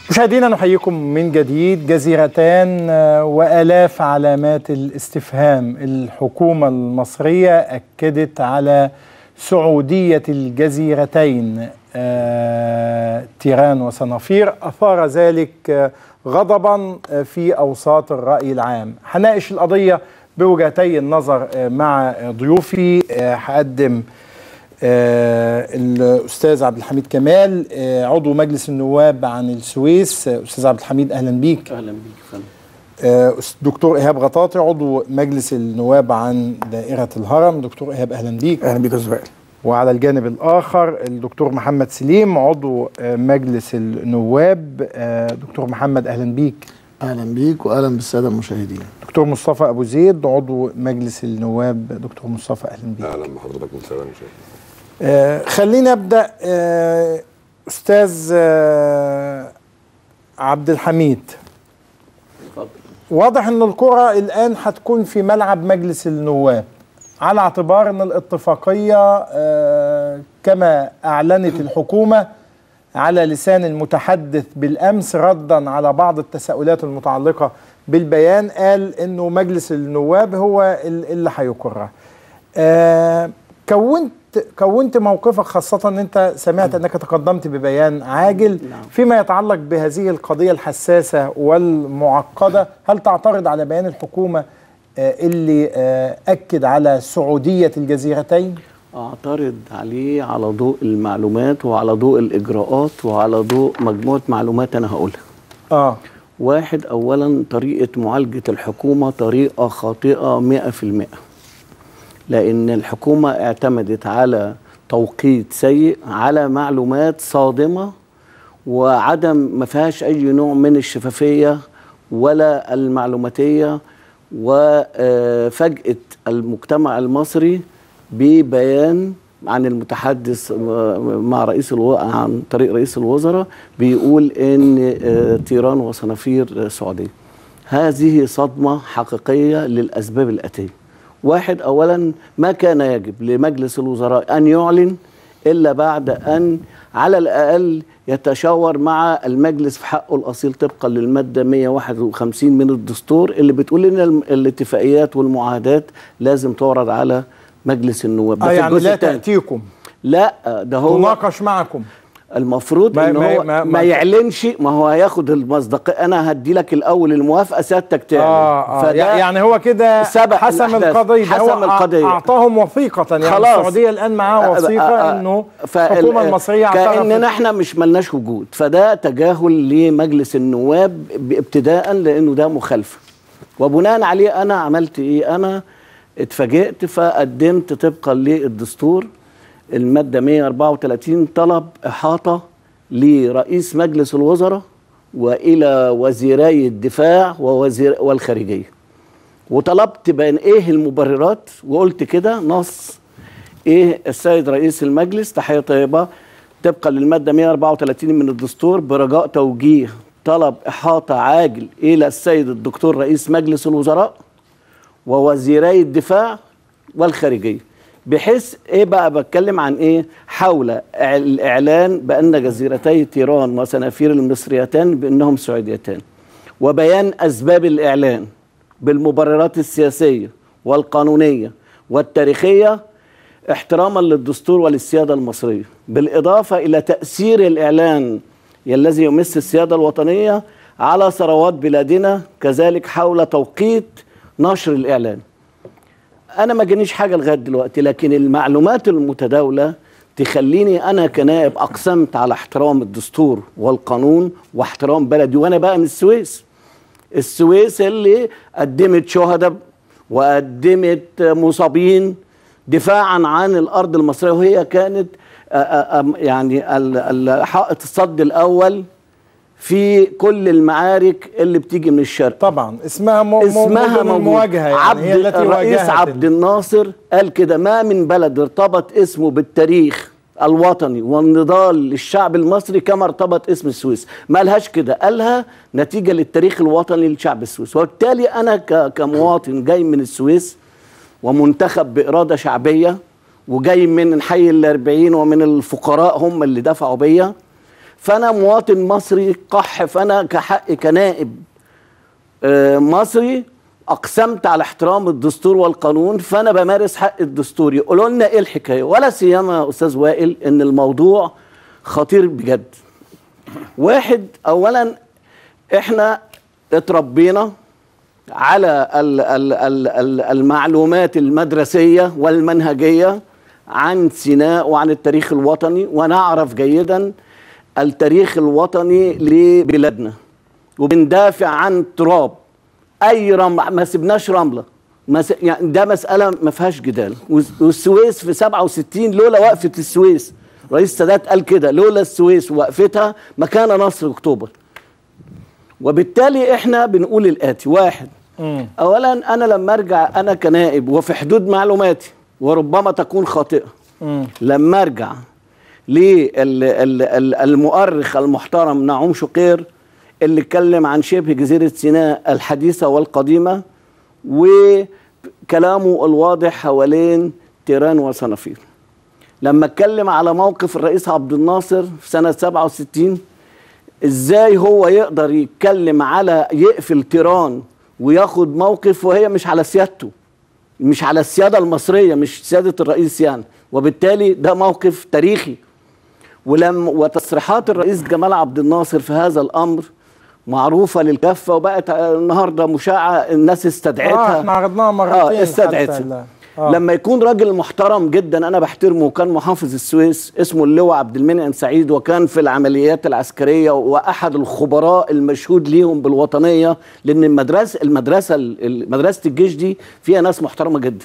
مشاهدينا نحييكم من جديد جزيرتان وآلاف علامات الاستفهام الحكومة المصرية أكدت على سعودية الجزيرتين تيران وصنافير أثار ذلك غضبا في أوساط الرأي العام هناقش القضية بوجهتي النظر مع ضيوفي هقدم آه الاستاذ عبد الحميد كمال آه عضو مجلس النواب عن السويس آه استاذ عبد الحميد اهلا بيك اهلا بيك فندم آه دكتور ايهاب غطاطي عضو مجلس النواب عن دائره الهرم دكتور ايهاب اهلا بيك اهلا بيك يا زهير وعلى الجانب الاخر الدكتور محمد سليم عضو آه مجلس النواب آه دكتور محمد اهلا بيك اهلا بيك واهلا بالساده المشاهدين دكتور مصطفى ابو زيد عضو مجلس النواب دكتور مصطفى اهلا بيك اهلا بحضرتك والساده المشاهدين آه خلينا ابدا آه استاذ آه عبد الحميد اتفضل واضح ان الكره الان هتكون في ملعب مجلس النواب على اعتبار ان الاتفاقيه آه كما اعلنت الحكومه على لسان المتحدث بالامس ردا على بعض التساؤلات المتعلقه بالبيان قال انه مجلس النواب هو اللي هيقرها. آه كونت كونت موقفك خاصة أن أنت سمعت أنك تقدمت ببيان عاجل فيما يتعلق بهذه القضية الحساسة والمعقدة هل تعترض على بيان الحكومة اللي أكد على سعودية الجزيرتين؟ اعترض عليه على ضوء المعلومات وعلى ضوء الاجراءات وعلى ضوء مجموعه معلومات انا هقولها. اه واحد اولا طريقه معالجه الحكومه طريقه خاطئه 100% لان الحكومه اعتمدت على توقيت سيء على معلومات صادمه وعدم ما فيهاش اي نوع من الشفافيه ولا المعلوماتيه وفجأة المجتمع المصري ببيان عن المتحدث مع رئيس الو... عن طريق رئيس الوزراء بيقول ان تيران وصنافير سعوديه. هذه صدمه حقيقيه للاسباب الاتيه. واحد اولا ما كان يجب لمجلس الوزراء ان يعلن الا بعد ان على الاقل يتشاور مع المجلس في حقه الاصيل طبقا للماده 151 من الدستور اللي بتقول ان الاتفاقيات والمعاهدات لازم تعرض على مجلس النواب آه يعني لا تأتيكم لا ده هو تناقش معكم المفروض ما ان ما هو ما ما, ما يعلنش ما هو هياخد المصداقيه انا هدي لك الاول الموافقه سيادتك تعلن آه آه فده يعني هو كده سبق حسم الأحداث. القضية ده حسم هو القضية. أعطاهم وثيقة يعني خلاص. السعودية الآن معاها وثيقة إنه الحكومة المصرية كأننا اعترفت احنا مش ملناش وجود فده تجاهل لمجلس النواب ابتداء لأنه ده مخالفة وبناء عليه أنا عملت إيه أنا اتفاجئت فقدمت طبقا للدستور المادة 134 طلب إحاطة لرئيس مجلس الوزراء وإلى وزيري الدفاع ووزير والخارجية وطلبت بين إيه المبررات وقلت كده نص إيه السيد رئيس المجلس تحية طيبة طبقا للمادة 134 من الدستور برجاء توجيه طلب إحاطة عاجل إلى السيد الدكتور رئيس مجلس الوزراء ووزيري الدفاع والخارجيه بحيث ايه بقى بتكلم عن ايه حول الاعلان بان جزيرتي تيران وسنافير المصريتان بانهم سعوديتان وبيان اسباب الاعلان بالمبررات السياسيه والقانونيه والتاريخيه احتراما للدستور وللسياده المصريه بالاضافه الى تاثير الاعلان الذي يمس السياده الوطنيه على ثروات بلادنا كذلك حول توقيت نشر الاعلان انا ما جانيش حاجه لغايه دلوقتي لكن المعلومات المتداوله تخليني انا كنائب اقسمت على احترام الدستور والقانون واحترام بلدي وانا بقى من السويس السويس اللي قدمت شهداء وقدمت مصابين دفاعا عن الارض المصريه وهي كانت يعني حائط الصد الاول في كل المعارك اللي بتيجي من الشرق طبعا اسمها مو اسمها مدن المواجهه يعني عبد هي التي الرئيس واجهت عبد الناصر قال كده ما من بلد ارتبط اسمه بالتاريخ الوطني والنضال للشعب المصري كما ارتبط اسم السويس ما قالهاش كده قالها نتيجة للتاريخ الوطني للشعب السويسي وبالتالي أنا ك- كمواطن جاي من السويس ومنتخب بإرادة شعبية وجاي من حي الأربعين ومن الفقراء هم اللي دفعوا بيا فانا مواطن مصري قح فانا كحق كنائب آه، مصري اقسمت على احترام الدستور والقانون فانا بمارس حق الدستوري قولوا لنا ايه الحكايه ولا سيما يا استاذ وائل ان الموضوع خطير بجد واحد اولا احنا اتربينا على ال ال ال ال المعلومات المدرسيه والمنهجيه عن سيناء وعن التاريخ الوطني ونعرف جيدا التاريخ الوطني لبلادنا وبندافع عن تراب اي رمل ما سبناش رمله ما س... يعني ده مساله ما فيهاش جدال والس- والسويس في 67 لولا وقفه السويس رئيس السادات قال كده لولا السويس وقفتها ما كان نصر اكتوبر وبالتالي احنا بنقول الاتي واحد اولا انا لما ارجع انا كنائب وفي حدود معلوماتي وربما تكون خاطئه لما ارجع للمؤرخ المحترم نعوم شقير اللي اتكلم عن شبه جزيره سيناء الحديثه والقديمه وكلامه الواضح حوالين تيران وصنافير لما اتكلم على موقف الرئيس عبد الناصر في سنه 67 ازاي هو يقدر يتكلم على يقفل تيران وياخد موقف وهي مش على سيادته مش على السياده المصريه مش سياده الرئيس يعني وبالتالي ده موقف تاريخي ولم وتصريحات الرئيس جمال عبد الناصر في هذا الامر معروفه للكافه وبقت النهارده مشاعه الناس استدعتها اه احنا عرضناها مرتين اه استدعتها حتى ال- آه. لما يكون راجل محترم جدا انا بحترمه وكان محافظ السويس اسمه اللواء عبد المنعم سعيد وكان في العمليات العسكريه واحد الخبراء المشهود ليهم بالوطنيه لان المدرسه المدرسه ال- مدرسه الجيش دي فيها ناس محترمه جدا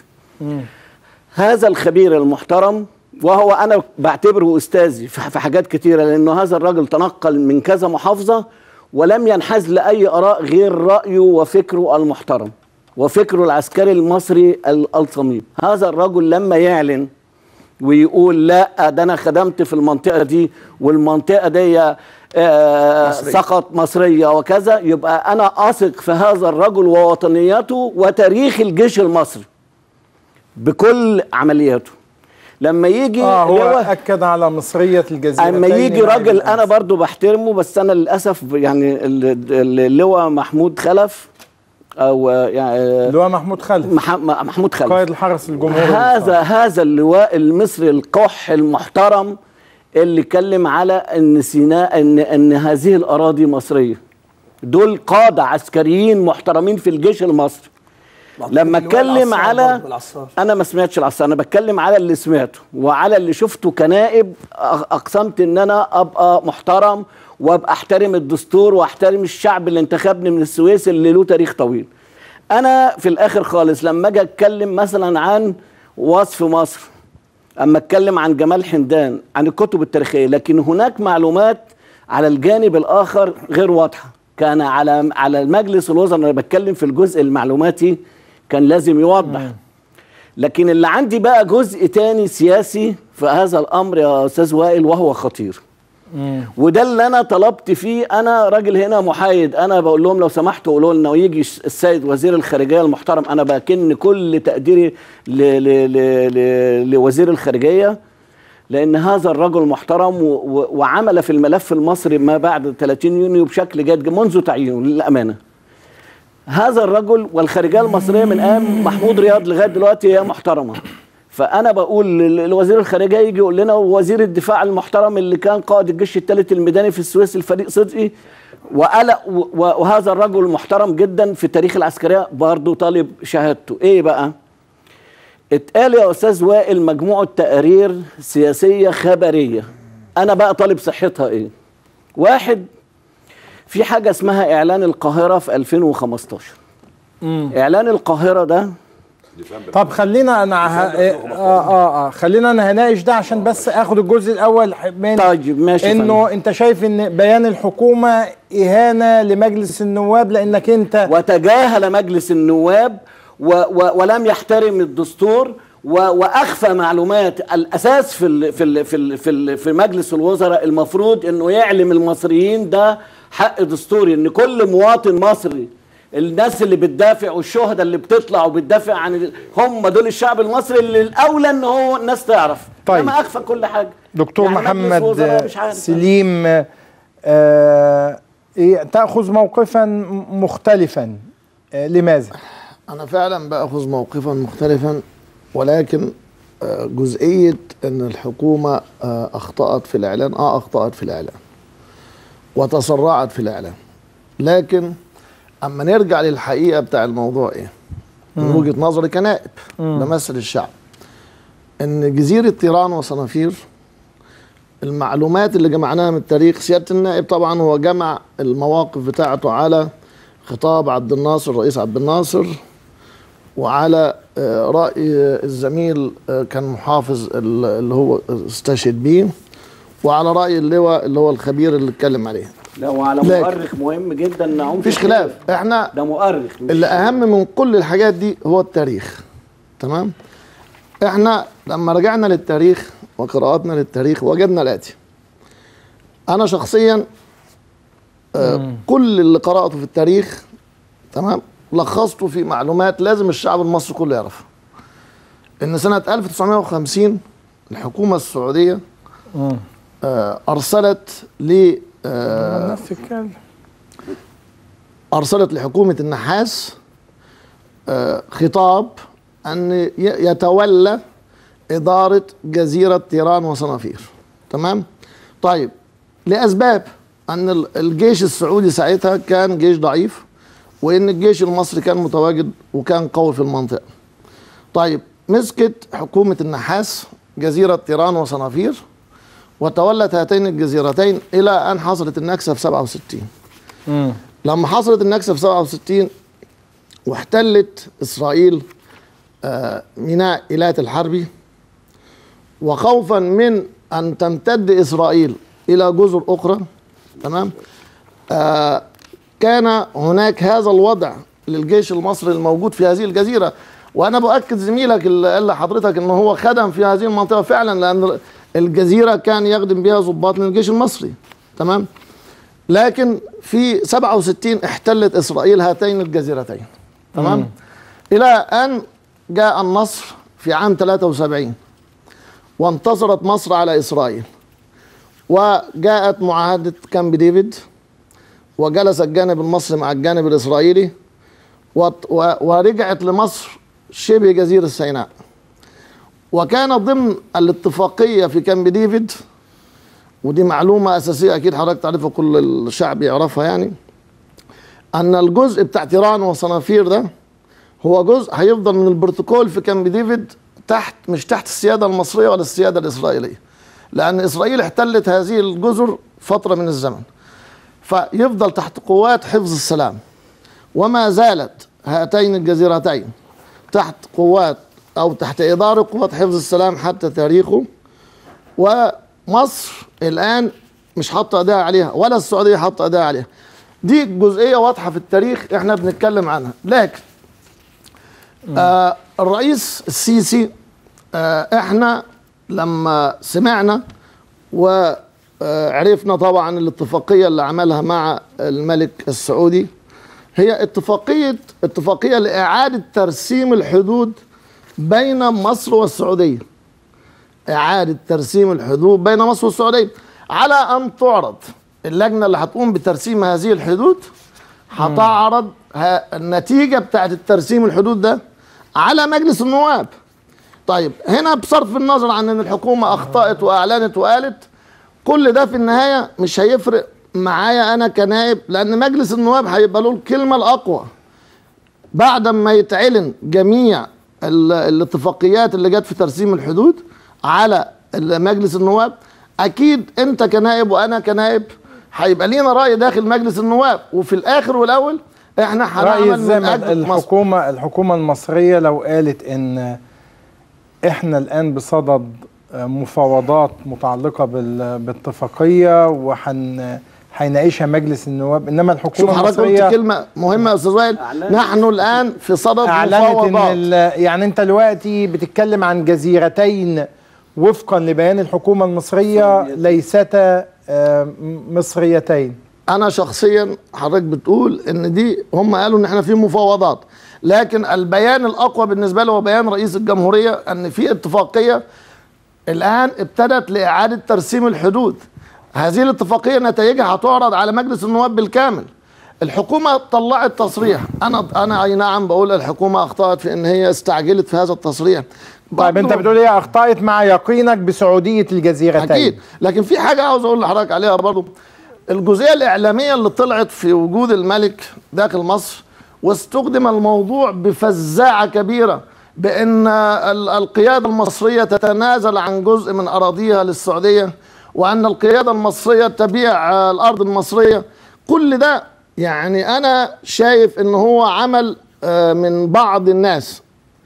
هذا الخبير المحترم وهو انا بعتبره استاذي في في حاجات كتيره لانه هذا الراجل تنقل من كذا محافظه ولم ينحاز لاي اراء غير رايه وفكره المحترم وفكره العسكري المصري ال- الصميم هذا الرجل لما يعلن ويقول لا ده انا خدمت في المنطقه دي والمنطقه دي آه سقط مصريه وكذا يبقى انا اثق في هذا الرجل ووطنيته وتاريخ الجيش المصري بكل عملياته لما يجي اه هو اللواء- اكد على مصريه الجزيره اما يجي راجل انا برضو بحترمه بس انا للاسف يعني ال- ال- اللواء محمود خلف او يعني اللي هو محمود خالد مح- محمود خلف قائد الحرس الجمهوري هذا هذا اللواء المصري القح المحترم اللي اتكلم على ان سيناء ان ان هذه الاراضي مصريه دول قاده عسكريين محترمين في الجيش المصري لما اتكلم على انا ما سمعتش العصار انا بتكلم على اللي سمعته وعلى اللي شفته كنائب أ- اقسمت ان انا ابقى محترم وابقى احترم الدستور واحترم الشعب اللي انتخبني من السويس اللي له تاريخ طويل انا في الاخر خالص لما اجي اتكلم مثلا عن وصف مصر اما اتكلم عن جمال حمدان عن الكتب التاريخيه لكن هناك معلومات على الجانب الاخر غير واضحه كان على على المجلس الوزراء انا بتكلم في الجزء المعلوماتي كان لازم يوضح لكن اللي عندي بقى جزء تاني سياسي في هذا الامر يا استاذ وائل وهو خطير وده اللي انا طلبت فيه انا راجل هنا محايد انا بقول لهم لو سمحتوا قولوا لنا ويجي السيد وزير الخارجيه المحترم انا بكن كل تقديري ل ل ل ل لوزير الخارجيه لان هذا الرجل محترم و و وعمل في الملف المصري ما بعد 30 يونيو بشكل جاد منذ تعيينه للامانه هذا الرجل والخارجيه المصريه من ايام محمود رياض لغايه دلوقتي هي محترمه فانا بقول ل- لوزير الخارجيه يجي يقول لنا وزير الدفاع المحترم اللي كان قائد الجيش الثالث الميداني في السويس الفريق صدقي وقال و- وهذا الرجل محترم جدا في التاريخ العسكريه برضه طالب شهادته ايه بقى اتقال يا استاذ وائل مجموعه تقارير سياسيه خبريه انا بقى طالب صحتها ايه واحد في حاجه اسمها اعلان القاهره في 2015 اعلان القاهره ده طب خلينا انا ه... اه اه اه خلينا انا هناقش ده عشان بس اخد الجزء الاول من طيب ماشي انه انت شايف ان بيان الحكومه اهانه لمجلس النواب لانك انت وتجاهل مجلس النواب و و ولم يحترم الدستور و واخفى معلومات الاساس في ال في ال في ال في, ال في مجلس الوزراء المفروض انه يعلم المصريين ده حق دستوري ان كل مواطن مصري الناس اللي بتدافع والشهداء اللي بتطلع وبتدافع عن ال- هم دول الشعب المصري اللي الاولى ان هو الناس تعرف طيب. انما اخفى كل حاجه دكتور يعني مجلس محمد وزراء مش عارف. سليم آه إيه تاخذ موقفا م- مختلفا آه لماذا؟ انا فعلا باخذ موقفا مختلفا ولكن آه، جزئيه ان الحكومه آه، اخطات في الاعلان اه اخطات في الاعلان وتسرعت في الاعلان لكن اما نرجع للحقيقه بتاع الموضوع ايه من وجهه نظري كنائب بمثل الشعب ان جزيره تيران وصنافير المعلومات اللي جمعناها من التاريخ سياده النائب طبعا هو جمع المواقف بتاعته على خطاب عبد الناصر الرئيس عبد الناصر وعلى آه، رأي الزميل آه، كان محافظ ال- اللي هو استشهد بيه وعلى رأي اللواء اللي هو الخبير اللي اتكلم عليه لا وعلى لكن- مؤرخ مهم جدا نعوم مفيش خلاف احنا ده مؤرخ مش اللي اهم من كل الحاجات دي هو التاريخ تمام احنا لما رجعنا للتاريخ وقراءاتنا للتاريخ وجدنا الاتي انا شخصيا آه كل اللي قراته في التاريخ تمام لخصته في معلومات لازم الشعب المصري كله يعرفها ان سنه 1950 الحكومه السعوديه مم. آه ارسلت ل آه نفس الكلام أرسلت لحكومة النحاس آه، خطاب أن ي- يتولى إدارة جزيرة تيران وصنافير تمام طيب لأسباب أن ال- الجيش السعودي ساعتها كان جيش ضعيف وأن الجيش المصري كان متواجد وكان قوي في المنطقة طيب مسكت حكومة النحاس جزيرة تيران وصنافير وتولت هاتين الجزيرتين إلى أن حصلت النكسة في 67 مم. لما حصلت النكسة في 67 واحتلت إسرائيل آه، ميناء إيلات الحربي وخوفا من أن تمتد إسرائيل إلى جزر أخرى تمام آه، كان هناك هذا الوضع للجيش المصري الموجود في هذه الجزيرة وأنا بؤكد زميلك اللي قال لحضرتك أنه هو خدم في هذه المنطقة فعلا لأن الجزيرة كان يخدم بها ضباط من الجيش المصري تمام لكن في 67 احتلت اسرائيل هاتين الجزيرتين تمام الى ان جاء النصر في عام 73 وانتصرت مصر على اسرائيل وجاءت معاهده كامب ديفيد وجلس الجانب المصري مع الجانب الاسرائيلي وط- و- ورجعت لمصر شبه جزيره سيناء وكان ضمن الاتفاقيه في كامب ديفيد ودي معلومة أساسية أكيد حضرتك تعرفها كل الشعب يعرفها يعني أن الجزء بتاع تيران وصنافير ده هو جزء هيفضل من البروتوكول في كامب ديفيد تحت مش تحت السيادة المصرية ولا السيادة الإسرائيلية لأن إسرائيل احتلت هذه الجزر فترة من الزمن فيفضل تحت قوات حفظ السلام وما زالت هاتين الجزيرتين تحت قوات أو تحت إدارة قوات حفظ السلام حتى تاريخه ومصر الان مش حاطه ايديها عليها ولا السعوديه حاطه ايديها عليها دي جزئيه واضحه في التاريخ احنا بنتكلم عنها لكن آه الرئيس السيسي آه احنا لما سمعنا وعرفنا طبعا الاتفاقيه اللي عملها مع الملك السعودي هي اتفاقيه اتفاقيه لاعاده ترسيم الحدود بين مصر والسعوديه إعادة ترسيم الحدود بين مصر والسعودية على أن تعرض اللجنة اللي هتقوم بترسيم هذه الحدود هتعرض ه- النتيجة بتاعت الترسيم الحدود ده على مجلس النواب طيب هنا بصرف النظر عن ان الحكومة اخطأت واعلنت وقالت كل ده في النهاية مش هيفرق معايا انا كنائب لان مجلس النواب هيبقى له الكلمة الاقوى بعد ما يتعلن جميع ال- الاتفاقيات اللي جت في ترسيم الحدود على ال- مجلس النواب اكيد انت كنائب وانا كنائب هيبقى لينا راي داخل مجلس النواب وفي الاخر والاول احنا رأي هنعمل من الزمن اجل مصر الحكومة الحكومة المصرية لو قالت ان احنا الان بصدد مفاوضات متعلقة بال- باتفاقية وحن هيناقشها مجلس النواب انما شوف الحكومة حضرتك قلت المصرية كلمه مهمه يا استاذ وائل أعلنت. نحن الان في صدد اعلنت ان مفاوضات ال- يعني انت دلوقتي بتتكلم عن جزيرتين وفقا لبيان الحكومة المصرية ليستا آه، مصريتين انا شخصيا حضرتك بتقول ان دي هم قالوا ان احنا في مفاوضات لكن البيان الاقوى بالنسبه له هو بيان رئيس الجمهوريه ان في اتفاقيه الان ابتدت لاعاده ترسيم الحدود هذه الاتفاقيه نتائجها هتعرض على مجلس النواب بالكامل الحكومه طلعت تصريح انا انا اي نعم بقول الحكومه اخطات في ان هي استعجلت في هذا التصريح طيب انت برضو- بتقول ايه اخطأت مع يقينك بسعودية الجزيرتين اكيد لكن في حاجه عاوز اقول لحضرتك عليها برضو الجزئيه الاعلاميه اللي طلعت في وجود الملك داخل مصر واستخدم الموضوع بفزاعه كبيره بان ال- القياده المصريه تتنازل عن جزء من اراضيها للسعوديه وان القياده المصريه تبيع آه، الارض المصريه كل ده يعني انا شايف ان هو عمل آه، من بعض الناس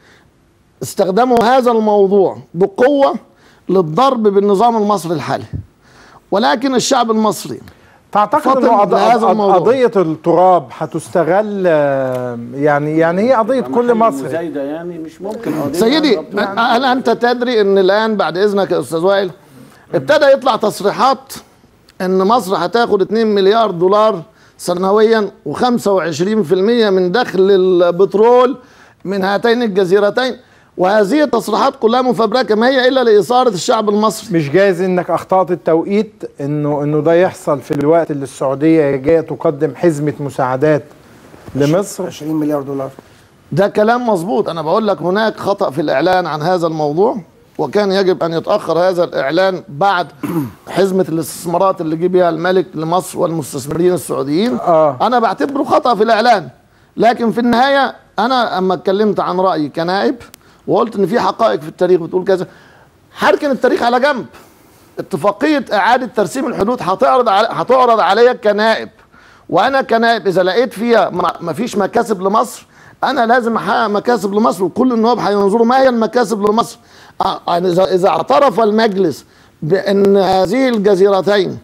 استخدموا هذا الموضوع بقوة للضرب بالنظام المصري الحالي ولكن الشعب المصري تعتقد فطن انه قض- لهذا قض- الموضوع. قضية التراب هتستغل آه، يعني يعني هي قضية كل مصري زايده يعني مش ممكن قضية سيدي بالضبط. هل أنت تدري أن الآن بعد إذنك يا أستاذ وائل ابتدى يطلع تصريحات أن مصر هتاخد 2 مليار دولار سنويا و25% من دخل البترول من هاتين الجزيرتين وهذه التصريحات كلها مفبركة ما هي إلا لإثارة الشعب المصري مش جايز انك اخطأت التوقيت انه انه ده يحصل في الوقت اللي السعودية جاية تقدم حزمة مساعدات لمصر 20 مليار دولار ده كلام مظبوط انا بقول لك هناك خطأ في الاعلان عن هذا الموضوع وكان يجب ان يتاخر هذا الاعلان بعد حزمه الاستثمارات اللي جه بها الملك لمصر والمستثمرين السعوديين آه. انا بعتبره خطأ في الاعلان لكن في النهايه انا اما اتكلمت عن رايي كنائب وقلت ان في حقائق في التاريخ بتقول كذا هركن التاريخ على جنب اتفاقيه اعاده ترسيم الحدود هتعرض علي هتعرض عليا كنائب وانا كنائب اذا لقيت فيها ما ما فيش مكاسب لمصر انا لازم احقق مكاسب لمصر وكل النواب هينظروا ما هي المكاسب لمصر آه، يعني اذا اذا اعترف المجلس بان هذه الجزيرتين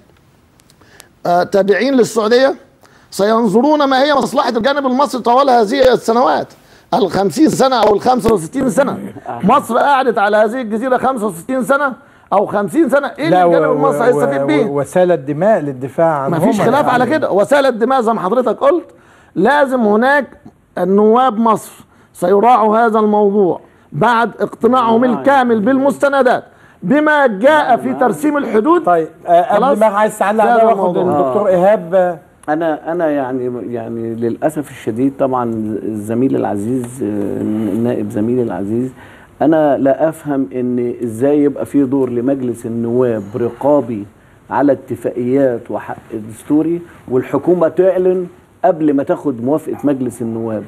آه، تابعين للسعوديه سينظرون ما هي مصلحه الجانب المصري طوال هذه السنوات ال 50 سنه او ال 65 سنه مصر قعدت على هذه الجزيره 65 سنه او 50 سنه ايه اللي الجانب المصري هيستفيد بيه؟ وسالت دماء للدفاع عنهم ما فيش خلاف على كده وسائل الدماء زي ما حضرتك قلت لازم هناك النواب مصر سيراعوا هذا الموضوع بعد اقتناعهم الكامل بالمستندات بما جاء في ترسيم الحدود طيب آه، قبل خلاص؟ ما عايز تعلق ده على ده واخد الموضوع. الدكتور ايهاب آه، انا انا يعني يعني للاسف الشديد طبعا الزميل العزيز آه، النائب زميلي العزيز انا لا افهم ان ازاي يبقى في دور لمجلس النواب رقابي على اتفاقيات وحق دستوري والحكومه تعلن قبل ما تاخد موافقه مجلس النواب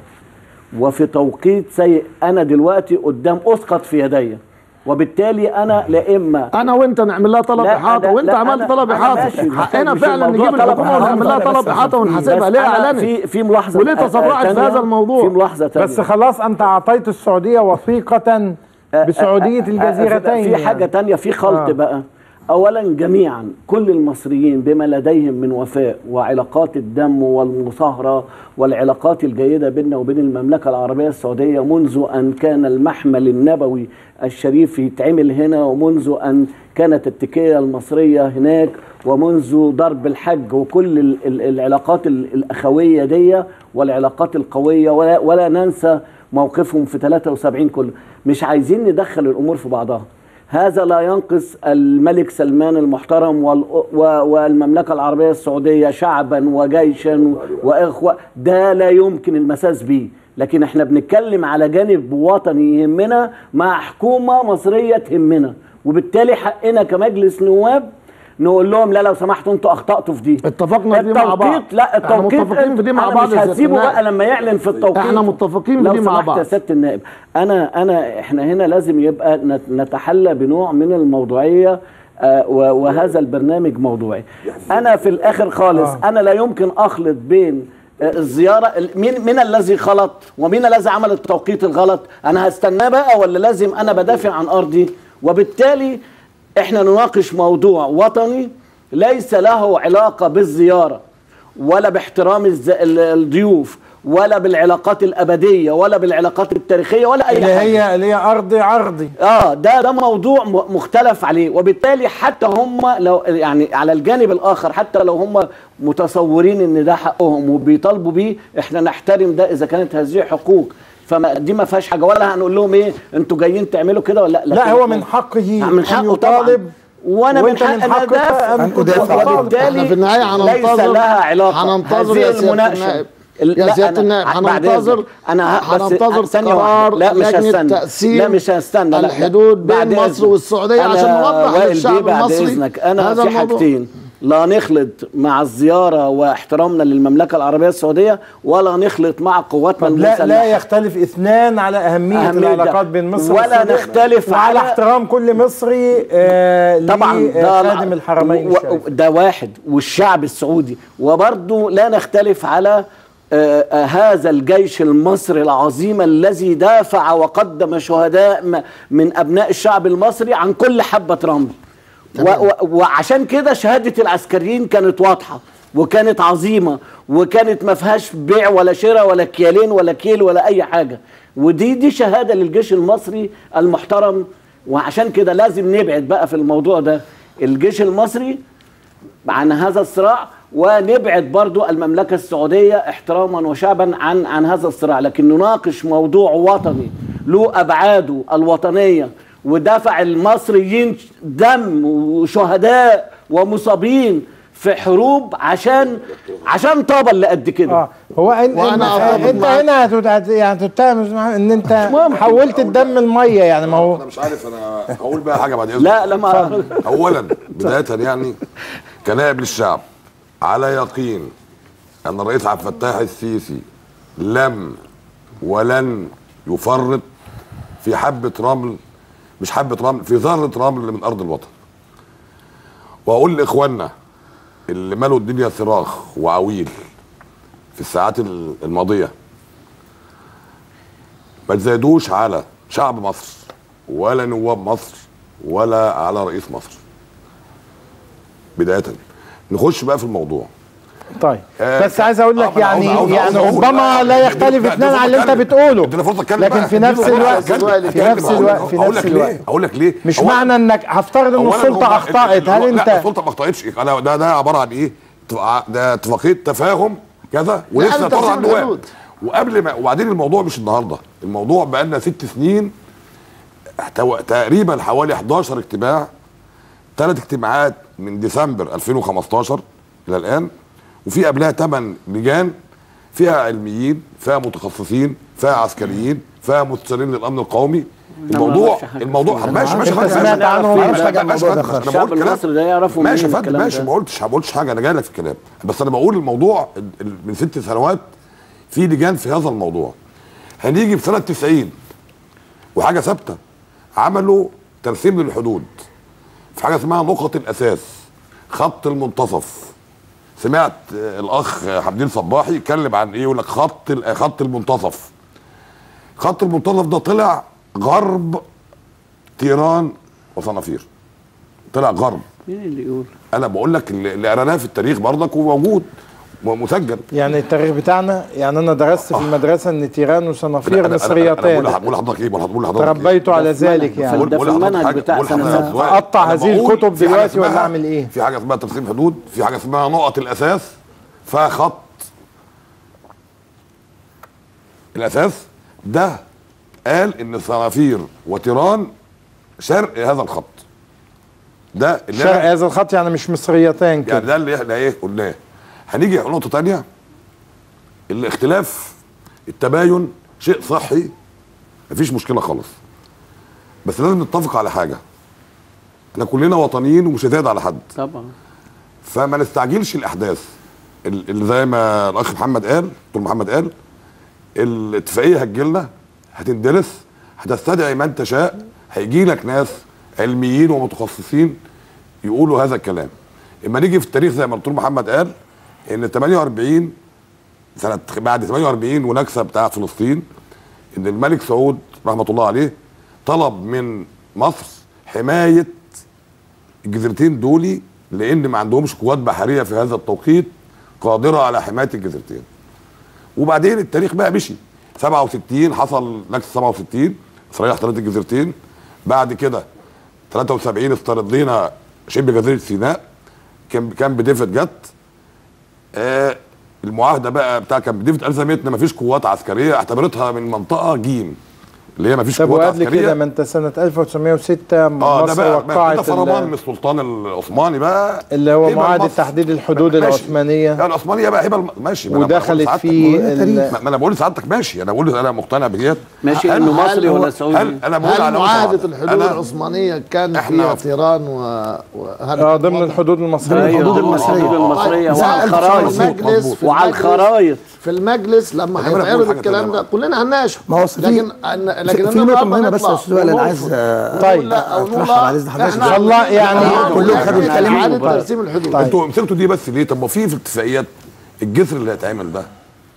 وفي توقيت سيء انا دلوقتي قدام اسقط في يدي وبالتالي انا لا اما انا وانت نعمل لها طلب لا، احاطه لا، وانت لا، عملت أنا- طلب أنا احاطه ماشي، حقنا مش فعلا الموضوع نجيب طلب الحكومه إحاطة. ونعمل لها طلب طلب احاطه بس ونحاسبها بس ليه أنا اعلنت في في ملاحظه وليه تسرعت في تانية- هذا الموضوع؟ في ملاحظه تانية بس خلاص انت اعطيت السعوديه وثيقه بسعوديه الجزيرتين في حاجه يعني. تانية في خلط آه. بقى اولا جميعا كل المصريين بما لديهم من وفاء وعلاقات الدم والمصاهره والعلاقات الجيده بيننا وبين المملكه العربيه السعوديه منذ ان كان المحمل النبوي الشريف يتعمل هنا ومنذ ان كانت التكيه المصريه هناك ومنذ ضرب الحج وكل ال- ال- العلاقات ال- الاخويه دي والعلاقات القويه ولا, ولا ننسى موقفهم في 73 كله مش عايزين ندخل الامور في بعضها هذا لا ينقص الملك سلمان المحترم وال- و- والمملكة العربية السعودية شعبا وجيشا وإخوة ده لا يمكن المساس به لكن احنا بنتكلم على جانب وطني يهمنا مع حكومة مصرية تهمنا وبالتالي حقنا كمجلس نواب نقول لهم لا لو سمحتوا انتوا اخطاتوا في دي اتفقنا في دي مع بعض. التوقيت لا احنا التوقيت متفقين في دي مع أنا بعض مش يا سيادة هسيبه النائب. بقى لما يعلن في التوقيت احنا متفقين في لو دي مع سمحت بعض. يا سياده النائب انا انا احنا هنا لازم يبقى نت- نتحلى بنوع من الموضوعيه آه، و- وهذا البرنامج موضوعي انا في الاخر خالص انا لا يمكن اخلط بين آه، الزياره ال- مين مين الذي خلط ومين الذي عمل التوقيت الغلط انا هستناه بقى ولا لازم انا بدافع عن ارضي وبالتالي احنا نناقش موضوع وطني ليس له علاقه بالزياره ولا باحترام الز- ال- الضيوف ولا بالعلاقات الابديه ولا بالعلاقات التاريخيه ولا اي اللي حاجه هي اللي هي ارضي عرضي اه ده ده موضوع م- مختلف عليه وبالتالي حتى هم لو يعني على الجانب الاخر حتى لو هم متصورين ان ده حقهم وبيطالبوا بيه احنا نحترم ده اذا كانت هذه حقوق فما دي ما فيهاش حاجه ولا هنقول لهم ايه انتوا جايين تعملوا كده ولا لا لكن هو إحنا- من حقه من ان حقه طبعا يطالب وانا من وأنت من حق حقك ادافع أن تدافع. وبالتالي احنا في النهايه ليس هننتظر لها علاقه هننتظر هذه يا سياده المناقشة. النائب ال- يا لا، سياده أنا- النائب بعد هننتظر إذنك. انا ه- بس هننتظر ثانية قرار واحدة. لا مش لجنة هستنى تقسيم لا مش هستنى لا، لا. الحدود بين بعد مصر إذنك. والسعودية أنا عشان نوضح وائل للشعب بيه بعد المصري اذنك انا هذا في الموضوع. حاجتين لا نخلط مع الزياره واحترامنا للمملكه العربيه السعوديه ولا نخلط مع قواتنا طب لا المسلحه لا يختلف اثنان على أهمية, أهمية العلاقات ده. بين مصر ولا والسعودية نختلف وعلى على- احترام كل مصري آه طبعا خادم الحرمين و- الشريفين ده واحد والشعب السعودي وبرضه لا نختلف على آه، آه، هذا الجيش المصري العظيم الذي دافع وقدم شهداء م- من ابناء الشعب المصري عن كل حبه رمل و- و- وعشان كده شهاده العسكريين كانت واضحه وكانت عظيمه وكانت ما فيهاش بيع ولا شراء ولا كيالين ولا كيل ولا اي حاجه ودي دي شهاده للجيش المصري المحترم وعشان كده لازم نبعد بقى في الموضوع ده الجيش المصري عن هذا الصراع ونبعد برضو المملكة السعودية احتراما وشعبا عن عن هذا الصراع لكن نناقش موضوع وطني له أبعاده الوطنية ودفع المصريين دم وشهداء ومصابين في حروب عشان عشان طابة اللي قد كده اه هو إن وأنا إن أتفق انت معاك. هنا هتت- هت- يعني تتهم ان انت ممكن. حولت الدم الميه يعني ما هو انا مش عارف انا هقول بقى حاجه بعد اذنك لا لما اولا بدايه يعني كنائب للشعب على يقين ان الرئيس عبد الفتاح السيسي لم ولن يفرط في حبه رمل مش حبه رمل في ذره رمل من ارض الوطن واقول لاخواننا اللي مالوا الدنيا صراخ وعويل في الساعات الماضيه ما تزايدوش على شعب مصر ولا نواب مصر ولا على رئيس مصر بداية نخش بقى في الموضوع طيب آه، بس عايز اقول آه، لك ما أنا يعني عاوز- عاوز- يعني عاوز أقول ربما بقى. لا اديني- يختلف لا، اثنان اديني عن اللي انت فرصة بتقوله اديني فرصة اتكلم لكن بقى. في نفس اديني فرصة الوقت اتكلم. في نفس اتكلم. الوقت في اقول نفس لك ليه الوقت اقول لك ليه مش أولاً- معنى انك هفترض ان أولاً السلطه هم- اخطات هل لا انت السلطه ما اخطاتش انا ده ده عباره عن ايه؟ اتفاق- ده اتفاقيه تفاهم كذا ولسه لا، طلع تقسيم النواب الحدود. وقبل ما وبعدين الموضوع مش النهارده الموضوع بقى لنا ست سنين تو- تقريبا حوالي 11 اجتماع ثلاث اجتماعات من ديسمبر 2015 الى الان وفي قبلها ثمان لجان فيها علميين فيها متخصصين فيها عسكريين فيها مستشارين للامن القومي الموضوع نعرفش حاجة الموضوع فيه. ماشي ماشي انت ماشي سمعت عنهم ماشي مش حاجه ماشي الموضوع ده ماشي خالص انا بقول الشعب كلام المصري ده يعرفوا ماشي يا منين فندم الكلام ماشي ده؟ ما قلتش ما قلتش حاجه انا جاي لك في الكلام بس انا بقول الموضوع ال- ال- من ست سنوات في لجان في هذا الموضوع هنيجي في سنه 90 وحاجه ثابته عملوا ترسيم للحدود في حاجه اسمها نقط الاساس خط المنتصف سمعت آه، الاخ حمدين صباحي يتكلم عن ايه يقول لك خط ال- خط المنتصف خط المنتصف ده طلع غرب تيران وصنافير طلع غرب مين اللي يقول انا بقول لك اللي اللي قريناه في التاريخ برضك وموجود ومسجل يعني التاريخ بتاعنا يعني انا درست في المدرسه ان تيران أنا- وصنافير أنا- أنا- أنا مصريتان بقول لح- بقول لحضرتك ايه بقول لح- بقول لحضرتك إيه؟ تربيت على ده في ذلك منهج. يعني بقول- ده بقول في لحضرتك المنهج حاجة، بتاع بقول سنة لحضرتك سنة. سؤال. أقطع أنا هذه بقول الكتب في حاجة دلوقتي ولا اسمها- أعمل إيه؟ في حاجه اسمها ترسيم حدود في حاجه اسمها نقط الاساس فيها خط الاساس ده قال ان صنافير وتيران شرق هذا الخط ده اللي شرق أنا- هذا الخط يعني مش مصريتان يعني كده ده اللي احنا ايه قلناه هنيجي نقطه تانية الاختلاف التباين شيء صحي مفيش مشكله خالص بس لازم نتفق على حاجه احنا كلنا وطنيين ومش هزايد على حد طبعا فما نستعجلش الاحداث ال- اللي زي ما الاخ محمد قال دكتور محمد قال الاتفاقيه هتجيلنا هتندرس هتستدعي من تشاء هيجي لك ناس علميين ومتخصصين يقولوا هذا الكلام اما نيجي في التاريخ زي ما الدكتور محمد قال ان 48 سنه بعد 48 ونكسه بتاع فلسطين ان الملك سعود رحمه الله عليه طلب من مصر حمايه الجزيرتين دولي لان ما عندهمش قوات بحريه في هذا التوقيت قادره على حمايه الجزيرتين وبعدين التاريخ بقى مشي 67 حصل نكسه 67 اسرائيل احتلت الجزيرتين بعد كده 73 استردينا شبه جزيره سيناء كان كان بديفيد جت آه المعاهده بقى بتاع كان بديفيد الزمتنا مفيش قوات عسكريه اعتبرتها من منطقه جيم اللي هي ما فيش طب قوات وقبل عسكريه كده ما انت سنه 1906 اه ده مصر بقى بقى وقعت ده فرمان ال- من السلطان العثماني بقى اللي هو هبة معاهده لمصر. تحديد الحدود ماشي. العثمانيه لا العثمانيه بقى هبه الم- ماشي ما أنا بقول ودخلت لسعادتك- في ما هو ده ال- تاريخ. ما ما انا بقول لسعادتك ماشي انا بقول انا مقتنع بديت ماشي هل- انه هل مصري هو- ولا سعودي هل انا بقول هل على معاهدة مساعدة. الحدود أنا- العثمانية كان إحنا- فيها تيران و... وهل اه ضمن الحدود المصريه ايوه الحدود ضمن المصرية. الحدود المصريه طيب، وعلى في الخرايط المجلس في وعلى المجلس- الخرايط في المجلس لما طب أنا بقول هيتعرض حاجة الكلام تانية ده بقى. كلنا هنناقشه ما هو في- لكن لكن في إنما نقطة لما مهمة بس يا نطلع أستاذ وائل أنا عايز، ونرفض آه، ونقول طيب، لا أو أطرحها نقول لا، على إذن حضرتك. إحنا إن شاء الله يعني إحنا كلهم إحنا خدوا إحنا الكلام إعادة طيب. ترسيم الحدود انتوا مسكتوا دي بس ليه طب ما في في اتفاقيات الجسر اللي هيتعمل ده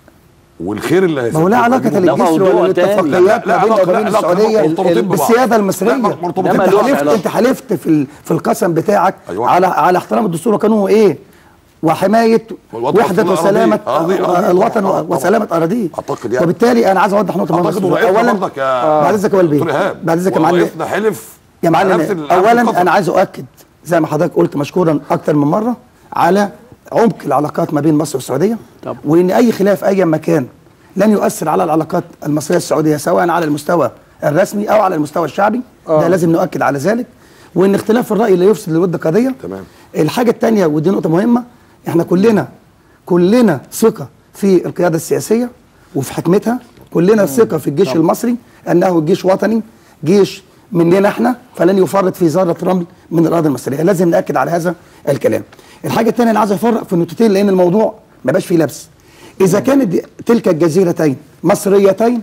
والخير اللي ما هو لا علاقة ده للجسر موضوع ولا تاني. للاتفاقيات لا، ما بيننا علاقة- وبين لا، علاقة السعودية مرتبطين ببعض. بالسيادة لا، المصرية مرتبطين انت ببعض. حلفت علاقة. انت حلفت في ال- في القسم بتاعك أيوة. على على احترام الدستور وقانونه ايه وحماية والوطن وحدة والأراضي. وسلامة أراضي- أراضي. الوطن طبعاً. وسلامة أراضيه أعتقد يعني. وبالتالي أنا عايز أوضح نقطة مهمة اعتقد بس. ورئيسنا أولا برضك يا بعد إذنك يا والبي دكتور إيهاب. بعد إذنك يا معلم ورئيسنا حلف يا على نفس معلم ال- على نفس اولا القطر. انا عايز اؤكد زي ما حضرتك قلت مشكورا اكتر من مره على عمق العلاقات ما بين مصر والسعوديه طب. وان اي خلاف اي مكان لن يؤثر على العلاقات المصريه السعوديه سواء على المستوى الرسمي او على المستوى الشعبي آه. ده لازم نؤكد على ذلك وان اختلاف الراي لا يفسد للود قضيه تمام. الحاجه الثانيه ودي نقطه مهمه احنا كلنا كلنا ثقه في القياده السياسيه وفي حكمتها كلنا ثقه في الجيش المصري انه جيش وطني جيش مننا احنا فلن يفرط في ذره رمل من الاراضي المصريه لازم ناكد على هذا الكلام الحاجه الثانيه اللي عايز افرق في النقطتين لان الموضوع ما بقاش فيه لبس اذا كانت دي- تلك الجزيرتين مصريتين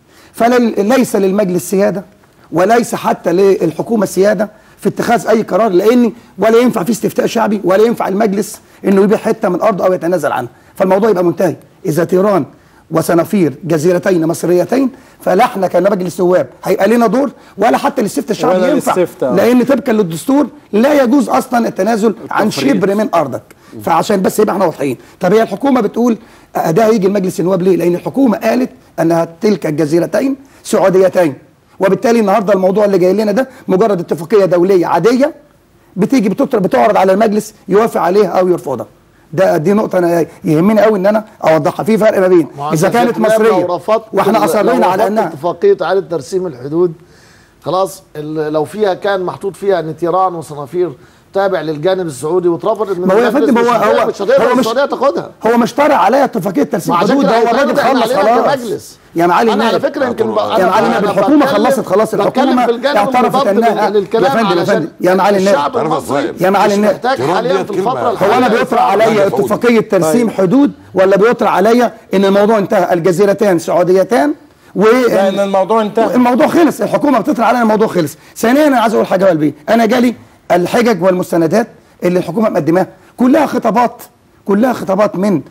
فليس للمجلس سياده وليس حتى للحكومه سياده في اتخاذ اي قرار لان ولا ينفع في استفتاء شعبي ولا ينفع المجلس انه يبيع حته من ارضه او يتنازل عنها فالموضوع يبقى منتهي اذا تيران وصنافير جزيرتين مصريتين فلا احنا كمجلس نواب هيبقى لنا دور ولا حتى الاستفتاء الشعبي ولا ينفع الاستفتاء. لان طبقا للدستور لا يجوز اصلا التنازل عن التفريط. شبر من ارضك فعشان بس يبقى احنا واضحين طب هي الحكومه بتقول آه، ده هيجي المجلس النواب ليه لان الحكومه قالت انها تلك الجزيرتين سعوديتين وبالتالي النهارده الموضوع اللي جاي لنا ده مجرد اتفاقيه دوليه عاديه بتيجي بتطر- بتعرض على المجلس يوافق عليها او يرفضها ده دي نقطه انا يهمني قوي ان انا اوضحها في فرق ما بين ما هو اذا أنت كانت في الكلام مصريه لو رفضت واحنا لو اصرينا على رفضت انها اتفاقيه اعاده ترسيم الحدود خلاص ال- لو فيها كان محطوط فيها ان تيران وصنافير تابع للجانب السعودي واترفضت من ما هو يا المجلس، فندم هو مش هتقدر- هو مش هتقدر هو مش السعوديه تاخدها هو مش طارئ عليا اتفاقيه ترسيم ما عشان حدود كده ده هو هيتعرض الراجل احنا خلص علينا خلاص كمجلس. يا معالي انا على النائب فكره يمكن بقى يا معالي أنا النائب الحكومه بتكلم- خلصت خلاص بتكلم الحكومه في الجانب اعترفت المضاد انها يا للكلام فندم يا علشان فندم يا معالي الشعب النائب المصري يا معالي مش النائب محتاج تيران حاليا ديت في كلمة. الفتره هو الحاليه انا بيطرح عليا سعودي. اتفاقيه ترسيم طيب. حدود ولا بيطرح عليا ان الموضوع انتهى الجزيرتين سعوديتان و لان الموضوع انتهى الموضوع خلص الحكومه بتطرح علينا الموضوع خلص ثانيا انا عايز اقول حاجه يا قلبي انا جالي الحجج والمستندات اللي الحكومه مقدماها كلها خطابات كلها خطابات من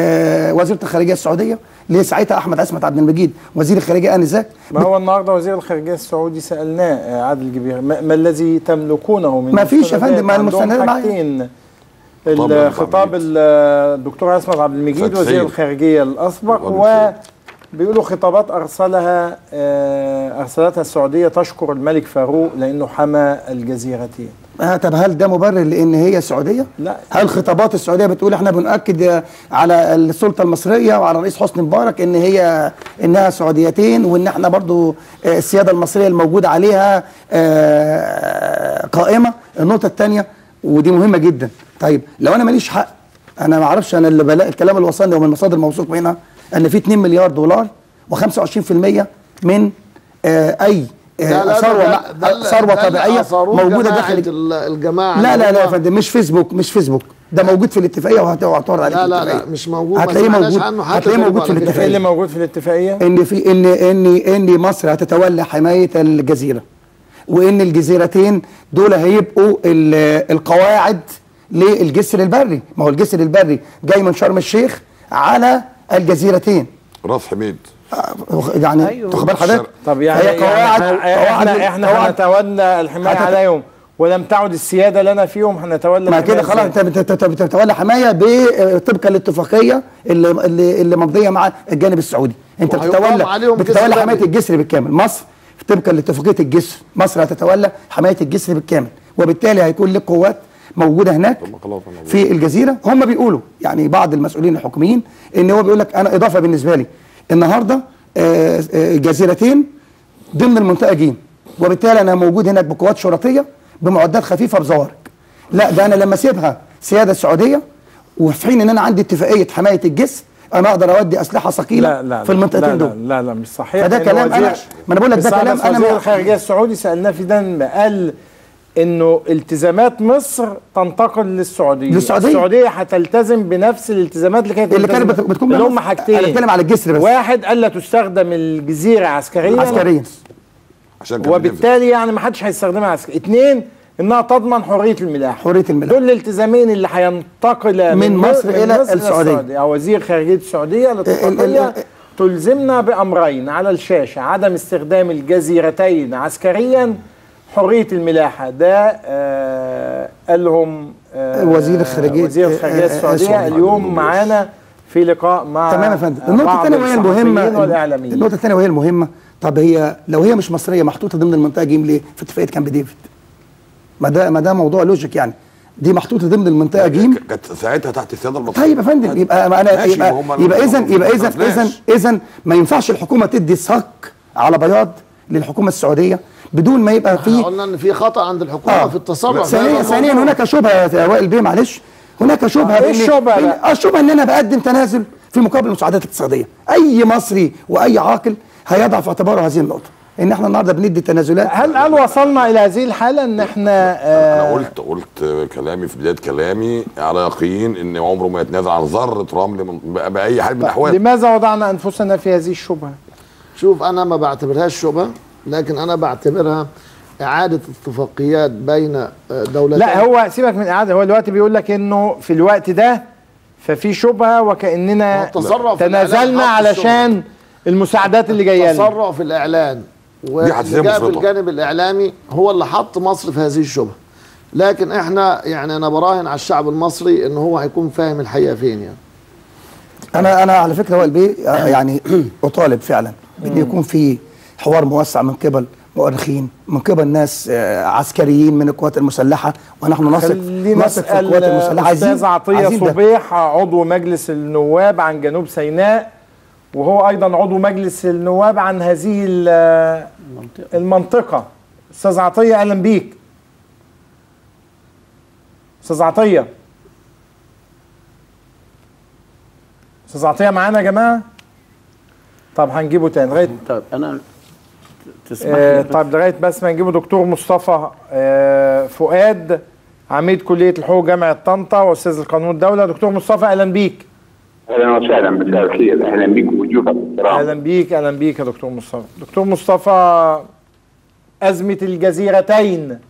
آه وزيره الخارجيه السعوديه لساعتها احمد عصمت عبد المجيد وزير الخارجيه انذاك ما هو النهارده وزير الخارجيه السعودي سالناه آه، عادل جبير ما, ما الذي تملكونه من ما فيش يا مستندات؟ فندم، ما عندهم المستندات معايا. حاجتين خطاب الخطاب عبد ال- الدكتور عصمت عبد المجيد فتحي. وزير الخارجيه الاسبق وبالتالي. وبيقولوا خطابات ارسلها آه، ارسلتها السعوديه تشكر الملك فاروق لانه حمى الجزيرتين آه طب هل ده مبرر لان هي سعوديه؟ لا. هل خطابات السعوديه بتقول احنا بنؤكد آه، على السلطه المصريه وعلى الرئيس حسني مبارك ان هي انها سعوديتين وان احنا برضو آه، السياده المصريه الموجوده عليها آه، قائمه، النقطه الثانيه ودي مهمه جدا، طيب لو انا ماليش حق انا ما اعرفش انا اللي بلاقي الكلام اللي وصلني ومن مصادر موثوق منها ان في 2 مليار دولار و25% من آه، اي ده- آه، ده- ثروه ده- مع- ده- ثروه ده اللي طبيعيه أثروه موجوده جماعة داخل ال- الجماعه لا لا لا يا اللي هم- فندم مش فيسبوك مش فيسبوك ده موجود في الاتفاقيه وهت- وهتعرض عليك لا لا الاتفاقية. لا مش موجود ما هتلاقيه سمعناش موجود عنه حتى هتلاقيه تقريبا موجود في على كده. ايه اللي الاتفاقيه موجود في الاتفاقيه ان في ان ان ان مصر هتتولى حمايه الجزيره وان الجزيرتين دول هيبقوا ال- القواعد للجسر البري ما هو الجسر البري جاي من شرم الشيخ على الجزيرتين راس حميد آه، يعني أيوه. تاخد بال حضرتك طب يعني, هي يعني قواعد احنا قواعد احنا, احنا قواعد- هنتولى الحمايه هتت- عليهم ولم تعد السياده لنا فيهم هنتولى ما كده الحماية خلاص إزاي؟ انت بت- بت- بتتولى حمايه ب- طبقا للاتفاقيه اللي اللي, اللي ممضيه مع الجانب السعودي انت وهيقام بتتولى عليهم جسر بتتولى بدري. حمايه الجسر بالكامل مصر طبقا لاتفاقيه الجسر مصر هتتولى حمايه الجسر بالكامل وبالتالي هيكون لك قوات موجوده هناك طب خلاص أنا بقول. في الجزيره هم بيقولوا يعني بعض المسؤولين الحكوميين ان هو بيقول لك انا اضافه بالنسبه لي النهارده آه، آه، جزيرتين ضمن المنطقه ج وبالتالي انا موجود هناك بقوات شرطيه بمعدات خفيفه بزوارق لا ده انا لما اسيبها سياده السعوديه وفي حين ان انا عندي اتفاقيه حمايه الجسر انا اقدر اودي اسلحه ثقيله لا لا في المنطقتين لا دول لا, لا لا مش صحيح فده لأن كلام وزير- أنا- ما أنا بقول لك ده بس كلام بس أنا وزير ما- الخارجيه السعودي سالناه في ده قال انه التزامات مصر تنتقل للسعوديه للسعودية. السعوديه هتلتزم بنفس الالتزامات اللي كانت اللي كانت ملتزمة. بت- بتكون اللي بنفس- هم حاجتين أنا بتكلم على الجسر بس. واحد الا تستخدم الجزيره عسكريا عسكريا عشان كده وبالتالي يعني ما حدش هيستخدمها عسكري اثنين انها تضمن حريه الملاحه حرية الملاحة. دول الالتزامين اللي هينتقل من مصر إلى السعودية. او وزير خارجيه السعوديه ال- الاتفاقيه ال- تلزمنا بامرين على الشاشه عدم استخدام الجزيرتين عسكريا حريه الملاحه ده آه قال لهم آه وزير الخارجية- وزير الخارجيه آه، آه، السعوديه السعودية. اليوم معانا في لقاء مع تمام يا فندم النقطه بعض الثانيه وهي الصحفيين المهمه والاعلاميين النقطه الثانيه وهي المهمه طب هي لو هي مش مصريه محطوطه ضمن المنطقه جيم ليه في اتفاقيه كامب ديفيد ما ده ما ده موضوع لوجيك يعني دي محطوطه ضمن المنطقه جيم كانت ساعتها تحت السياده المصريه طيب يا فندم يبقى ما انا ماشي، يبقى ما هم- يبقى اذا يبقى اذا ما اذا عرفناش. اذا ما ينفعش الحكومه تدي صك على بياض للحكومه السعوديه بدون ما يبقى احنا في قلنا ان في خطا عند الحكومه في التصرف في ثانيا هذا ثانيا الموضوع. هناك شبهه يا وائل بيه معلش هناك شبهه آه، إيه بإن- الشبهة بإن- بقى؟ آه، الشبهه ان انا بقدم تنازل في مقابل المساعدات الاقتصاديه اي مصري واي عاقل هيضع في اعتباره هذه النقطه ان احنا النهارده بندي تنازلات هل هل وصلنا الى هذه الحاله ان احنا انا آه قلت قلت كلامي في بدايه كلامي على يقين ان عمره ما يتنازل عن ذره رمل من ب- باي حال من الاحوال لماذا وضعنا انفسنا في هذه الشبهه؟ شوف انا ما بعتبرهاش شبهه لكن انا بعتبرها اعاده اتفاقيات بين آه، دولتين لا هو سيبك من الاعاده هو دلوقتي بيقول لك انه في الوقت ده ففي شبهه وكاننا هو التسرع في الإعلان تنازلنا حط علشان المساعدات اللي جايه لنا التسرع في الاعلان دي حساسية واللي جاء في مفرطة. الجانب الاعلامي هو اللي حط مصر في هذه الشبهه لكن احنا يعني انا براهن على الشعب المصري ان هو هيكون فاهم الحقيقه فين يعني انا انا على فكره وائل بيه آه، يعني اطالب فعلا ان يكون في حوار موسع من قبل مؤرخين من قبل ناس آه، عسكريين من القوات المسلحه ونحن نثق خلينا نثق في القوات نسال المسلحه استاذ عطيه عايزين ده. صبيح عضو مجلس النواب عن جنوب سيناء وهو ايضا عضو مجلس النواب عن هذه ال- المنطقه استاذ عطيه اهلا بيك استاذ عطيه استاذ عطيه معانا يا جماعه طب هنجيبه تاني لغايه طيب انا تسمح آه، لي بس؟ طيب لغايه بس ما نجيبه دكتور مصطفى آه، فؤاد عميد كليه الحقوق جامعه طنطا واستاذ القانون الدوله دكتور مصطفى اهلا بيك اهلا وسهلا مساء الخير اهلا بكم وضيوفك الكرام اهلا بيك اهلا بيك يا دكتور مصطفى دكتور مصطفى ازمه الجزيرتين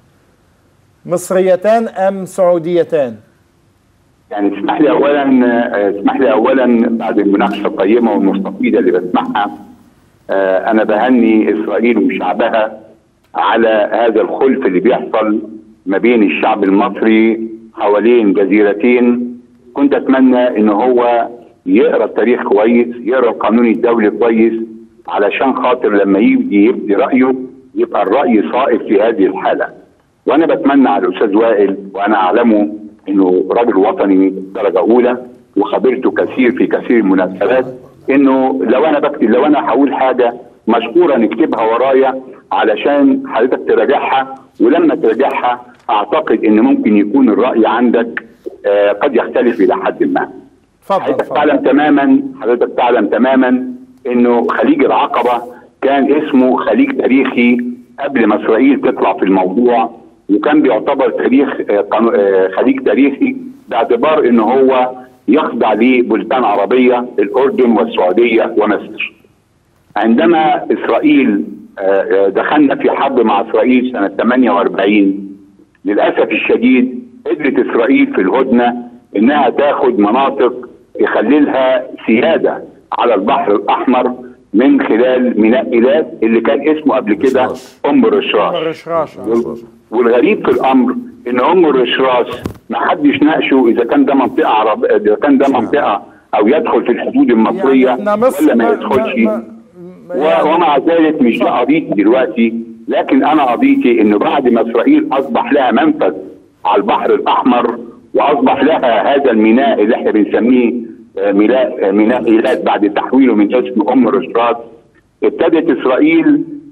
مصريتان ام سعوديتان يعني اسمح لي اولا آه، اسمح لي اولا بعد المناقشه القيمه والمستفيضه اللي بسمعها آه، انا بهني اسرائيل وشعبها على هذا الخلف اللي بيحصل ما بين الشعب المصري حوالين جزيرتين كنت اتمنى ان هو يقرا التاريخ كويس يقرا القانون الدولي كويس علشان خاطر لما يجي يبدي رايه يبقى الراي صائب في هذه الحاله وانا بتمنى على الاستاذ وائل وانا اعلمه انه راجل وطني درجه اولى وخبرته كثير في كثير من المناسبات انه لو انا بكتب لو انا هقول حاجه مشكوره نكتبها ورايا علشان حضرتك تراجعها ولما تراجعها اعتقد ان ممكن يكون الراي عندك آه قد يختلف الى حد ما. اتفضل حضرتك اتفضل تعلم تماما حضرتك تعلم تماما انه خليج العقبه كان اسمه خليج تاريخي قبل ما اسرائيل تطلع في الموضوع وكان بيعتبر تاريخ آه، قانو- آه، خليج تاريخي باعتبار ان هو يخضع لبلدان عربيه الاردن والسعوديه ومصر. عندما اسرائيل آه، آه، دخلنا في حرب مع اسرائيل سنه 48 للاسف الشديد قدرت اسرائيل في الهدنه انها تاخد مناطق يخللها سياده على البحر الاحمر من خلال ميناء ايلات اللي كان اسمه قبل كده ام الرشراش الرشراش وال- والغريب في الامر ان ام الرشراش ما حدش ناقشه اذا كان ده منطقه عرب اذا كان ده منطقه او يدخل في الحدود المصريه يعني احنا مصر ولا ما ما- يدخلش ما- ما- و- ومع ذلك مش ده قضيتي دلوقتي لكن انا قضيتي انه بعد ما اسرائيل اصبح لها منفذ على البحر الاحمر واصبح لها هذا الميناء اللي احنا بنسميه آه، ميناء آه، ميناء ايلات بعد تحويله من اسم ام الرشراش ابتدت اسرائيل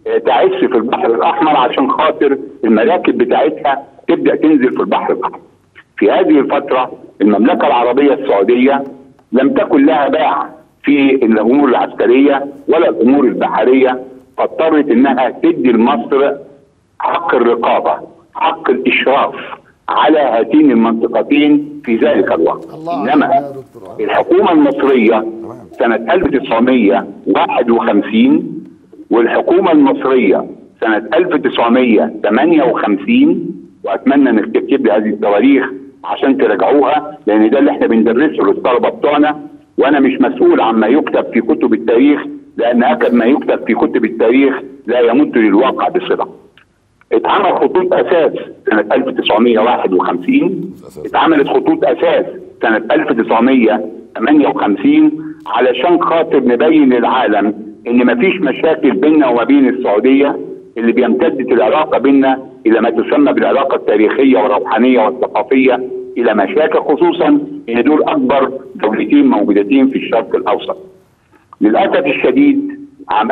آه، تعس في البحر الاحمر عشان خاطر المراكب بتاعتها تبدا تنزل في البحر الاحمر. في هذه الفتره المملكه العربيه السعوديه لم تكن لها باع في الامور العسكريه ولا الامور البحريه فاضطرت انها تدي لمصر حق الرقابه، حق الاشراف على هاتين المنطقتين في ذلك الوقت. الله انما عليك يا دكتور. الحكومه المصريه سنه 1951 والحكومه المصريه سنه 1958 واتمنى انك تكتب لي هذه التواريخ عشان تراجعوها لان ده اللي احنا بندرسه للطلبه بتوعنا وانا مش مسؤول عما يكتب في كتب التاريخ لان اكد ما يكتب في كتب التاريخ لا يمت للواقع بصله. اتعمل خطوط اساس سنه 1951 اتعملت خطوط اساس سنه 1958 علشان خاطر نبين للعالم ان مفيش مشاكل بيننا وما بين السعوديه اللي بيمتدت العلاقه بيننا الى ما تسمى بالعلاقه التاريخيه والروحانيه والثقافيه الى مشاكل خصوصا ان دول اكبر دولتين موجودتين في الشرق الاوسط. للاسف الشديد عام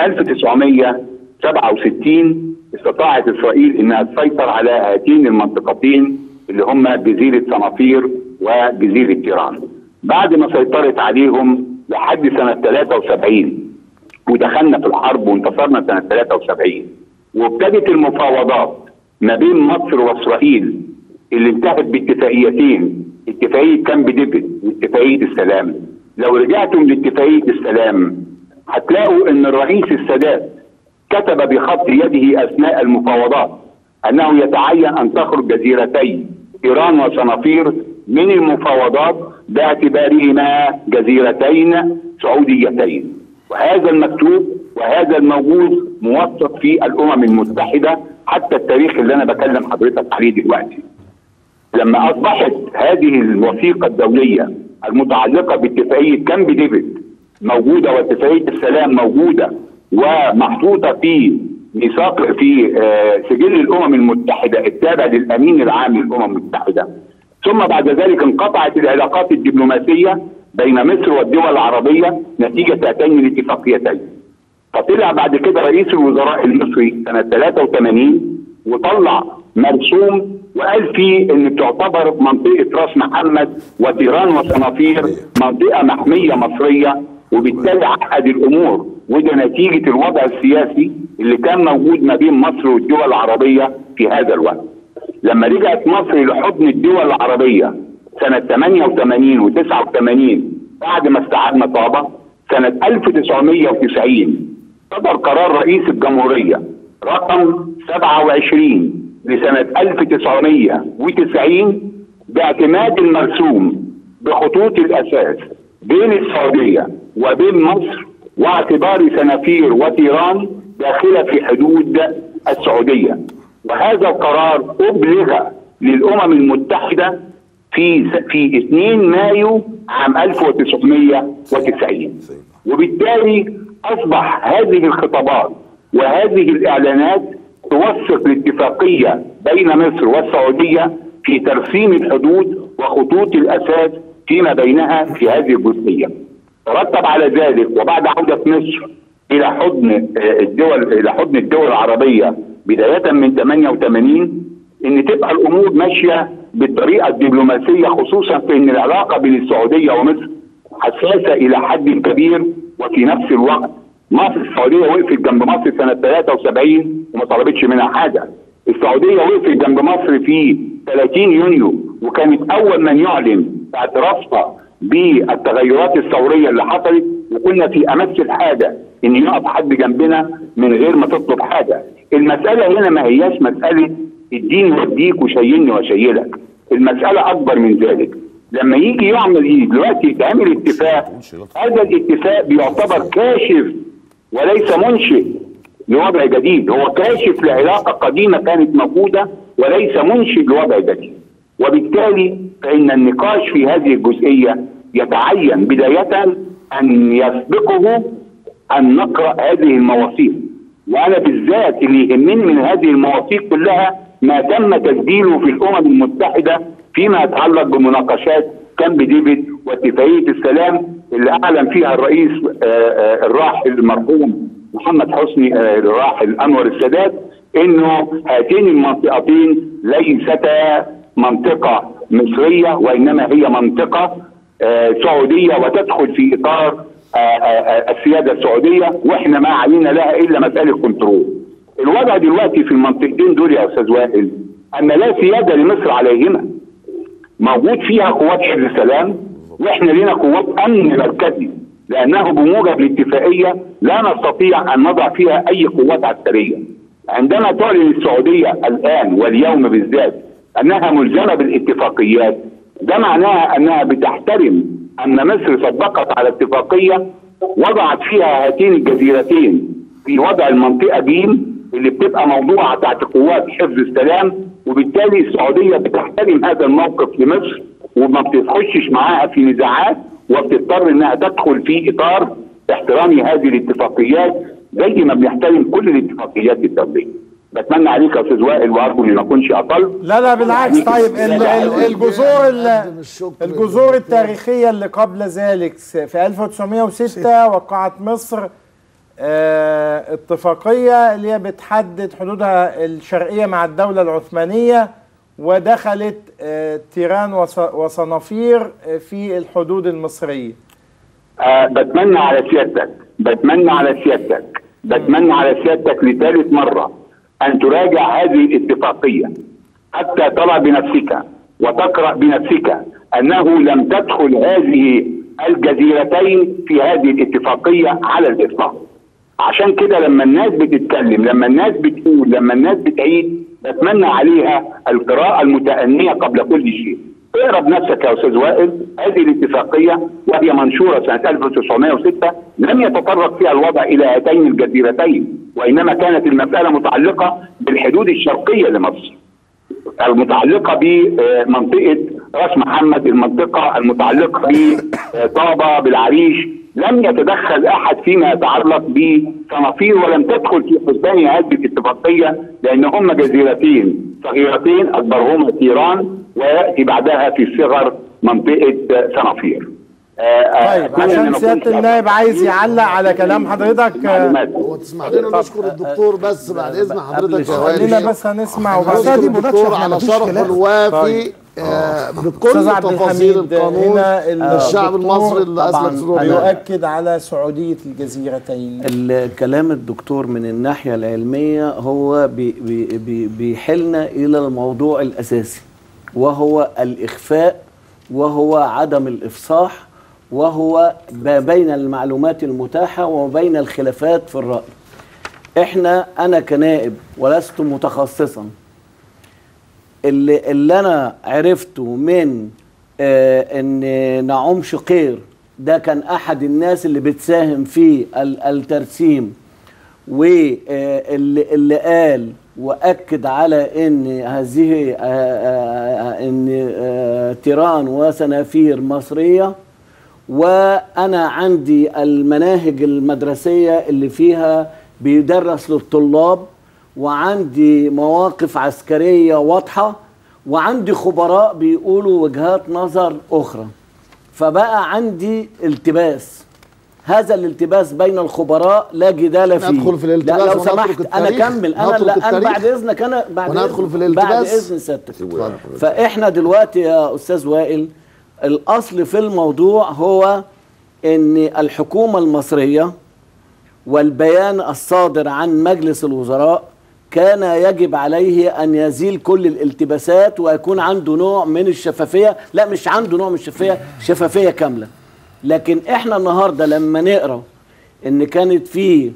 1967 استطاعت اسرائيل انها تسيطر على هاتين المنطقتين اللي هما جزيره صنافير وجزيره تيران. بعد ما سيطرت عليهم لحد سنه 73 ودخلنا في الحرب وانتصرنا سنه 73 وابتدت المفاوضات ما بين مصر واسرائيل اللي انتهت باتفاقيتين اتفاقيه كامب ديفيد واتفاقيه السلام لو رجعتم لاتفاقيه السلام هتلاقوا ان الرئيس السادات كتب بخط يده اثناء المفاوضات انه يتعين ان تخرج جزيرتي ايران وصنافير من المفاوضات باعتبارهما جزيرتين سعوديتين وهذا المكتوب وهذا الموجود موثق في الامم المتحده حتى التاريخ اللي انا بكلم حضرتك عليه دلوقتي. لما اصبحت هذه الوثيقه الدوليه المتعلقه باتفاقيه كامب ديفيد موجوده واتفاقيه السلام موجوده ومحطوطه في ميثاق في آه، سجل الامم المتحده التابع للامين العام للامم المتحده ثم بعد ذلك انقطعت العلاقات الدبلوماسيه بين مصر والدول العربيه نتيجه هاتين الاتفاقيتين. فطلع بعد كده رئيس الوزراء المصري سنه 83 وطلع مرسوم وقال فيه ان تعتبر منطقه راس محمد وتيران وصنافير منطقه محميه مصريه وبالتالي عقد الامور وده نتيجه الوضع السياسي اللي كان موجود ما بين مصر والدول العربيه في هذا الوقت. لما رجعت مصر لحضن الدول العربيه سنه 88 و89 بعد ما استعدنا طابه سنه 1990 صدر قرار رئيس الجمهوريه رقم 27 لسنه 1990 باعتماد المرسوم بخطوط الاساس بين السعوديه وبين مصر واعتبار سنافير وتيران داخله في حدود السعوديه وهذا القرار ابلغ للامم المتحده في في 2 مايو عام 1990 وبالتالي اصبح هذه الخطابات وهذه الاعلانات توثق الاتفاقيه بين مصر والسعوديه في ترسيم الحدود وخطوط الاساس فيما بينها في هذه الجزئيه. ترتب على ذلك وبعد عوده مصر الى حضن آه، الدول الى حضن الدول العربيه بدايه من 88 ان تبقى الامور ماشيه بالطريقه الدبلوماسيه خصوصا في ان العلاقه بين السعوديه ومصر حساسه الى حد كبير وفي نفس الوقت مصر السعوديه وقفت جنب مصر سنه 73 وما طلبتش منها حاجه. السعوديه وقفت جنب مصر في 30 يونيو وكانت اول من يعلن اعترافها بالتغيرات الثوريه اللي حصلت وكنا في امس الحاجه ان يقف حد جنبنا من غير ما تطلب حاجه. المساله هنا ما هياش مساله الدين يوديك وشيلني وشيلك. المساله اكبر من ذلك. لما يجي يعمل ايه دلوقتي يتعمل اتفاق هذا الاتفاق بيعتبر كاشف وليس منشئ لوضع جديد هو كاشف لعلاقه قديمه كانت موجوده وليس منشئ لوضع جديد وبالتالي فان النقاش في هذه الجزئيه يتعين بدايه ان يسبقه ان نقرا هذه المواثيق وانا بالذات اللي يهمني من هذه المواثيق كلها ما تم تسجيله في الامم المتحده فيما يتعلق بمناقشات كامب ديفيد واتفاقيه السلام اللي اعلن فيها الرئيس آه، آه، الراحل المرحوم محمد حسني آه، الراحل انور السادات انه هاتين المنطقتين ليستا منطقه مصريه وانما هي منطقه آه، سعوديه وتدخل في اطار آه، آه، آه، السياده السعوديه واحنا ما علينا لها الا مساله كنترول. الوضع دلوقتي في المنطقتين دول يا استاذ وائل ان لا سياده لمصر عليهما. موجود فيها قوات حفظ السلام واحنا لنا قوات امن مركزي لانه بموجب الاتفاقيه لا نستطيع ان نضع فيها اي قوات عسكريه. عندما تعلن السعوديه الان واليوم بالذات انها ملزمه بالاتفاقيات ده معناها انها بتحترم ان مصر صدقت على اتفاقيه وضعت فيها هاتين الجزيرتين في وضع المنطقه جيم اللي بتبقى موضوعه تحت قوات حفظ السلام وبالتالي السعوديه بتحترم هذا الموقف لمصر وما بتخشش معاها في نزاعات وبتضطر انها تدخل في اطار احترام هذه الاتفاقيات زي ما بنحترم كل الاتفاقيات الدوليه. بتمنى عليك يا استاذ وائل وارجو اني ما اكونش اطلت لا لا بالعكس طيب ال- ال- الجذور ال- أقدم الشكر الجذور التاريخية اللي قبل ذلك في 1906 وقعت مصر آه، اتفاقية اللي هي بتحدد حدودها الشرقية مع الدولة العثمانية ودخلت آه، تيران وص- وصنافير آه، في الحدود المصرية آه بتمنى على سيادتك بتمنى على سيادتك بتمنى على سيادتك لثالث مرة أن تراجع هذه الاتفاقية حتى ترى بنفسك وتقرأ بنفسك أنه لم تدخل هذه الجزيرتين في هذه الاتفاقية على الإطلاق عشان كده لما الناس بتتكلم لما الناس بتقول لما الناس بتعيد بتمنى عليها القراءة المتأنية قبل كل شيء اقرا بنفسك يا استاذ وائل هذه الاتفاقيه وهي منشوره سنه 1906 لم يتطرق فيها الوضع الى هاتين الجزيرتين وانما كانت المساله متعلقه بالحدود الشرقيه لمصر المتعلقه بمنطقه راس محمد المنطقه المتعلقه بطابه بالعريش لم يتدخل احد فيما يتعلق بصنافير ولم تدخل في حسبان هذه الاتفاقيه لان هم جزيرتين صغيرتين اكبرهما تيران وياتي بعدها في الصغر منطقه صنافير. آه، آه، طيب أتمنى إن عشان ما سيادة أكونش النائب عايز يعلق على كلام حضرتك آه، معلومات. هو تسمح لنا نشكر الدكتور بس بعد اذن حضرتك يا وائل خلينا بس هنسمع بس وبعدين دي نشكر مناقشة، الدكتور احنا على مفيش شرحه خلاف. الوافي آه بكل أستاذ عبد تفاصيل الحميد القانون هنا ال- الشعب الدكتور المصري اللي طبعاً اسلك صدور أيوة. يؤكد على سعودية الجزيرتين الكلام الدكتور من الناحية العلمية هو بي بي بي بيحلنا إلى الموضوع الأساسي وهو الإخفاء وهو عدم الإفصاح وهو ما بين المعلومات المتاحة وبين الخلافات في الرأي احنا انا كنائب ولست متخصصا اللي, اللي انا عرفته من آه ان نعوم شقير ده كان احد الناس اللي بتساهم في ال- الترسيم واللي اللي قال واكد على ان هذه آه، آه، ان آه، تيران وسنافير مصريه وانا عندي المناهج المدرسيه اللي فيها بيدرس للطلاب وعندي مواقف عسكريه واضحه وعندي خبراء بيقولوا وجهات نظر اخرى فبقى عندي التباس هذا الالتباس بين الخبراء لا جدال فيه ندخل في الالتباس لا لو ونترك سمحت انا التاريخ. كمل انا نترك لا انا التاريخ. بعد اذنك انا بعد وندخل إذن- في الالتباس. بعد اذن سيادتك فاحنا دلوقتي يا استاذ وائل الاصل في الموضوع هو ان الحكومه المصريه والبيان الصادر عن مجلس الوزراء كان يجب عليه ان يزيل كل الالتباسات ويكون عنده نوع من الشفافيه لا مش عنده نوع من الشفافيه شفافيه كامله لكن احنا النهارده لما نقرا ان كانت في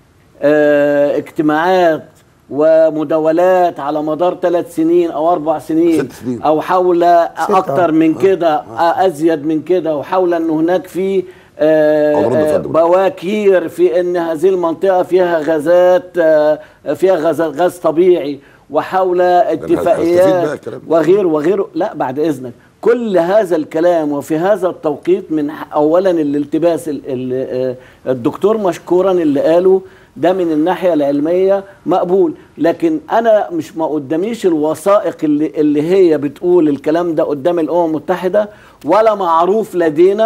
آه اجتماعات ومداولات على مدار ثلاث سنين او اربع سنين ست سنين. او حول اكتر من كده ازيد من كده وحول ان هناك في آه، أمراض آه، تفضل. بواكير في ان هذه المنطقه فيها غازات آه، فيها غاز غاز طبيعي وحول هنستفيد بقى اتفاقيات الكلام ده. وغيره وغيره لا بعد اذنك كل هذا الكلام وفي هذا التوقيت من ح- اولا الالتباس ال- ال- آه، الدكتور مشكورا اللي قاله ده من الناحيه العلميه مقبول لكن انا مش ما قداميش الوثائق اللي اللي هي بتقول الكلام ده قدام الامم المتحده ولا معروف لدينا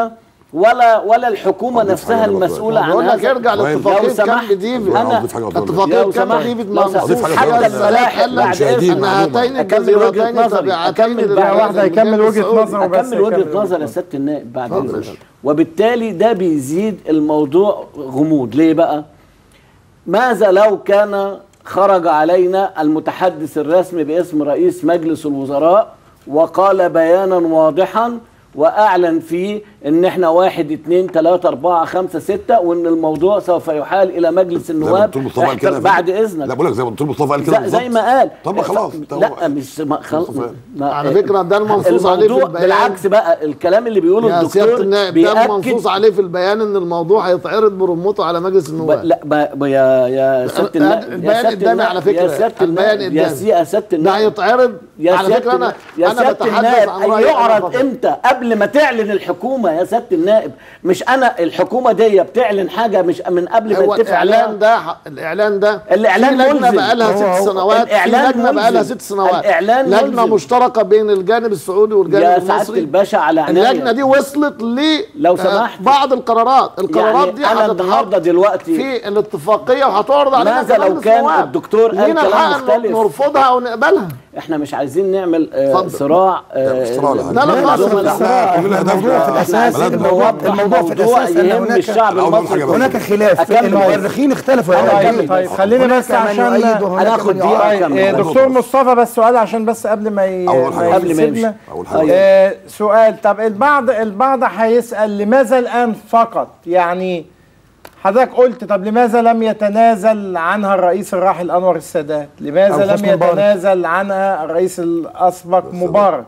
ولا ولا الحكومه أضيف نفسها حاجة بقى. المسؤوله عن بقول لك هذا ارجع لو لاتفاقيه سمحت، كامب ديفيد أنا- أضيف حاجة أقولها. اتفاقيه لو كامب سمحت، ديفيد لو مع سمحت. أضيف حاجة حتى أقولها. الملاحق قال لك بعد مشاهدين. إذنك. ان هاتين اكمل وجهه الجزيرتين نظري تابعتين اكمل للجانب بعد واحدة إذنك. يكمل وجهة السعودي. نظره بس اكمل وجهه يكمل نظر يا سياده النائب بعد اذنك وبالتالي ده بيزيد الموضوع غموض ليه بقى ماذا لو كان خرج علينا المتحدث الرسمي باسم رئيس مجلس الوزراء وقال بيانا واضحا واعلن فيه ان احنا واحد اتنين تلاته اربعه خمسه سته وان الموضوع سوف يحال الى مجلس زي ما النواب الدكتور مصطفى قال كده احتر- بعد اذنك لا بقول لك زي ما الدكتور مصطفى قال كده زي, زي بالظبط. ما قال طب ما خلاص ف- طب لا مش ما خل... مصطفى. ما على فكرة ده المنصوص عليه في الموضوع البيان. بالعكس بقى الكلام اللي بيقوله يا الدكتور سياده النائب ده بيأكد منصوص عليه في البيان ان الموضوع هيتعرض برمته على مجلس ب... النواب لا ب... ب... يا يا سياده النائب يا البيان سيادة قدامي النائب- على فكرة. يا سياده البيان النائب يا قدامي. سي- يا سياده ده النائب هيتعرض يا على سيادة فكره انا النائب- يا انا سيادة بتحدث النائب عن أن رايي يعرض فقط. امتى قبل ما تعلن الحكومه يا سياده النائب مش انا الحكومه دي بتعلن حاجه مش من قبل ما هو يتفق الاعلان عليها ده الاعلان ده الإعلان في لجنه ملزم. بقى لها هو- ست هو- سنوات في الإعلان لجنه بقى لها ملزم. ست سنوات الإعلان لجنه ملزم. مشتركه بين الجانب السعودي والجانب يا سعاده المصري الباشا على عناية اللجنه دي وصلت ل لو آه، سمحت. بعض القرارات القرارات يعني دي أنا هتتحط النهاردة دلوقتي في الاتفاقيه وهتعرض علينا ماذا لو كمجلس كان نواب. الدكتور قال لينا كلام الحق إن مختلف؟ نرفضها او نقبلها احنا مش عايزين نعمل آه اتفضل. صراع آه مش صراع، لا. لا، لا، خالص. الزملاء. صراع. كلنا هدفنا الموضوع في الأساس بلدنا. الموضوع- نوضح الموضوع في موضوع الأساس أن يهم هناك- الشعب أنا أقول المصري حاجة بس. هناك خلاف أكمل. المؤرخين اختلفوا أنا يا أكمل. راجل. طيب خلينا هناك بس من عشان يؤيد وهناك هناخد من دقيقة يعارض. كاملة. إيه، دكتور مصطفى بس سؤال عشان بس قبل ما ي... أول حاجة. قبل ما يمشي. يسيبنا. أول حاجة. آه، سؤال طب البعض البعض هيسأل لماذا الآن فقط يعني حضرتك قلت طب لماذا لم يتنازل عنها الرئيس الراحل أنور السادات لماذا أو لم حسني مبارك. يتنازل عنها الرئيس الأسبق مبارك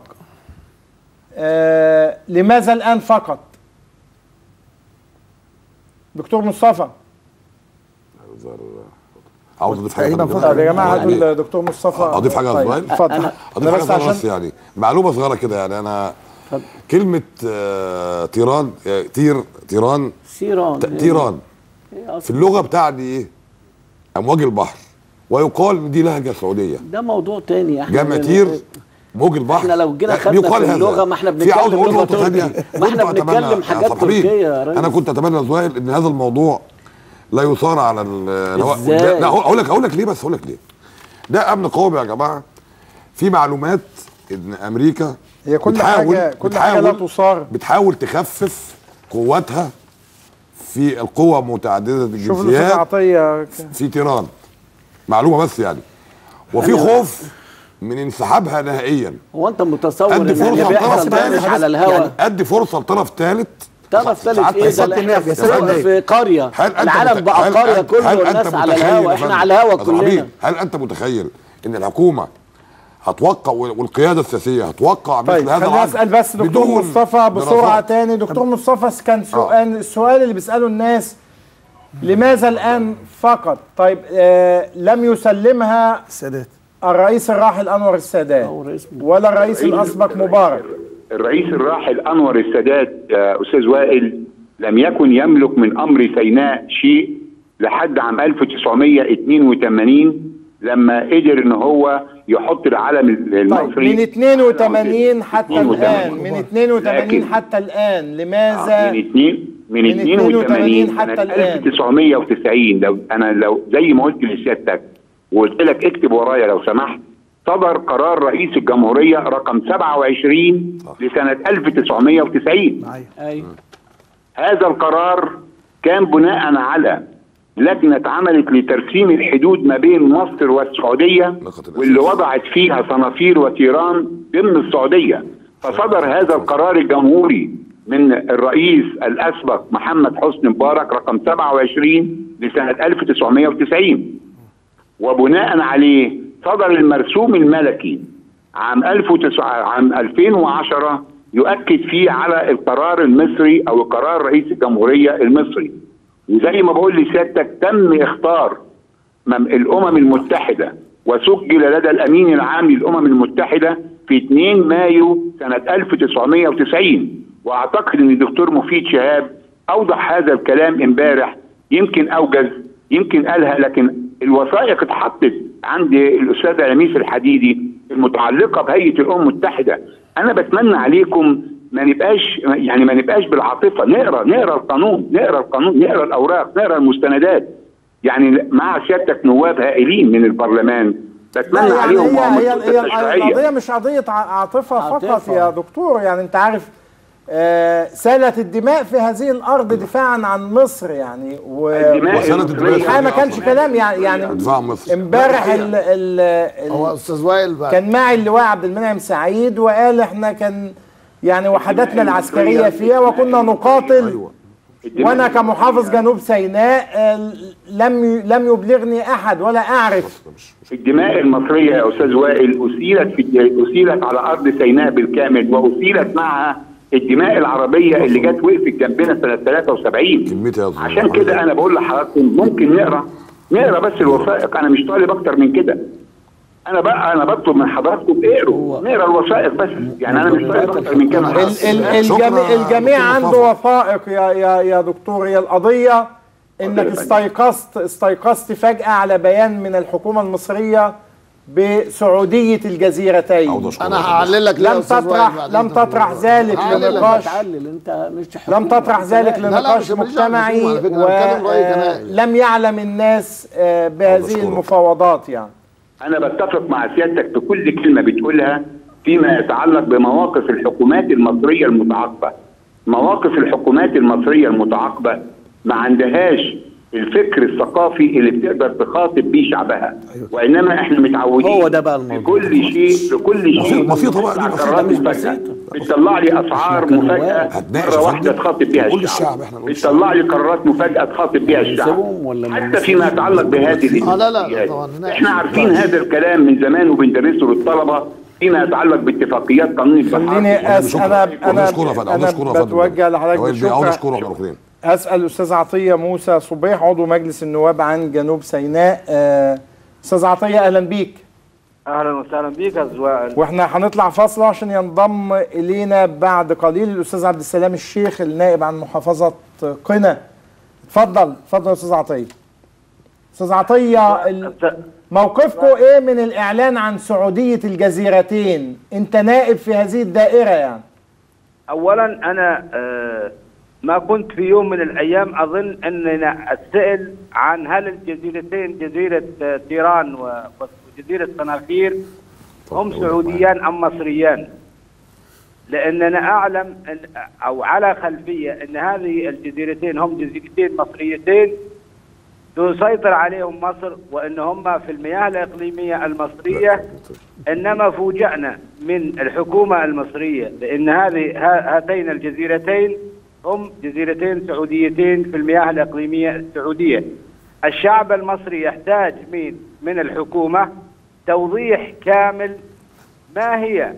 آه لماذا الآن فقط دكتور مصطفى عاوز اضيف حاجه تقريباً كمان. فضل. طب يا جماعة يعني هاتوا الدكتور مصطفى اضيف حاجه طيب، صغير اتفضل أنا- اضيف أنا حاجه بس صغيره عشان بس يعني معلومه صغيره كده يعني انا كلمه آه، تيران آه، تير تيران سيران ت- تيران في اللغه بتاعتي ايه امواج البحر ويقال ان دي لهجه سعوديه ده موضوع تاني احنا جمع تير موج البحر احنا لو جينا لا، خدنا بيقال في هذا. اللغة ما احنا في عاوز بنتكلم اقول لغة نقطه ثانيه تركي. ما احنا كنت أتمنى بنتكلم يا حاجات صاحبي، تركية يا ريس. انا كنت اتمنى يا زهير ان هذا الموضوع لا يثار على ال- الهواء إزاي؟ لا لا، اقول لك اقول لك ليه بس اقول لك ليه ده امن قومي يا جماعه في معلومات ان امريكا هي كل بتحاول حاجة كل حاجة لا بتحاول تصار بتحاول تخفف قوتها في القوى متعدده شوف الأستاذ الجنسيات عطية في تيران معلومه بس يعني وفي خوف من انسحابها نهائيا هو انت متصور ادي ان اللي فرصه بيحصل ده لطرف مش على ثالث الهوا يعني ادي فرصه لطرف ثالث طرف ثالث ايه ده اللي احنا في- في قريه هل انت العالم مت- بقى هل قريه أنت- كله هل أنت والناس على متخيل الهوا يا احنا فندم؟ على الهوا يا صاحبي، كلنا هل انت متخيل ان الحكومه هتوقع والقياده السياسيه هتوقع مثل طيب هذا خليني العقد اسال بس دكتور بدون مصطفى بسرعه دراسات؟ تاني دكتور مصطفى كان سؤال السؤال اللي بيساله الناس لماذا الان فقط طيب آه لم يسلمها السادات الرئيس الراحل انور السادات أو رئيس- ولا الرئيس الاسبق مبارك الرئيس الراحل انور السادات آه، استاذ وائل لم يكن يملك من امر سيناء شيء لحد عام 1982 لما قدر ان هو يحط العلم طيب المصري من 82 حتى 82. الان من 82 لكن- حتى الان آه، لماذا من اتنين من, من 82 82 حتى سنة الآن. 1990 لو انا لو زي ما قلت لسيادتك وقلت لك اكتب ورايا لو سمحت صدر قرار رئيس الجمهورية رقم 27 لسنة 1990 معايا ايوه هذا القرار كان بناء على لجنة عملت لترسيم الحدود ما بين مصر والسعودية نقطة الأساس. واللي وضعت فيها صنافير وتيران ضمن السعودية فصدر هذا القرار الجمهوري من الرئيس الأسبق محمد حسني مبارك رقم 27 لسنة 1990 وبناء عليه صدر المرسوم الملكي عام 1900 عام 2010 يؤكد فيه على القرار المصري او قرار رئيس الجمهوريه المصري وزي ما بقول لسيادتك تم اختار مم- الامم المتحده وسجل لدى الامين العام للامم المتحده في 2 مايو سنه 1990 واعتقد ان الدكتور مفيد شهاب اوضح هذا الكلام امبارح يمكن اوجز يمكن قالها لكن الوثائق اتحطت عند الاستاذه لميس الحديدي المتعلقه بهيئه الامم المتحده انا بتمنى عليكم ما نبقاش يعني ما نبقاش بالعاطفه نقرا نقرا القانون نقرا القانون نقرا الاوراق نقرا المستندات يعني مع سيادتك نواب هائلين من البرلمان لا بتمنى يعني عليهم هي هي, السلطه هي التشريعيه القضيه مش قضيه ع- عاطفه فقط عاطفة. يا دكتور يعني انت عارف آه، سالت الدماء في هذه الارض دفاعا عن مصر يعني و الدماء وسنة المصرية- الدماء الحقيقه ما كانش أصلاً. كلام يعني يعني دفاع مصر امبارح ال ال هو ال استاذ وائل بقى كان معي اللواء عبد المنعم سعيد وقال احنا كان يعني وحداتنا العسكريه فيها وكنا نقاتل الدماء وانا كمحافظ جنوب سيناء آه، لم ي- لم يبلغني احد ولا اعرف الدماء المصريه يا استاذ وائل اسيلت في اسيلت على ارض سيناء بالكامل واسيلت معها الدماء العربيه اللي جت وقفت جنبنا سنه 73 كلمتي يا أستاذ عشان وائل. كده انا بقول لحضراتكم ممكن نقرا نقرا بس الوثائق انا مش طالب اكتر من كده انا بقى انا بطلب من حضراتكم اقروا نقرا الوثائق بس يعني انا مش طالب اكتر من كده ال ال شكراً الجميع, يا الجميع دكتور عنده مصطفى. وثائق يا يا يا دكتور هي القضيه انك قضية استيقظت استيقظت فجاه على بيان من الحكومه المصريه بسعوديه الجزيرتين عاوز أشكرك. انا هعلل لك ليه يا لم أستاذ وائل تطرح بعد لم إذنك. تطرح ذلك هعلل لك. لنقاش تعلل انت مش لم تطرح ذلك لا، لنقاش مش- مش دعوة مجتمعي بالحكومة على فكرة، أنا بتكلم رأي جماعي. ولم يعلم الناس آه، بهذه أشكرك. المفاوضات يعني انا بتفق مع سيادتك في كل كلمه بتقولها فيما يتعلق بمواقف الحكومات المصريه المتعاقبه مواقف الحكومات المصريه المتعاقبه ما عندهاش الفكر الثقافي اللي بتقدر تخاطب بيه شعبها وانما احنا متعودين هو ده بقى الموضوع. لكل شيء لكل ما في- شيء ما في طبقة دي بتطلع بسيطة. قرارات مش مفاجأة. بسيطة. بتطلع لي اسعار كان مفاجاه نواب. هتناقش مره يا واحده فندم. تخاطب بيها نقول الشعب للشعب، إحنا نقول للشعب. بتطلع لي قرارات مفاجاه تخاطب بيها الشعب نحسبهم ولا ما حتى فيما يتعلق بهذه آه، لا، لا، الاتفاقيات. طبعاً، لا. احنا عارفين هذا الكلام من زمان وبندرسه للطلبه فيما يتعلق باتفاقيات قانون البحار خليني أس شكراً. انا عاوز انا أشكره يا فندم، عاوز انا أشكره يا فندم. بتوجه لحضرتك يا وائل بيه، عاوز بالشكر اشكره احنا الاثنين اسال الاستاذ عطيه موسى صبيح عضو مجلس النواب عن جنوب سيناء آه، استاذ عطيه اهلا بيك اهلا وسهلا بك يا زوائل واحنا هنطلع فاصله عشان ينضم الينا بعد قليل الاستاذ عبد السلام الشيخ النائب عن محافظه قنا اتفضل اتفضل يا استاذ عطيه استاذ عطيه ال- موقفكم ايه من الاعلان عن سعوديه الجزيرتين انت نائب في هذه الدائره يعني اولا انا آه، ما كنت في يوم من الايام اظن اننا اسال عن هل الجزيرتين جزيره آه، تيران و- وجزيره قنافير هم سعوديان ام مصريان لاننا اعلم أن او على خلفيه ان هذه الجزيرتين هم جزيرتين مصريتين تسيطر عليهم مصر وان هم في المياه الاقليميه المصريه انما فوجئنا من الحكومه المصريه بان هذه ها- هاتين الجزيرتين هم جزيرتين سعوديتين في المياه الاقليميه السعوديه. الشعب المصري يحتاج من من الحكومه توضيح كامل ما هي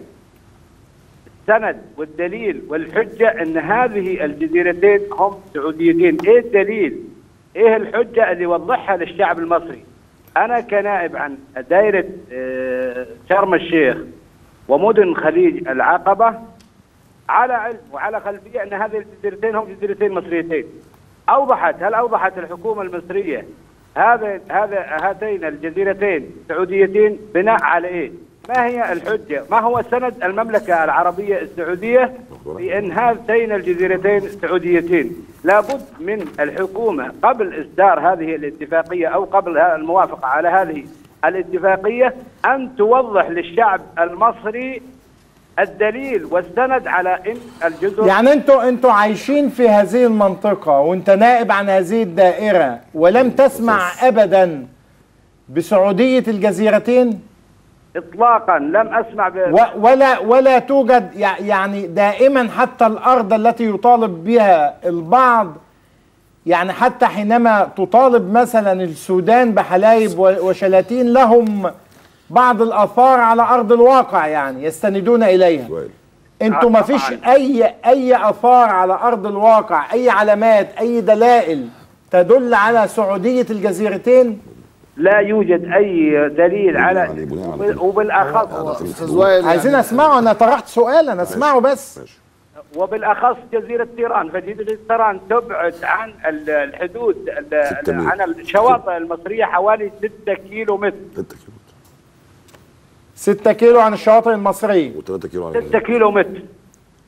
السند والدليل والحجه ان هذه الجزيرتين هم سعوديتين، ايه الدليل؟ ايه الحجه اللي يوضحها للشعب المصري؟ انا كنائب عن دائره آه، شرم الشيخ ومدن خليج العقبه على علم وعلى خلفيه ان هذه الجزيرتين هم جزيرتين مصريتين. اوضحت هل اوضحت الحكومه المصريه هذا هذا هاتين الجزيرتين سعوديتين بناء على ايه؟ ما هي الحجه؟ ما هو سند المملكه العربيه السعوديه بان هاتين الجزيرتين سعوديتين؟ لابد من الحكومه قبل اصدار هذه الاتفاقيه او قبل ها- الموافقه على هذه الاتفاقيه ان توضح للشعب المصري الدليل والسند على ان الجزر يعني انتوا انتوا عايشين في هذه المنطقة وانت نائب عن هذه الدائرة ولم تسمع ابدا بسعودية الجزيرتين اطلاقا لم اسمع ب... و- ولا ولا توجد يع- يعني دائما حتى الارض التي يطالب بها البعض يعني حتى حينما تطالب مثلا السودان بحلايب و- وشلاتين لهم بعض الاثار على ارض الواقع يعني يستندون اليها وائل. انتوا ما فيش اي اي اثار على ارض الواقع اي علامات اي دلائل تدل على سعوديه الجزيرتين لا يوجد اي دليل على عليه بناء على كده. وبالاخص استاذ وائل عايزين يعني اسمعه انا طرحت سؤال انا اسمعه بس ماشي وبالاخص جزيره تيران فجزيره تيران تبعد عن ال- الحدود ال- ستة ميل. عن الشواطئ المصريه حوالي 6 كيلو متر 6 كيلو 6 كيلو عن الشواطئ المصريه و3 كيلو على 6 كيلو متر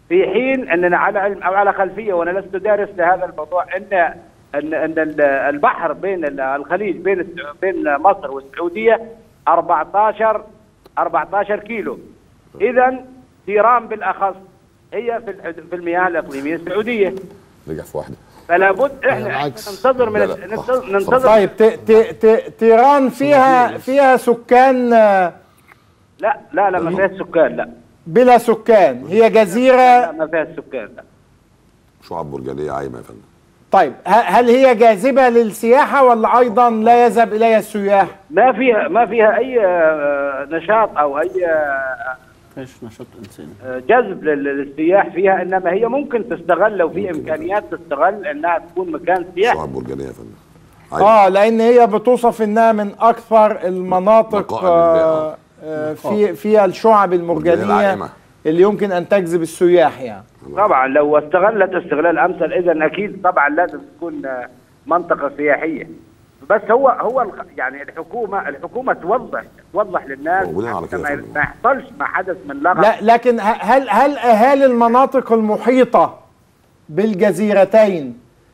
في حين اننا على علم او على خلفيه وانا لست دارس لهذا الموضوع ان ان ان ال- البحر بين ال- الخليج بين السع- بين مصر والسعوديه 14 14 كيلو اذا تيران بالاخص هي في الحد- في المياه الاقليميه السعوديه رجع في واحده فلا بد احنا بالعكس. ننتظر من لا، لا. ننتظر, ننتظر طيب ت- ت- ت- تيران فيها فيها سكان آه، لا لا لا ما فيها سكان لا بلا سكان هي لا جزيرة ما فيها سكان لا شعاب برجانيه عايمه يا فندم طيب ه- هل هي جاذبة للسياحة ولا أيضا لا يذهب إليها السياح؟ ما فيها ما فيها اي آه، نشاط او اي آه، فيش نشاط انساني آه، جذب لل- للسياح فيها انما هي ممكن تستغل لو في امكانيات تستغل انها تكون مكان سياحي شعاب برجانيه يا فندم عايمة. اه لان هي بتوصف انها من اكثر المناطق مقائم آه آه في فيها الشعب المرجانيه العائمة. اللي يمكن ان تجذب السياح يعني طبعا لو استغلت استغلال امثل اذا اكيد طبعا لازم تكون آه، منطقه سياحيه بس هو هو الخ- يعني الحكومه الحكومه توضح توضح للناس موجودين على حتى كده ما فعلا. ما يحصلش ما حدث من لغط لا لكن ه- هل هل اهالي المناطق المحيطه بالجزيرتين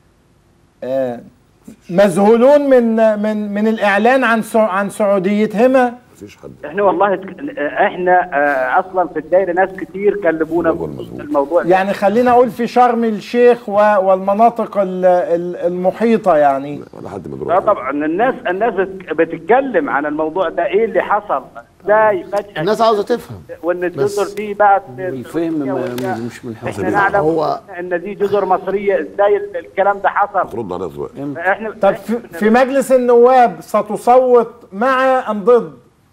آه مذهولون من من من الاعلان عن سع- عن سعوديتهما مفيش حد احنا والله تك- احنا آه، اصلا في الدايره ناس كتير كلمونا مظبوط، بخصوص مظبوط. الموضوع ده. يعني خلينا اقول في شرم الشيخ و- والمناطق ال- ال- المحيطه يعني ولا حد لا مدروك طبعا الناس الناس بت- بتتكلم عن الموضوع ده ايه اللي حصل ازاي فجاه الناس عاوزه تفهم وان بس. الجزر دي بقت الفهم ما- مش من احنا الحاصل نعلم هو- ان دي جزر مصريه ازاي ال- الكلام ده حصل ترد على الاسواق احنا طب في, في مجلس النواب ستصوت مع ام ضد؟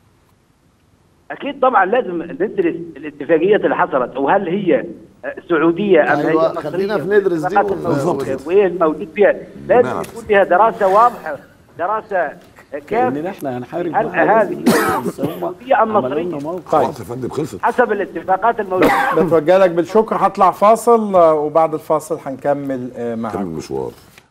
اكيد طبعا لازم ندرس الاتفاقيات اللي حصلت وهل هي سعوديه ام أيوة، هي مصريه خلينا في ندرس دي والاتفاقات ونظبط الموجودة كده. وايه الموجود فيها لازم نعم. يكون فيها دراسه واضحه دراسه كأننا كافيه احنا هنحارب هل واحد هذه بس هم سعوديه ام عملوا لنا مصريه موقف خلاص يا فندم خلصت حسب الاتفاقات الموجوده بتوجه لك بالشكر هطلع فاصل آه، وبعد الفاصل هنكمل آه، كمل معاك المشوار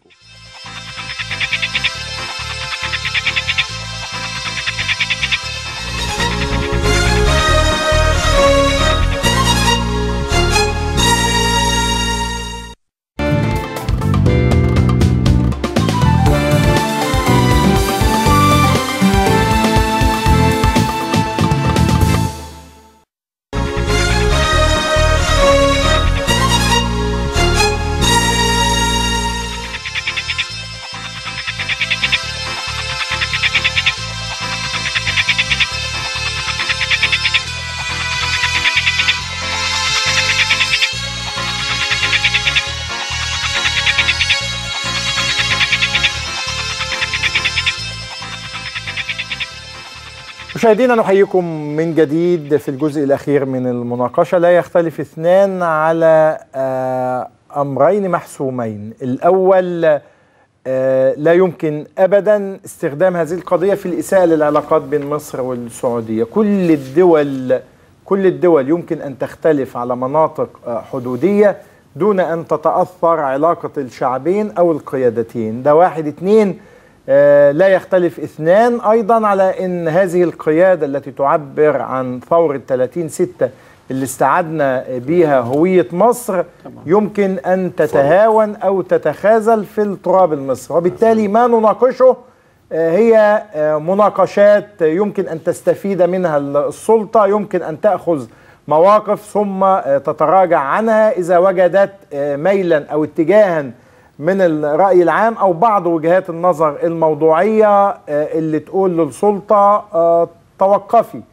مشاهدينا نحييكم من جديد في الجزء الأخير من المناقشة لا يختلف اثنان على آه، أمرين محسومين الأول آه، لا يمكن أبدا استخدام هذه القضية في الإساءة للعلاقات بين مصر والسعودية كل الدول كل الدول يمكن أن تختلف على مناطق آه، حدودية دون أن تتأثر علاقة الشعبين أو القيادتين ده واحد اتنين آه، لا يختلف اثنان أيضا على أن هذه القيادة التي تعبر عن ثورة 30 ستة اللي استعدنا بيها هوية مصر يمكن أن تتهاون أو تتخاذل في التراب المصري وبالتالي ما نناقشه آه، هي آه، مناقشات يمكن أن تستفيد منها السلطة يمكن أن تأخذ مواقف ثم آه، تتراجع عنها إذا وجدت آه، ميلا أو اتجاها من الرأي العام أو بعض وجهات النظر الموضوعية آه، اللي تقول للسلطة آه، توقفي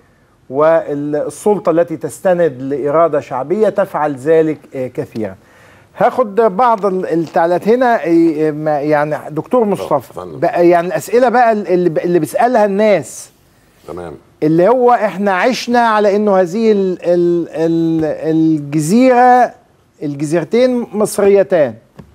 والسلطة التي تستند لإرادة شعبية تفعل ذلك آه، كثيرا هاخد بعض ال- التعليقات هنا آه، ما- يعني دكتور مصطفى فندم. بقى يعني الأسئلة بقى اللي, اللي بيسألها الناس تمام اللي هو احنا عشنا على انه هذه ال ال ال الجزيره الجزيرتين مصريتان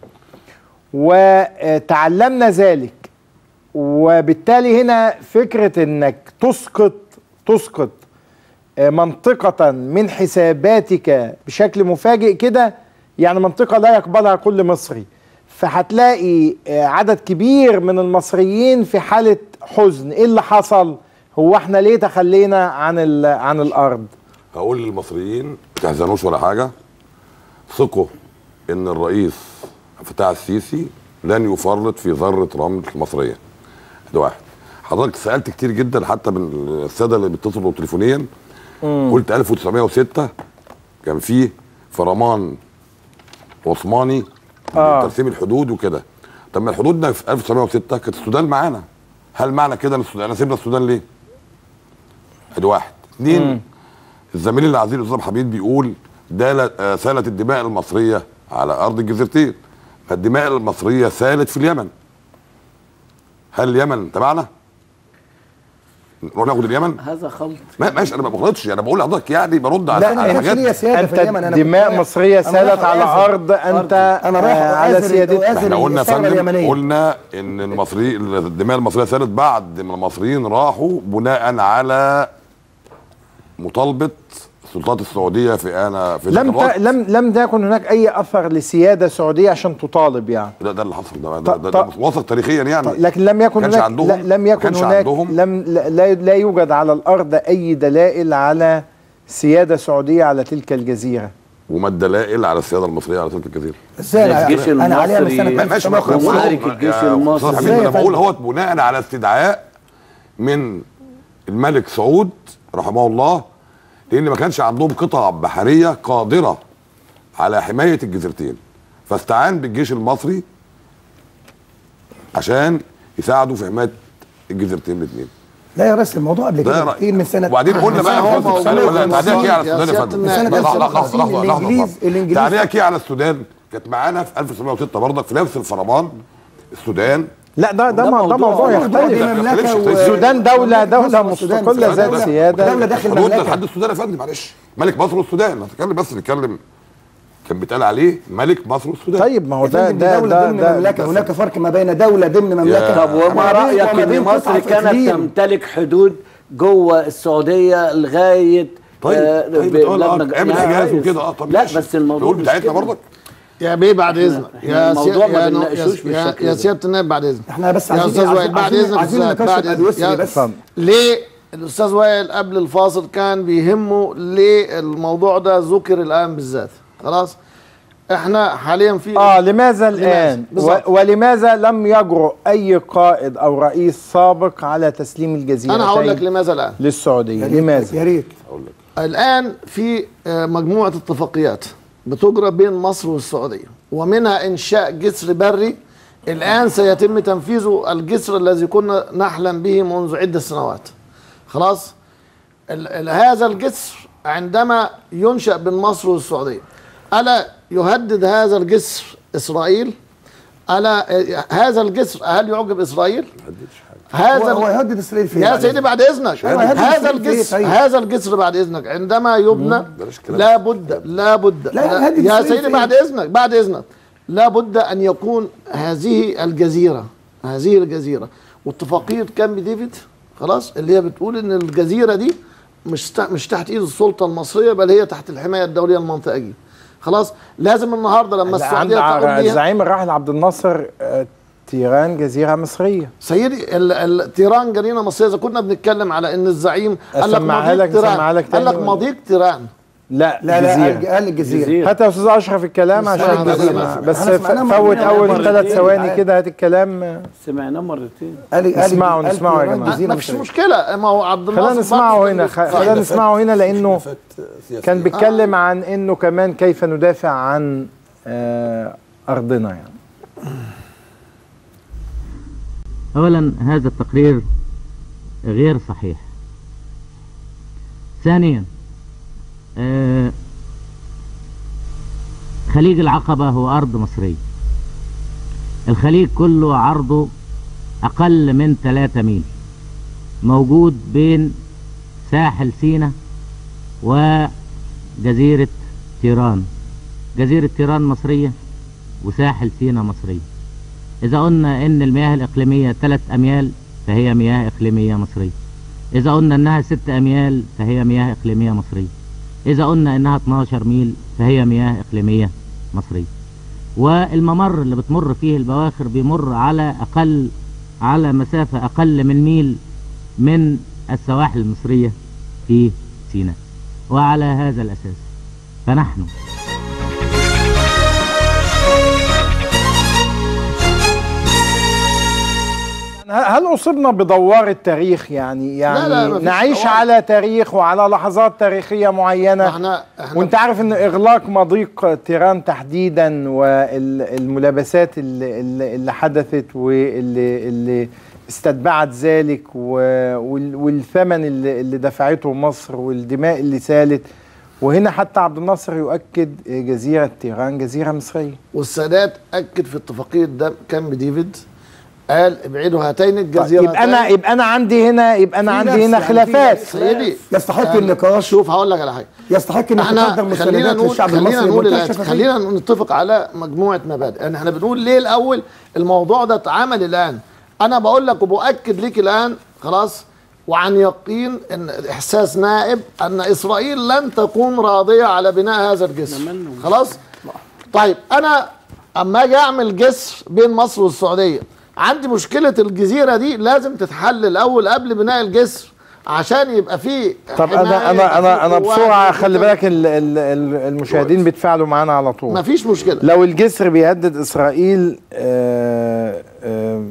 وتعلمنا ذلك وبالتالي هنا فكره انك تسقط تسقط آه، منطقة من حساباتك بشكل مفاجئ كده يعني منطقة لا يقبلها كل مصري فهتلاقي آه، عدد كبير من المصريين في حالة حزن ايه اللي حصل هو احنا ليه تخلينا عن ال- عن الارض هقول للمصريين ما تحزنوش ولا حاجه ثقوا ان الرئيس فتح السيسي لن يفرط في ذره رمل المصريه ده واحد حضرتك سالت كتير جدا حتى من الساده اللي بيتصلوا تليفونيا قلت 1906 كان فيه فرمان عثماني آه. ترسيم الحدود وكده طب ما الحدود ده في 1906 كانت السودان معانا هل معنى كده ان السودان انا سيبنا السودان ليه؟ ادي واحد اثنين الزميل العزيز الاستاذ حميد بيقول دالت آه، سالت الدماء المصريه على ارض الجزيرتين فالدماء المصريه سالت في اليمن هل اليمن تبعنا؟ نروح ناخد اليمن؟ هذا خلط ما ماشي انا ما بغلطش انا بقول لحضرتك يعني برد على لا، على ما كانش حاجات ليا سياده في انت اليمن انا دماء كنت- مصريه أنا سالت رايح على أؤازر. ارض انت أنا رايح آه، على أؤازر- سيادتها أؤازر احنا قلنا يا الثورة فندم اليمنية. قلنا ان المصري الدماء المصريه سالت بعد ما المصريين راحوا بناء على مطالبه السلطات السعوديه في انا في ذاك لم ت... الوقت. لم لم تكن هناك اي اثر لسياده سعوديه عشان تطالب يعني ده ده اللي حصل ده, ده, ط- ده, ده ط- واثق تاريخيا يعني لكن لم يكن ما كانش هناك عندهم لا لم ما يكن كانش هناك عندهم لم لا, لا, لا يوجد على الارض اي دلائل على سياده سعوديه على تلك الجزيره وما الدلائل على السياده المصريه على تلك الجزيره ازاي أنا- الجيش انا عليها من سنه المصري- ما- ماشي ما 1950. بقول معارك هو- الجيش يا المصري. أستاذ حميد إزاي انا يا بقول فندم؟ هو بناء على استدعاء من الملك سعود رحمه الله لان ما كانش عندهم قطع بحريه قادره على حمايه الجزيرتين فاستعان بالجيش المصري عشان يساعدوا في حمايه الجزيرتين الاثنين لا يا ريس الموضوع قبل ده كده رأيي. كتير من سنه وبعدين قلنا من بقى سنة هو خلاص، موجود خلي- ولا في تعليقك ايه على يا السودان يا سيادة فندم النائب. لحظه لحظه لحظه لحظه لحظه الانجليز الانجليز تعليقك ايه على السودان كانت معانا في 1906 برضك في نفس الفرمان السودان لا ده ده, ده ما- ده موضوع- موضوع موضوع يختلف دي مملكه و- السودان دولة دولة مصر والسودان مستقلة السودان ذات دولة- سيادة. دولة داخل حدودنا المملكه لحد السودان يا فندم معلش ملك مصر والسودان هتكلم بس نتكلم كان بيتقال عليه ملك مصر والسودان طيب ما هو يا ده فندم، دي ده دولة ده, ضمن ده, مملكة هناك فرق ما بين دولة ضمن مملكة طب وما وما بين- رايك وما ان بين مصر قطعة كانت إقليم؟ تمتلك حدود جوه السعوديه لغايه طيب، آه، طيب، ب- بتقول آه، لما- اعمل يا حجاز ريس. وكده، آه، طب لا ماشي. بس الموضوع نقول مش بتاعتنا كده. برضك يا بيه بعد اذنك إحنا يا الموضوع ما يا نو- بنناقشوش يا- بالشكل يا ده. سياده النائب بعد اذنك احنا بس يا عايزين استاذ وائل عايزين- بعد عايزين- اذنك عايزين أستاذ- نكشف بعد إذنك. اليسري يا- بس. ليه الاستاذ وائل قبل الفاصل كان بيهمه ليه الموضوع ده ذكر الان بالذات خلاص احنا حاليا في اه لماذا الان و بالظبط. ولماذا لم يجرؤ اي قائد او رئيس سابق على تسليم الجزيرتين انا هقول لك لماذا الان للسعوديه يا ريت- لماذا يا ريت الآن في آه، مجموعة اتفاقيات بتجرى بين مصر والسعودية ومنها إنشاء جسر بري الآن سيتم تنفيذه الجسر الذي كنا نحلم به منذ عدة سنوات خلاص ال ال هذا الجسر عندما ينشأ بين مصر والسعودية ألا يهدد هذا الجسر إسرائيل ألا آه، هذا الجسر هل يعجب إسرائيل هذا هو, هو ال- يهدد اسرائيل فين يا بعد سيدي إذنك؟ بعد اذنك أيوة، هذا هذا الجسر فيه الجسر طيب. هذا الجسر بعد اذنك عندما يبنى بلاش كلام. لابد لابد لا، هذه يا إسرائيل سيدي فين؟ بعد اذنك بعد اذنك لابد ان يكون هذه الجزيره هذه الجزيره واتفاقيه كامب ديفيد خلاص اللي هي بتقول ان الجزيره دي مش تحت مش تحت ايد السلطه المصريه بل هي تحت الحمايه الدوليه المنطقه دي خلاص لازم النهارده لما عند السعوديه تقول ليها الزعيم الراحل عبد الناصر آه، تيران جزيره مصريه سيدي ال- ال- تيران جريمه مصريه اذا كنا بنتكلم على ان الزعيم قال لك أسمعها مضيق لك- أسمعها تيران لك قال تاني لك ولا؟ مضيق تيران لا لا لا جزيره قال الجزيرة جزيرة. هات يا استاذ اشرف الكلام عشان اسمعنا الجزيرة. بقى. بس احنا سمعناه ف- فوت مرتين. اول مرتين. ثلاث ثواني عادي. كده هات الكلام سمعناه مرتين قال قال اسمعوا- قال نسمعوا يا تيران جماعة. جزيرة ما فيش مصرية. مشكله ما هو عبد الناصر خلينا نسمعه برضه هنا كان خ- خلينا نسمعه هنا لانه سياسية. كان بيتكلم عن انه كمان كيف ندافع عن آه، ارضنا يعني اولا هذا التقرير غير صحيح ثانيا آه، خليج العقبة هو أرض مصرية الخليج كله عرضه أقل من 3 ميل موجود بين ساحل سينا وجزيرة تيران جزيرة تيران مصرية وساحل سينا مصرية إذا قلنا إن المياه الإقليمية 3 أميال فهي مياه إقليمية مصرية إذا قلنا إنها 6 أميال فهي مياه إقليمية مصرية إذا قلنا إنها 12 ميل فهي مياه إقليمية مصرية والممر اللي بتمر فيه البواخر بيمر على أقل على مسافة أقل من ميل من السواحل المصرية في سيناء وعلى هذا الأساس فنحن هل اصبنا بدوار التاريخ يعني يعني لا، مفيش نعيش دوار. على تاريخ وعلى لحظات تاريخية معينة احنا احنا وانت عارف ان اغلاق مضيق تيران تحديدا والملابسات اللي, اللي اللي حدثت واللي اللي استتبعت ذلك و- وال- والثمن اللي, اللي دفعته مصر والدماء اللي سالت وهنا حتى عبد الناصر يؤكد جزيرة تيران جزيرة مصرية والسادات اكد في اتفاقيه دم كامب ديفيد قال ابعدوا هاتين الجزيرتين يبقى انا يبقى انا عندي هنا يبقى انا في عندي ناس هنا يعني خلافات في سيدي يستحق يعني النقاش شوف هقول لك على حاجه يستحق ان احنا تقدم خلينا مستندات نقول للشعب خلينا المصري نقول بمنتهى الآتي. الشفافية. خلينا نتفق على مجموعه مبادئ يعني احنا بنقول ليه الاول الموضوع ده اتعمل الان انا بقول لك وباكد ليك الان خلاص وعن يقين ان احساس نائب ان اسرائيل لن تكون راضيه على بناء هذا الجسر خلاص طيب انا اما اجي اعمل جسر بين مصر والسعوديه عندي مشكله الجزيره دي لازم تتحل الاول قبل بناء الجسر عشان يبقى فيه طب انا حماية، انا انا في انا قوات، بسرعه في خلي كذا. بالك ال- ال- ال- المشاهدين بيتفاعلوا معانا على طول مفيش مشكله لو الجسر بيهدد اسرائيل آه، آه،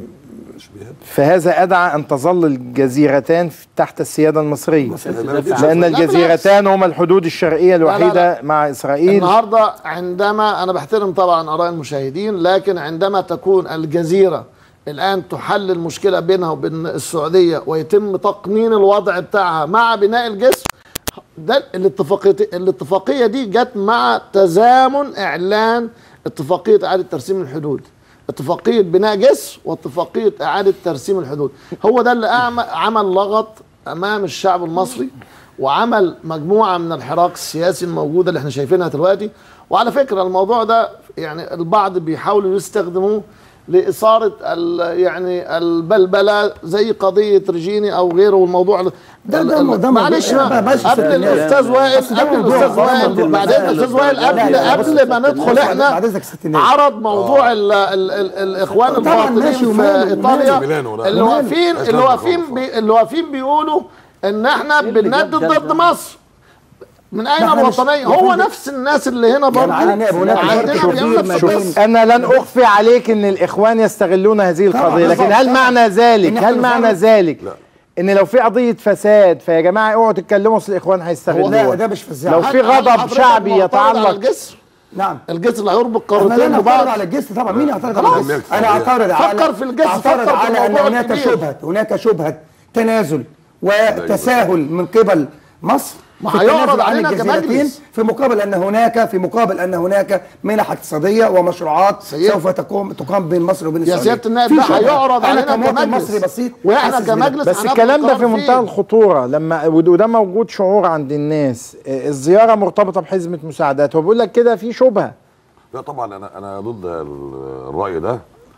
فهذا ادعى ان تظل الجزيرتان في- تحت السياده المصريه لان لا، الجزيرتان هما الحدود الشرقيه الوحيده مع اسرائيل النهارده عندما انا بحترم طبعا اراء المشاهدين لكن عندما تكون الجزيره الان تحل المشكله بينها وبين السعوديه ويتم تقنين الوضع بتاعها مع بناء الجسر ده الاتفاقيه الاتفاقيه دي جت مع تزامن اعلان اتفاقيه اعاده ترسيم الحدود اتفاقيه بناء جسر واتفاقيه اعاده ترسيم الحدود هو ده اللي أعمل عمل لغط امام الشعب المصري وعمل مجموعه من الحراك السياسي الموجوده اللي احنا شايفينها دلوقتي وعلى فكره الموضوع ده يعني البعض بيحاولوا يستخدموه لإثارة ال- يعني البلبلة زي قضية ريجيني أو غيره والموضوع ده- ال- ده- ال- ده معلش موضوع- بقى، بلاش قبل استثناء. الأستاذ وائل بس ده قبل موضوع الأستاذ برضه وائل موضوع بعدين المسائل الأستاذ وائل لا، قبل لا، بص، قبل ما ندخل احنا بعد إذنك ستينات. عرض موضوع ال ال ال الإخوان طبعاً الباطنين ماشي في وماله، إيطاليا ميلانو، لا. اللي وماله. واقفين اللي واقفين بي- اللي واقفين بيقولوا إن احنا اللي جاب بنندد ده ضد ده؟ مصر من اين احنا مش- الوطنيه يا هو فندم. نفس الناس اللي هنا برضه يعني هناك عندنا فرق بيعملوا كبير نفس ما بين- القصة. انا لن اخفي عليك ان الاخوان يستغلون هذه طبعاً، القضيه لكن طبعاً، هل طبعاً. معنى ذلك إن إحنا هل معنى نفرق. ذلك ان لو في قضيه فساد فيا جماعه اوعوا تتكلموا أصل الاخوان لا هيستغلوها ده مش في الزعل لو في هل- هل غضب حضرتك شعبي معترض على يتعلق الجسر نعم الجسر اللي هيربط احنا لا قارتين نعترض ببعض على الجسر طبعا مين يعترض على خلاص. الجسر انا اعترض على فكر في الجسر، اعترض فكر في على ان الموضوع هناك الكبير. شبهه هناك شبهه تنازل وتساهل من قبل مصر ما في هيعرض التنازل عن علينا الجزيرتين كمجلس. في مقابل ان هناك في مقابل ان هناك منح اقتصاديه ومشروعات سيد. سوف تقوم تقام بين مصر وبين يا السعوديه سياده النائب في ده شبهة. هيعرض انا علينا كمواطن كمجلس مصري بسيط واحنا حاسس بده. كمجلس بس هناخد الكلام ده قرار في منتهى فيه. الخطوره لما وده موجود شعور عند الناس آه، الزياره مرتبطه بحزمه مساعدات هو بيقول لك كده في شبهه لا طبعا انا انا ضد ال- الراي ده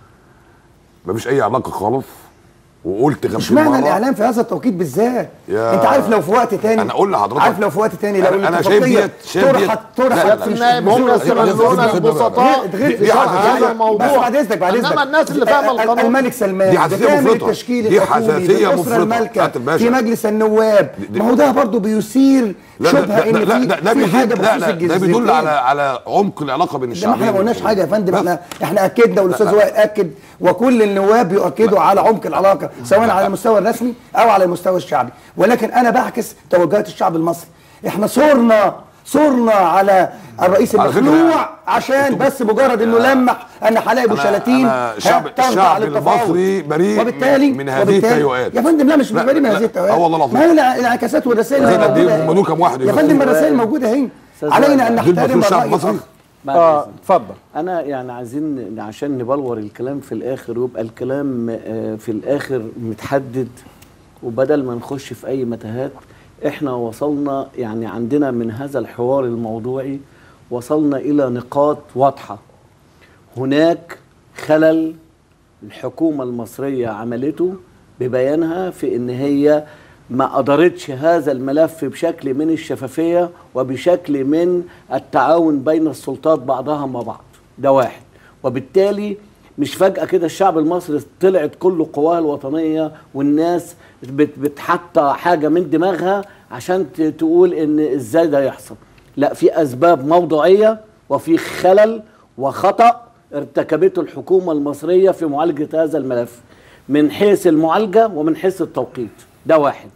مفيش اي علاقه خالص وقلت 50 اشمعنى مره الاعلام في هذا التوقيت بالذات يا- انت عارف لو في وقت تاني أنا أقول لحضرتك- عارف لو في وقت تاني لو أنا- أنا شايف الاتفاقية ديت- شايف ديت- طرحت لا، لا، طرحت لا، في النائب هم بصورة- يستغلون البسطاء غير دي حساسية. بس بعد اذنك بعد اذنك انما الناس اللي فاهمه ال- القانون الملك سلمان دي حساسية بكامل مفرطة. التشكيل دي الحكومي حساسية بالأسرة مفرطة. المالكة سعادة الباشا. في مجلس النواب دي- ما هو ده برضه بيثير لا شبهه لا ان لا لا في ده- ده في بيدل حاجه لا بخصوص لا ده الجزيرتين بيدل على على عمق العلاقه بين ده ما الشعبين احنا ما قلناش حاجه يا فندم بس. احنا احنا اكدنا والاستاذ وائل اكد وكل النواب يؤكدوا على عمق العلاقه سواء على المستوى الرسمي او على المستوى الشعبي ولكن انا بعكس توجهات الشعب المصري احنا صرنا صرنا على الرئيس على فكرة المخلوع عشان بس مجرد انه لمح ان حلايب أنا- وشلاتين أنا الشعب- ها، تخضع الشعب للتفاوض. المصري بريء وبالتالي من هذه وبالتالي- التهيؤات. يا فندم لا مش لا، بريء من لا، هذه التهيؤات آه والله العظيم. ما هي الع- الانعكاسات والرسائل زي ما اللي دي موجودة أهي. هم دول كام واحد يا فندم يمثلوا. الرسائل موجوده اهي أستاذ علينا ان وائل. دول نحترم مسؤول الشعب الراي المصري الآخر. بعد اه إذنك. اتفضل انا يعني عايزين عشان نبلور الكلام في الاخر ويبقى الكلام آه، في الاخر متحدد وبدل ما نخش في اي متاهات احنا وصلنا يعني عندنا من هذا الحوار الموضوعي وصلنا الى نقاط واضحه هناك خلل الحكومة المصرية عملته ببيانها في ان هي ما أدارتش هذا الملف بشكل من الشفافية وبشكل من التعاون بين السلطات بعضها مع بعض ده واحد وبالتالي مش فجأة كده الشعب المصري طلعت كل قواها الوطنية والناس بت- بتحط حاجة من دماغها عشان ت- تقول ان ازاي ده يحصل لا في اسباب موضوعية وفي خلل وخطأ ارتكبته الحكومة المصرية في معالجة هذا الملف من حيث المعالجه ومن حيث التوقيت ده واحد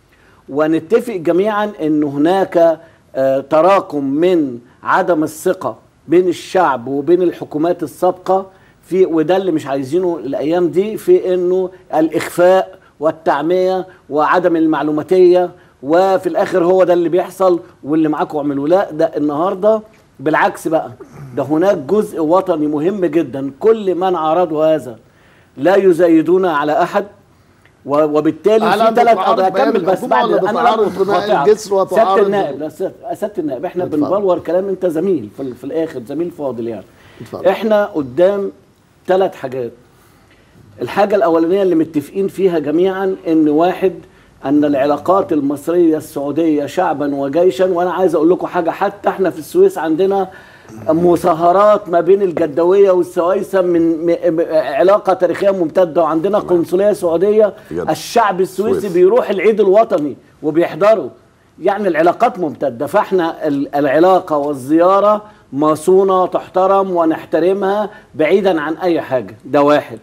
ونتفق جميعا ان هناك آه، تراكم من عدم الثقه بين الشعب وبين الحكومات السابقه في وده اللي مش عايزينه الايام دي في انه الاخفاء والتعميه وعدم المعلوماتيه وفي الاخر هو ده اللي بيحصل واللي معاكم اعملوا لا ده النهارده بالعكس بقى ده هناك جزء وطني مهم جدا كل من عارضوا هذا لا يزايدون على احد و- وبالتالي على في أن ثلاث تعارض قضايا بيان كمل بس الحكومة بعد ولا انا بتعارض لم بناء أقاطعك. الجسر سياده وتعارض النائب لا، سيادة- سياده النائب احنا اتفضل. بنبلور كلام انت زميل في, في الاخر زميل فاضل يعني اتفضل. احنا قدام ثلاث حاجات الحاجة الأولانية اللي متفقين فيها جميعا إن واحد أن العلاقات المصرية السعودية شعبا وجيشا وأنا عايز أقول لكم حاجة حتى إحنا في السويس عندنا مصاهرات ما بين الجدوية والسويسة من م- م- علاقة تاريخية ممتدة وعندنا قنصلية سعودية بجد. الشعب السويسي سويس. بيروح العيد الوطني وبيحضروا يعني العلاقات ممتدة فاحنا ال- العلاقة والزيارة مصونة تحترم ونحترمها بعيدا عن أي حاجة ده واحد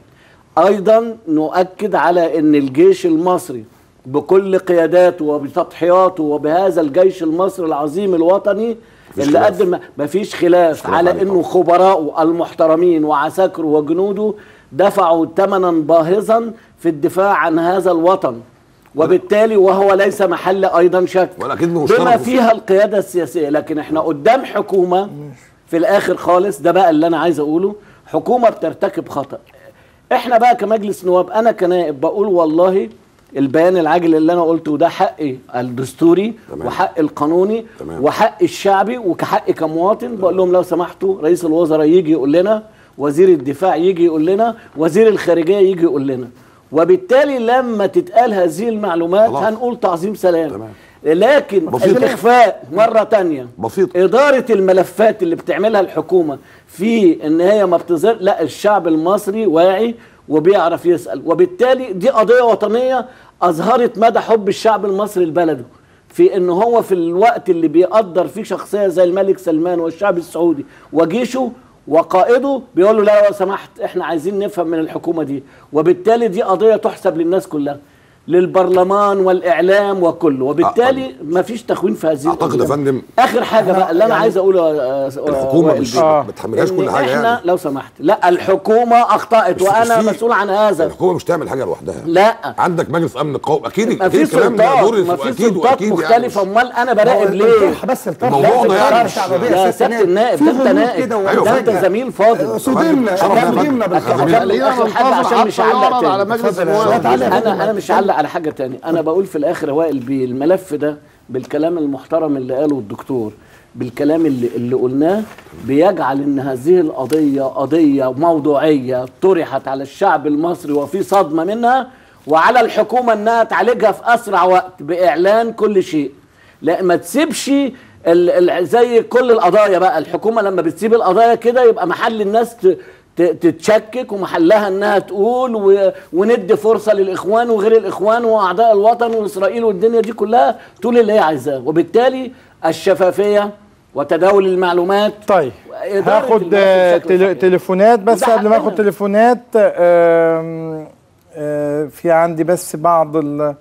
أيضا نؤكد على أن الجيش المصري بكل قياداته وبتضحياته وبهذا الجيش المصري العظيم الوطني مفيش اللي خلاف. قدم مفيش خلاف خلاف على عليه انه طبعا. خبراءه المحترمين وعساكره وجنوده دفعوا ثمنا باهظا في الدفاع عن هذا الوطن وبالتالي وهو ليس محل ايضا شك ولكنه بما اشتركوا في- فيها القياده السياسيه لكن احنا قدام حكومه في الاخر خالص ده بقى اللي انا عايز اقوله حكومه بترتكب خطا احنا بقى كمجلس نواب انا كنائب بقول والله البيان العاجل اللي انا قلته ده حقي الدستوري تمام. وحق القانوني تمام. وحق الشعبي وكحقي كمواطن بقول لهم لو سمحتوا رئيس الوزراء يجي يقول لنا وزير الدفاع يجي يقول لنا وزير الخارجيه يجي يقول لنا وبالتالي لما تتقال هذه المعلومات خلاص. هنقول تعظيم سلام تمام. لكن بسيطة. الاخفاء مره تانية بسيطة. اداره الملفات اللي بتعملها الحكومه في ان هي ما بتظهر لا الشعب المصري واعي وبيعرف يسال وبالتالي دي قضيه وطنيه اظهرت مدى حب الشعب المصري لبلده في ان هو في الوقت اللي بيقدر فيه شخصيه زي الملك سلمان والشعب السعودي وجيشه وقائده بيقول له لا لو سمحت احنا عايزين نفهم من الحكومه دي وبالتالي دي قضيه تحسب للناس كلها للبرلمان والاعلام وكله وبالتالي ما فيش تخوين في هذه أعتقد يا القضية. فندم اخر حاجه بقى اللي انا عايز اقوله يا- يا- الحكومه وائل مش بيه. آه. ما بتحملهاش إن كل حاجه احنا يعني لو سمحت لا الحكومه اخطات بس- وانا بس في- مسؤول عن هذا الحكومه مش تعمل حاجه لوحدها لا عندك مجلس امن قومي اكيد ما اكيد في الكلام ده سلطات دورس ما في واكيد سلطات واكيد مختلفه يعني امال انا براقب ليه الطرح بس الطرح الموضوع ده يعني الطرح مش- شعبية يا ست سياده النائب في ده انت غموض نائب كده أيوة ده انت فندم. زميل فاضل صدمنا شرف يا صدمنا فندم. بالخبر أكمل. خلينا آخر حاجة ننتظر عشان حتى مش هعلق يعرض على تاني. مجلس اتفضل يا النواب تعالى. انا انا مش هعلق على حاجه تاني انا بقول في الاخر يا وائل بيه الملف ده بالكلام المحترم اللي قاله الدكتور بالكلام اللي اللي قلناه بيجعل ان هذه القضيه قضيه موضوعيه طرحت على الشعب المصري وفي صدمه منها وعلى الحكومه انها تعالجها في اسرع وقت باعلان كل شيء لا ما تسيبش ال ال زي كل القضايا بقى الحكومه لما بتسيب القضايا كده يبقى محل الناس ت ت- تتشكك ومحلها انها تقول و... وندي فرصه للاخوان وغير الاخوان واعداء الوطن واسرائيل والدنيا دي كلها تقول اللي هي عايزاه وبالتالي الشفافيه وتداول المعلومات طيب وإدارة هاخد الملف آه، بشكل تل- صحيح. تليفونات بس وده قبل ما اخد حقنا. تليفونات آم، آه، في عندي بس بعض ال-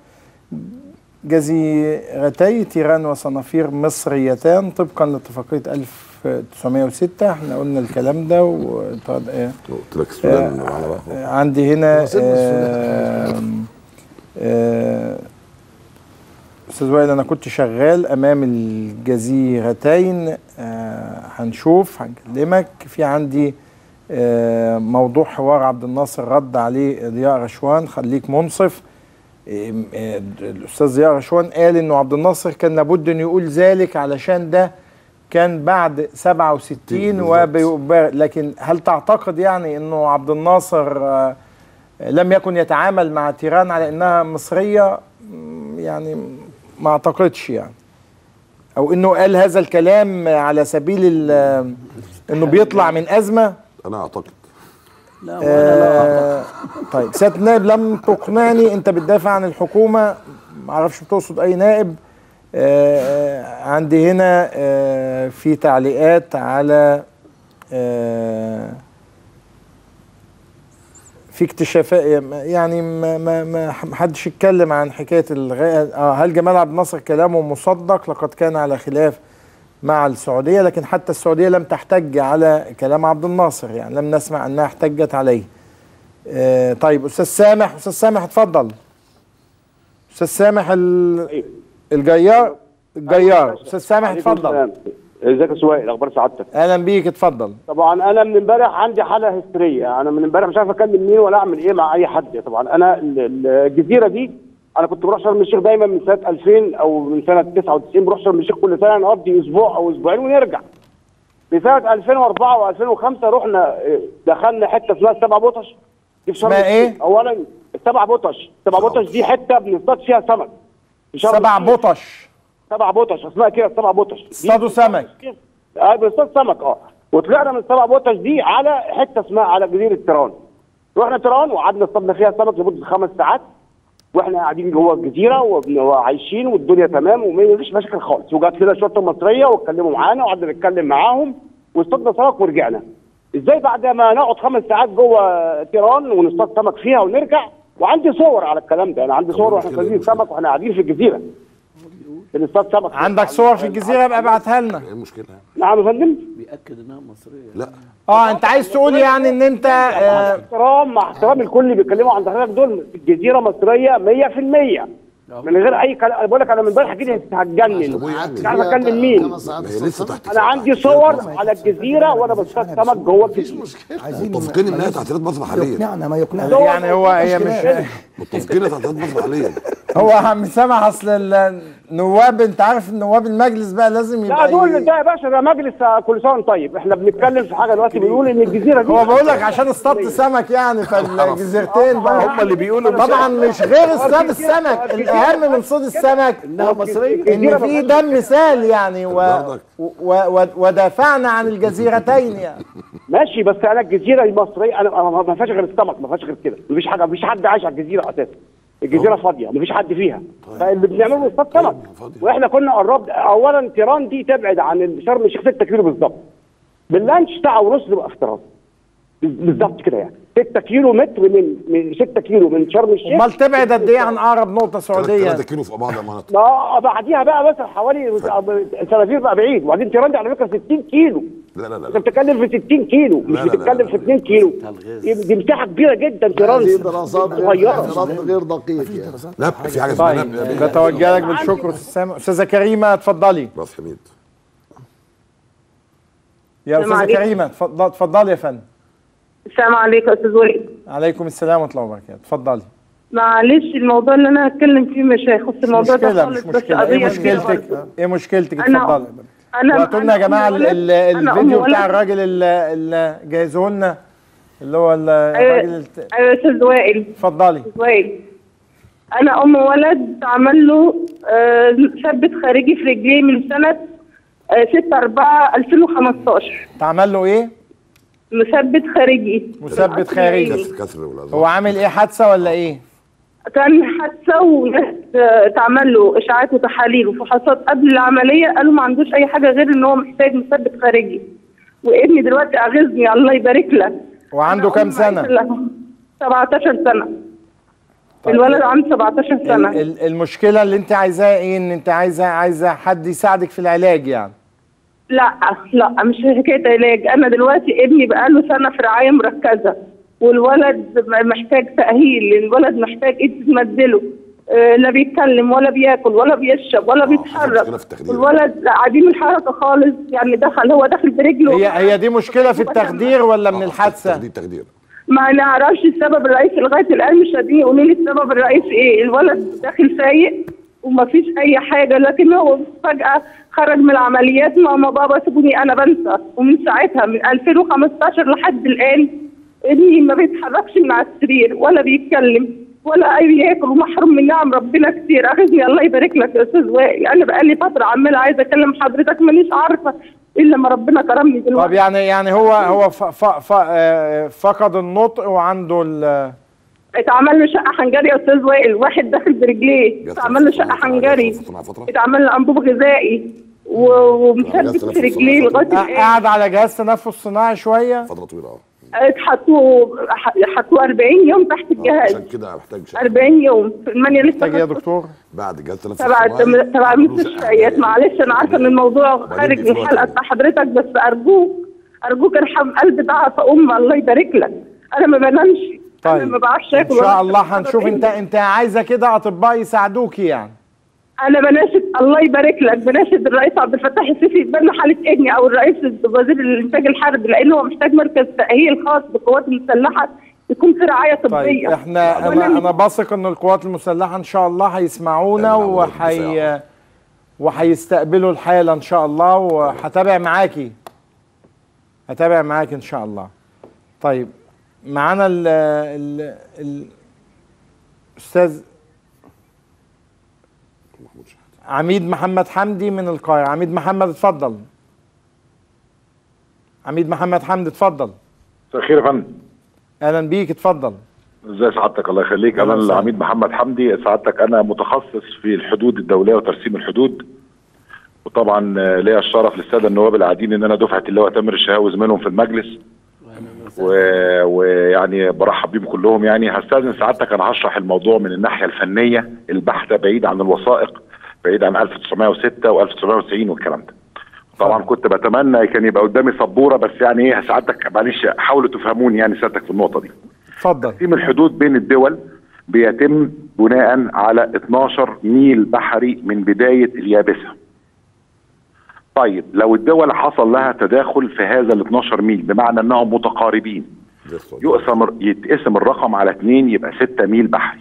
جزيرتي تيران وصنافير مصريتان طبقا لاتفاقيه 1906 احنا قلنا الكلام ده و... طب- آه، قلت لك السودان على بقى عندي هنا سيبنا آم، آه، استاذ وائل انا كنت شغال امام الجزيرتين آه، هنشوف هنكلمك في عندي آه، موضوع حوار عبد الناصر رد عليه ضياء رشوان خليك منصف آم، آه، الاستاذ ضياء رشوان قال انه عبد الناصر كان لابد انه يقول ذلك علشان ده كان بعد 67 بالظبط. وبيبالغ لكن هل تعتقد يعني انه عبد الناصر آه، لم يكن يتعامل مع تيران على انها مصريه مم، يعني ما اعتقدش يعني او انه قال هذا الكلام على سبيل ال- انه بيطلع من ازمه انا اعتقد لا وأنا لا أعتقد. آه طيب سياده النائب لم تقنعني انت بتدافع عن الحكومه ما اعرفش بتقصد اي نائب آه آه، عندي هنا آه في تعليقات على آه في اكتشافات يعني ما ما ما حدش يتكلم عن حكايه الغاء اه هل جمال عبد الناصر كلامه مصدق لقد كان على خلاف مع السعوديه لكن حتى السعوديه لم تحتج على كلام عبد الناصر يعني لم نسمع انها احتجت عليه آه طيب استاذ سامح استاذ سامح اتفضل استاذ سامح ال... الجيار الجيار استاذ سامح اتفضل ازيك يا سويق اخبار سعادتك اهلا بيك اتفضل طبعا انا من امبارح عندي حاله هستيريه انا من امبارح مش عارف اكلم مين ولا اعمل ايه مع اي حد طبعا انا ال- ال- الجزيره دي انا كنت بروح شرم الشيخ دايما من سنه 2000 او من سنه 99 بروح شرم الشيخ كل سنه نقضي اسبوع او اسبوعين ونرجع في سنه 2004 و2005 رحنا اه، دخلنا حته اسمها السبع بطش دي في شرم اسمها الشيخ. ايه؟ اولا السبع بطش السبع بطش دي حته بنصطاد فيها سمك في شرم سبع الشيخ. بطش سبع بطش اسمها كده السبع بطش دي اصطادوا سمك اه بنصطاد سمك اه وطلعنا من السبع بوتش دي على حته اسمها على جزيره تيران رحنا تيران وقعدنا اصطادنا فيها سمك لمده خمس ساعات واحنا قاعدين جوه الجزيره وبن- وعايشين والدنيا تمام ومفيش مشاكل خالص وجات لنا شرطه مصريه واتكلموا معانا وقعدنا نتكلم معاهم واصطادنا سمك ورجعنا ازاي بعد ما نقعد خمس ساعات جوه تيران ونصطاد سمك فيها ونرجع وعندي صور على الكلام ده انا عندي صور واحنا المشكلة إيه؟ صادين سمك واحنا قاعدين في الجزيره بنصطاد سمك عندك صور في الجزيره يبقى ابعتها لنا ايه المشكله يعني؟ نعم يا فندم بيأكد انها مصريه لا اه انت عايز تقول يعني ان انت آه احترام مع احترام الكل اللي بيتكلموا عن حضرتك دول الجزيره مصريه 100% من غير اي كلام انا بقول لك انا من امبارح كده هتجنن طب وإيه يعني؟ مش عارف اكلم مين خمس ساعات ما هي لسه تحت انا عندي صور على الجزيره وانا بصطاد سمك جوه الجزيره عايزين متفقين انها تحديات مصر حاليا يقنعنا ما يقنعنا يعني هو هي مش متفقين انها تحديات مصر حاليا هو عم سامح اصل النواب انت عارف النواب المجلس بقى لازم لا يبقى دول ي- ده يا باشا ده مجلس كل سنه وأنت طيب احنا بنتكلم في حاجه دلوقتي بنقول ان الجزيره دي هو بقول لك عشان اصطادت سمك يعني فالجزيرتين بقى هم اللي بيقولوا طبعا مش غير اصطاد السمك الاهم من صيد السمك انها مصريه ان في دم سال يعني و... و... و... ودافعنا عن الجزيرتين يعني ماشي بس انا الجزيره المصريه انا أنا ما فيهاش غير السمك ما فيهاش غير كده مفيش حاجه مفيش حد عايش على الجزيره اساسا الجزيره فاضيه مفيش حد فيها فاللي بنعمله اصطاد سمك فاضية. واحنا كنا قربت اولا تيران دي تبعد عن شرم الشيخ 6 كيلو بالظبط باللانش ساعه ونص نبقى في تيران بالظبط كده يعني 6 كيلو متر من من 6 كيلو من شرم الشيخ امال تبعد قد ايه عن اقرب نقطه سعوديه 3 كيلو في بعض المناطق ما بعديها بقى مثلا حوالي سنافير بقى بعيد وبعدين تيران دي على فكره 60 كيلو لا لا انت لا بتتكلم في 60 كيلو مش لا لا لا بتتكلم لا في 2 كيلو الغاز. دي مساحه كبيره جدا تيران هذه دراسات غير صغيره دراسات غير دقيق يعني. لا في حاجه اسمها طيب نب- بتوجه لك بالشكر استاذ سامح استاذه كريمه اتفضلي راس حميد يا السلام استاذه عليكم. كريمه اتفضل- اتفضلي يا فندم السلام عليكم يا استاذ وليد عليكم السلام ورحمه الله وبركاته اتفضلي معلش الموضوع اللي انا هتكلم فيه مش هيخص مش الموضوع ده مشكله خالص مش بس مشكله ايه قضيه كبيرة مشكلتك برضه. ايه مشكلتك أنا- اتفضلي انا وهاتوا لنا يا أنا جماعه أم ال- ولد- ال- أنا أم الفيديو بتاع ولد. الراجل اللي اللي جايزه لنا اللي هو ال- الراجل ايوه الت- أيوة يا استاذ وائل اتفضلي أستاذ وائل انا ام ولد عمل له آه، ثبت خارجي في رجليه من سنه 6 4 2015 اتعمل له ايه مثبت خارجي مثبت خارجي كسر كسر ولا هو عامل ايه حادثه ولا ايه كان حادثه وناس آه، اتعمل له اشاعات وتحاليل وفحوصات قبل العمليه قالوا ما عندوش اي حاجه غير ان هو محتاج مثبت خارجي وابني دلوقتي اغيظني الله يبارك لك وعنده أنا كام أم سنه عايشة له 17 سنه طيب. الولد عنده 17 ال- سنه ال- المشكله اللي انت عايزاها ايه ان انت عايزه عايزه حد يساعدك في العلاج يعني لا لا مش حكايه علاج انا دلوقتي ابني بقاله سنه في رعايه مركزه والولد محتاج تاهيل الولد محتاج ايد تمدله آه، لا بيتكلم ولا بياكل ولا بيشرب ولا بيتحرك مشكلة في التخدير. والولد عديم الحركه خالص يعني دخل هو داخل برجله هي هي دي مشكله في التخدير ولا من الحادثه تخدير تخدير ما نعرفش السبب الرئيسي لغايه الان مش قادرين يقولوا لي السبب الرئيسي ايه الولد داخل فايق ومفيش اي حاجه لكن هو فجاه خرج من العمليات ماما بابا سيبوني انا بنسى ومن ساعتها من 2015 لحد الان ابني ما بيتحركش من على السرير ولا بيتكلم ولا اي ياكل ومحروم من نعم ربنا كتير اخذني الله يبارك لك يا استاذ وائل انا بقالي فتره عماله عايزه اكلم حضرتك مانيش عارفه الا ما ربنا كرمني دلوقتي طب يعني يعني هو هو ف ف ف آه، فقد النطق وعنده ال- اتعمل له شقه حنجري يا استاذ وائل واحد داخل برجليه جات اتعمل له فترة- شقه فترة- حنجري فترة- فترة. اتعمل له انبوب غذائي و- ومثبت جات في رجليه فترة- لغايه آه، الان قاعد على جهاز تنفس صناعي شويه فتره طويله اه اتحطوا حطوا 40 يوم تحت الجهاز عشان كده محتاج شقة 40 يوم المانيا لسه محتاج ايه يا دكتور بعد جهاز ثلاث تبع تبع المستشفيات معلش انا عارفه ان الموضوع خارج من الحلقه بتاع حضرتك بس ارجوك ارجوك ارحم قلبي ضعف ام الله يبارك لك انا ما بنامش انا طيب ما بعرفش ان اكل شاء ولا الله أشرب هنشوف حاجة انت انت عايزه كده اطباء يساعدوكي يعني انا بناشد الله يبارك لك بناشد الرئيس عبد الفتاح السيسي يتبنى حاله ابني او الرئيس وزير الانتاج الحربي لانه هو محتاج مركز تاهيل خاص بالقوات المسلحه يكون في رعايه طبيه طيب احنا وأنا انا انا بثق ان القوات المسلحه ان شاء الله هيسمعونا وحي وهيستقبلوا الحاله ان شاء الله وهتابع معاكي هتابع معاكي ان شاء الله طيب معانا ال ال ال استاذ عميد محمد حمدي من القاهره عميد محمد اتفضل عميد محمد حمدي اتفضل مساء الخير يا فندم اهلا بيك اتفضل ازي سعادتك الله يخليك انا أهلا وسهلا. العميد محمد حمدي سعادتك انا متخصص في الحدود الدوليه وترسيم الحدود وطبعا آه، ليا الشرف للساده النواب القاعدين ان انا دفعه اللواء تامر الشهاوي منهم في المجلس و- ويعني برحب بيهم كلهم يعني هستاذن سعادتك انا هشرح الموضوع من الناحيه الفنيه البحته بعيد عن الوثائق بعيد عن 1906 و1990 والكلام ده طبعا كنت بتمنى كان يبقى قدامي سبوره بس يعني ايه سعادتك معلش حاولوا تفهموني يعني سعادتك في النقطه دي اتفضل تقسيم الحدود بين الدول بيتم بناء على 12 ميل بحري من بدايه اليابسه طيب لو الدول حصل لها تداخل في هذا ال 12 ميل بمعنى انهم متقاربين يقسم يتقسم الرقم على اثنين يبقى 6 ميل بحري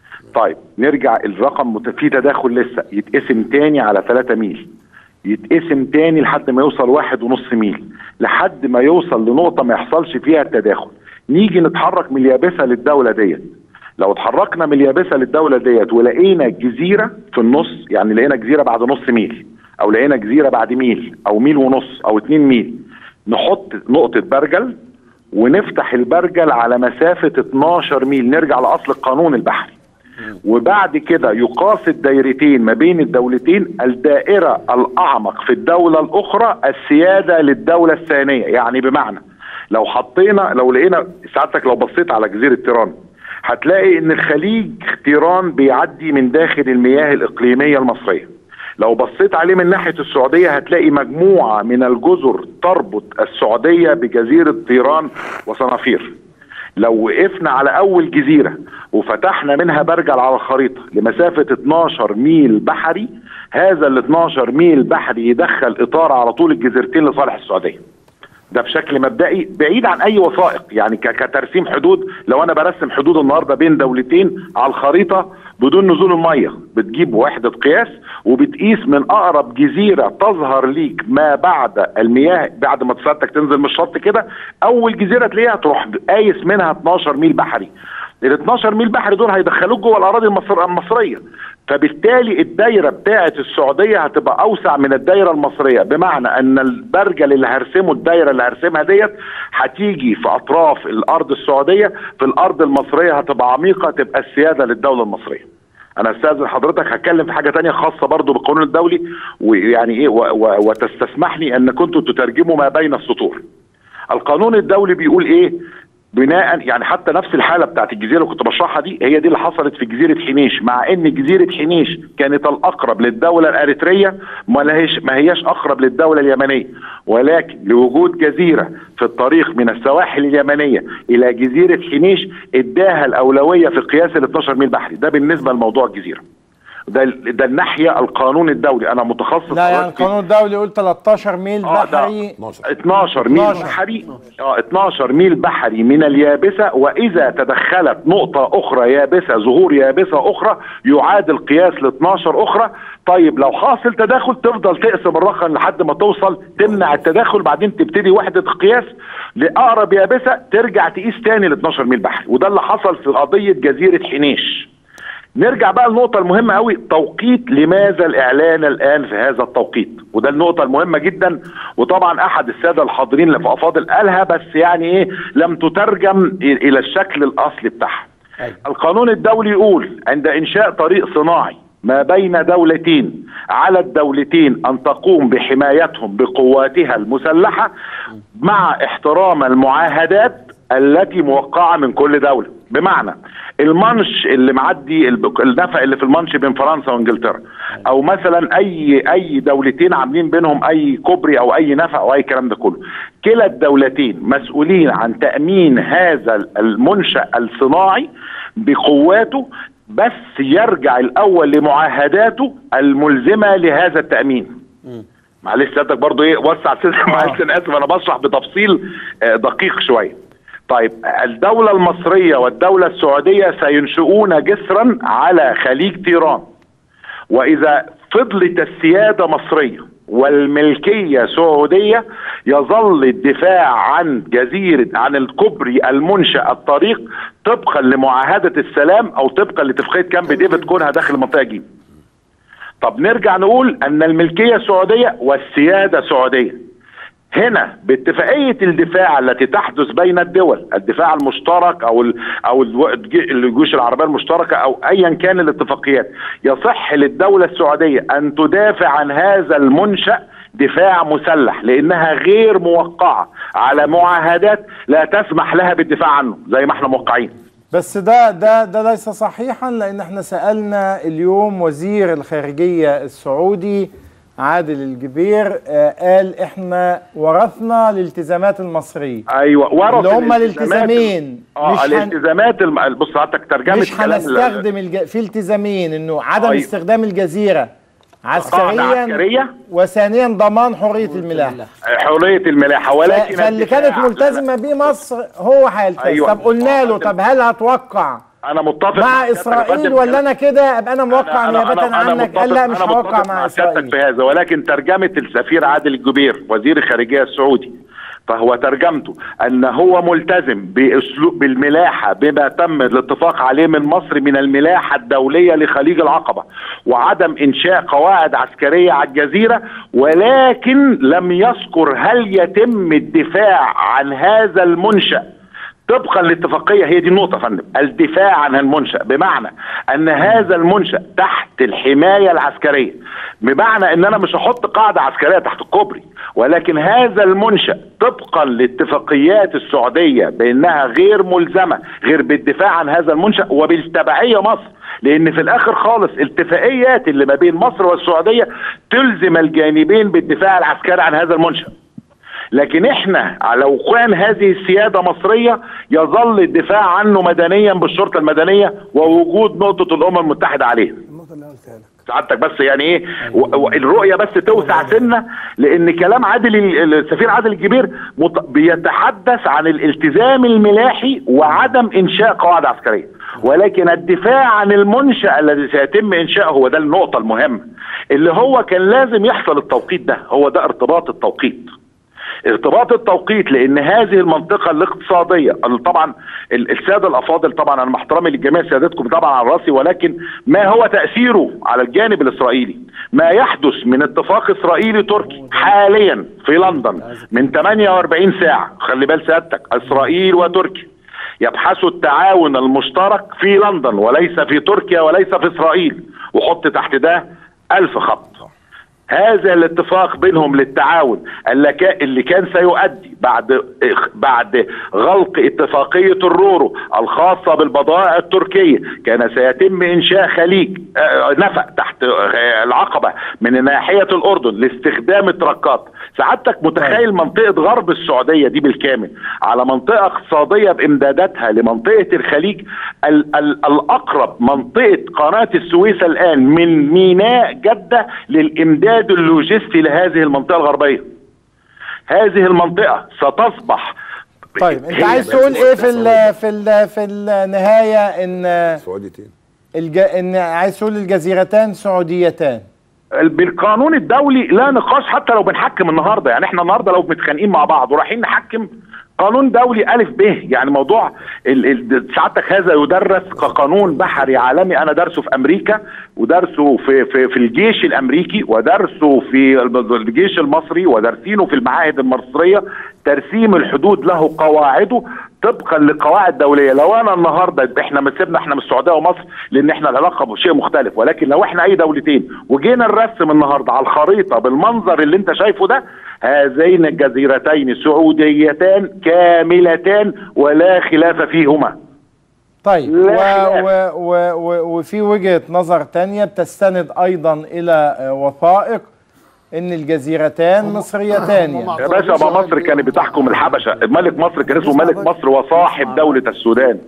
طيب نرجع الرقم مت- في تداخل لسه يتقسم تاني على 3 ميل يتقسم تاني لحد ما يوصل واحد ونص ميل لحد ما يوصل لنقطة ما يحصلش فيها التداخل نيجي نتحرك من اليابسة للدولة ديت لو اتحركنا من اليابسة للدولة ديت ولقينا جزيرة في النص يعني لقينا جزيرة بعد نص ميل او لقينا جزيرة بعد ميل او ميل ونص او اتنين ميل نحط نقطة برجل ونفتح البرجل على مسافة 12 ميل نرجع لأصل القانون البحري وبعد كده يقاس الدايرتين ما بين الدولتين الدائرة الأعمق في الدولة الأخرى السيادة للدولة الثانية يعني بمعنى لو حطينا لو لقينا سعادتك لو بصيت على جزيرة تيران هتلاقي ان الخليج تيران بيعدي من داخل المياه الإقليمية المصرية لو بصيت عليه من ناحية السعودية هتلاقي مجموعة من الجزر تربط السعودية بجزيرة طيران وصنافير لو وقفنا على أول جزيرة وفتحنا منها برجل على الخريطة لمسافة 12 ميل بحري هذا ال 12 ميل بحري يدخل إطار على طول الجزيرتين لصالح السعودية ده بشكل مبدئي بعيد عن اي وثائق يعني ك- كترسيم حدود لو انا برسم حدود النهارده بين دولتين على الخريطه بدون نزول الميه بتجيب وحده قياس وبتقيس من اقرب جزيره تظهر ليك ما بعد المياه بعد ما سيادتك تنزل من الشط كده اول جزيره تلاقيها تروح قايس منها 12 ميل بحري ال 12 ميل بحري دول هيدخلوك جوه الاراضي المصر المصريه فبالتالي الدايره بتاعه السعوديه هتبقى اوسع من الدايره المصريه بمعنى ان البرجل اللي هرسمه الدايره اللي هرسمها ديت هتيجي في اطراف الارض السعوديه في الارض المصريه هتبقى عميقه تبقى السياده للدوله المصريه انا استاذن حضرتك هتكلم في حاجه تانية خاصه برضو بالقانون الدولي ويعني ايه و- و- وتستسمحني ان كنتوا تترجموا ما بين السطور القانون الدولي بيقول ايه بناء يعني حتى نفس الحاله بتاعت الجزيره اللي كنت بشرحها دي هي دي اللي حصلت في جزيره حنيش مع ان جزيره حنيش كانت الاقرب للدوله الاريتريه ما لهيش ما هياش اقرب للدوله اليمنيه ولكن لوجود جزيره في الطريق من السواحل اليمنيه الى جزيره حنيش اداها الاولويه في قياس ال 12 ميل بحري ده بالنسبه لموضوع الجزيره ده ده الناحيه القانون الدولي انا متخصص لا يعني حضرتك في- القانون الدولي يقول 13 ميل آه، ده بحري 12 ميل 12. بحري اه 12 ميل بحري من اليابسه واذا تدخلت نقطه اخرى يابسه ظهور يابسه اخرى يعادل قياس ل 12 اخرى طيب لو حاصل تداخل تفضل تقسم الرقم لحد ما توصل تمنع التداخل بعدين تبتدي وحده قياس لاقرب يابسه ترجع تقيس تاني ل 12 ميل بحري وده اللي حصل في قضيه جزيره حنيش نرجع بقى للنقطة المهمة قوي توقيت لماذا الإعلان الآن في هذا التوقيت وده النقطة المهمة جدا وطبعا أحد السادة الحاضرين اللي في أفاضل قالها بس يعني إيه لم تترجم إ- إلى الشكل الأصلي بتاعها القانون الدولي يقول عند إنشاء طريق صناعي ما بين دولتين على الدولتين أن تقوم بحمايتهم بقواتها المسلحة مع احترام المعاهدات التي موقعه من كل دوله بمعنى المانش اللي معدي الب- النفق اللي في المانش بين فرنسا وانجلترا او مثلا اي اي دولتين عاملين بينهم اي كوبري او اي نفق او اي كلام ده كله كلا الدولتين مسؤولين عن تامين هذا المنشا الصناعي بقواته بس يرجع الاول لمعاهداته الملزمه لهذا التامين معلش سيادتك برضو ايه وسع سيادتك معلش انا اسف انا بشرح بتفصيل آه، دقيق شويه طيب الدولة المصرية والدولة السعودية سينشئون جسرا على خليج تيران وإذا فضلت السيادة مصرية والملكية سعودية يظل الدفاع عن جزيرة عن الكوبري المنشأ الطريق طبقا لمعاهدة السلام أو طبقا لاتفاقية كامب ديفيد كونها داخل المنطقة جيم طب نرجع نقول ان الملكيه سعوديه والسياده سعوديه هنا باتفاقيه الدفاع التي تحدث بين الدول الدفاع المشترك او ال او الو- الج- الجيوش العربيه المشتركه او ايا كان الاتفاقيات يصح للدوله السعوديه ان تدافع عن هذا المنشا دفاع مسلح لانها غير موقعه على معاهدات لا تسمح لها بالدفاع عنه زي ما احنا موقعين بس ده ده ده ليس صحيحا لان احنا سالنا اليوم وزير الخارجيه السعودي عادل الجبير آه قال احنا ورثنا الالتزامات المصريه ايوه ورث اللي هم الالتزامات- الالتزامين اه مش هن- الالتزامات الم... بص حضرتك ترجمه مش كلام ال- هنستخدم الج... في التزامين انه عدم أيوة. استخدام الجزيره قاعدة عسكريا عسكرية. وثانيا ضمان حريه الملاحه حريه الملاحه ولكن ف- فاللي الدفاع- كانت ملتزمه بيه مصر هو هيلتزم أيوة. طب قلنا له طب هل هتوقع انا متفق مع سيادتك يا اسرائيل فندم. ولا انا كده ابقى انا موقع نيابه عنك متفق- قال لا مش أنا هوقع متفق مع سيادتك اسرائيل في هذا ولكن ترجمه السفير عادل الجبير وزير الخارجيه السعودي فهو ترجمته ان هو ملتزم باسلوب بالملاحه بما تم الاتفاق عليه من مصر من الملاحه الدوليه لخليج العقبه وعدم انشاء قواعد عسكريه على الجزيره ولكن لم يذكر هل يتم الدفاع عن هذا المنشأ طبقا للاتفاقيه هي دي النقطه يا فندم الدفاع عن المنشا بمعنى ان هذا المنشا تحت الحمايه العسكريه بمعنى ان انا مش هحط قاعده عسكريه تحت الكوبري ولكن هذا المنشا طبقا لاتفاقيات السعوديه بانها غير ملزمه غير بالدفاع عن هذا المنشا وبالتبعيه مصر لان في الاخر خالص الاتفاقيات اللي ما بين مصر والسعوديه تلزم الجانبين بالدفاع العسكري عن هذا المنشا لكن احنا لو كان هذه السيادة مصرية يظل الدفاع عنه مدنيا بالشرطة المدنية ووجود نقطة الأمم المتحدة عليه سعادتك بس يعني ايه و- و- الرؤيه بس توسع سنه لان كلام عادل ال- السفير عادل الكبير مت- بيتحدث عن الالتزام الملاحي وعدم انشاء قواعد عسكريه ولكن الدفاع عن المنشا الذي سيتم انشاؤه هو ده النقطه المهمه اللي هو كان لازم يحصل التوقيت ده هو ده ارتباط التوقيت ارتباط التوقيت لان هذه المنطقه الاقتصاديه اللي طبعا ال- الساده الافاضل طبعا انا مع احترامي لجميع سيادتكم طبعا على راسي ولكن ما هو تاثيره على الجانب الاسرائيلي ما يحدث من اتفاق اسرائيلي تركي حاليا في لندن من 48 ساعه خلي بال سيادتك اسرائيل وتركيا يبحثوا التعاون المشترك في لندن وليس في تركيا وليس في اسرائيل وحط تحت ده ألف خط هذا الاتفاق بينهم للتعاون اللي كا- اللي كان سيؤدي بعد بعد غلق اتفاقيه الرورو الخاصه بالبضائع التركيه كان سيتم انشاء خليج آه، نفق تحت آه، العقبه من ناحيه الاردن لاستخدام التركات سعادتك متخيل منطقه غرب السعوديه دي بالكامل على منطقه اقتصاديه بامداداتها لمنطقه الخليج ال ال الاقرب منطقه قناه السويس الان من ميناء جده للامداد اللوجستي لهذه المنطقه الغربيه هذه المنطقه ستصبح طيب انت هي عايز بس تقول ايه في ال في ال في النهايه ان سعوديتين الج... ان عايز تقول الجزيرتان سعوديتان بالقانون الدولي لا نقاش حتى لو بنحكم النهارده يعني احنا النهارده لو متخانقين مع بعض ورايحين نحكم قانون دولي الف ب يعني موضوع ال- ال- سعادتك هذا يدرس كقانون بحري عالمي انا درسه في امريكا ودرسوا في في في الجيش الامريكي ودرسوا في الجيش المصري ودارسينه في المعاهد المصريه ترسيم الحدود له قواعده طبقا لقواعد دوليه لو انا النهارده احنا مسيبنا احنا من السعوديه ومصر لان احنا العلاقه شيء مختلف ولكن لو احنا اي دولتين وجينا نرسم النهارده على الخريطه بالمنظر اللي انت شايفه ده هذين الجزيرتين سعوديتان كاملتان ولا خلاف فيهما طيب و لا خلاف. و و و وفي وجهة نظر تانية بتستند أيضا إلى آه، وثائق إن الجزيرتان مصريتان يعني. يا باشا ما مصر كانت بتحكم الحبشه ملك مصر كان اسمه ملك مصر وصاحب دوله السودان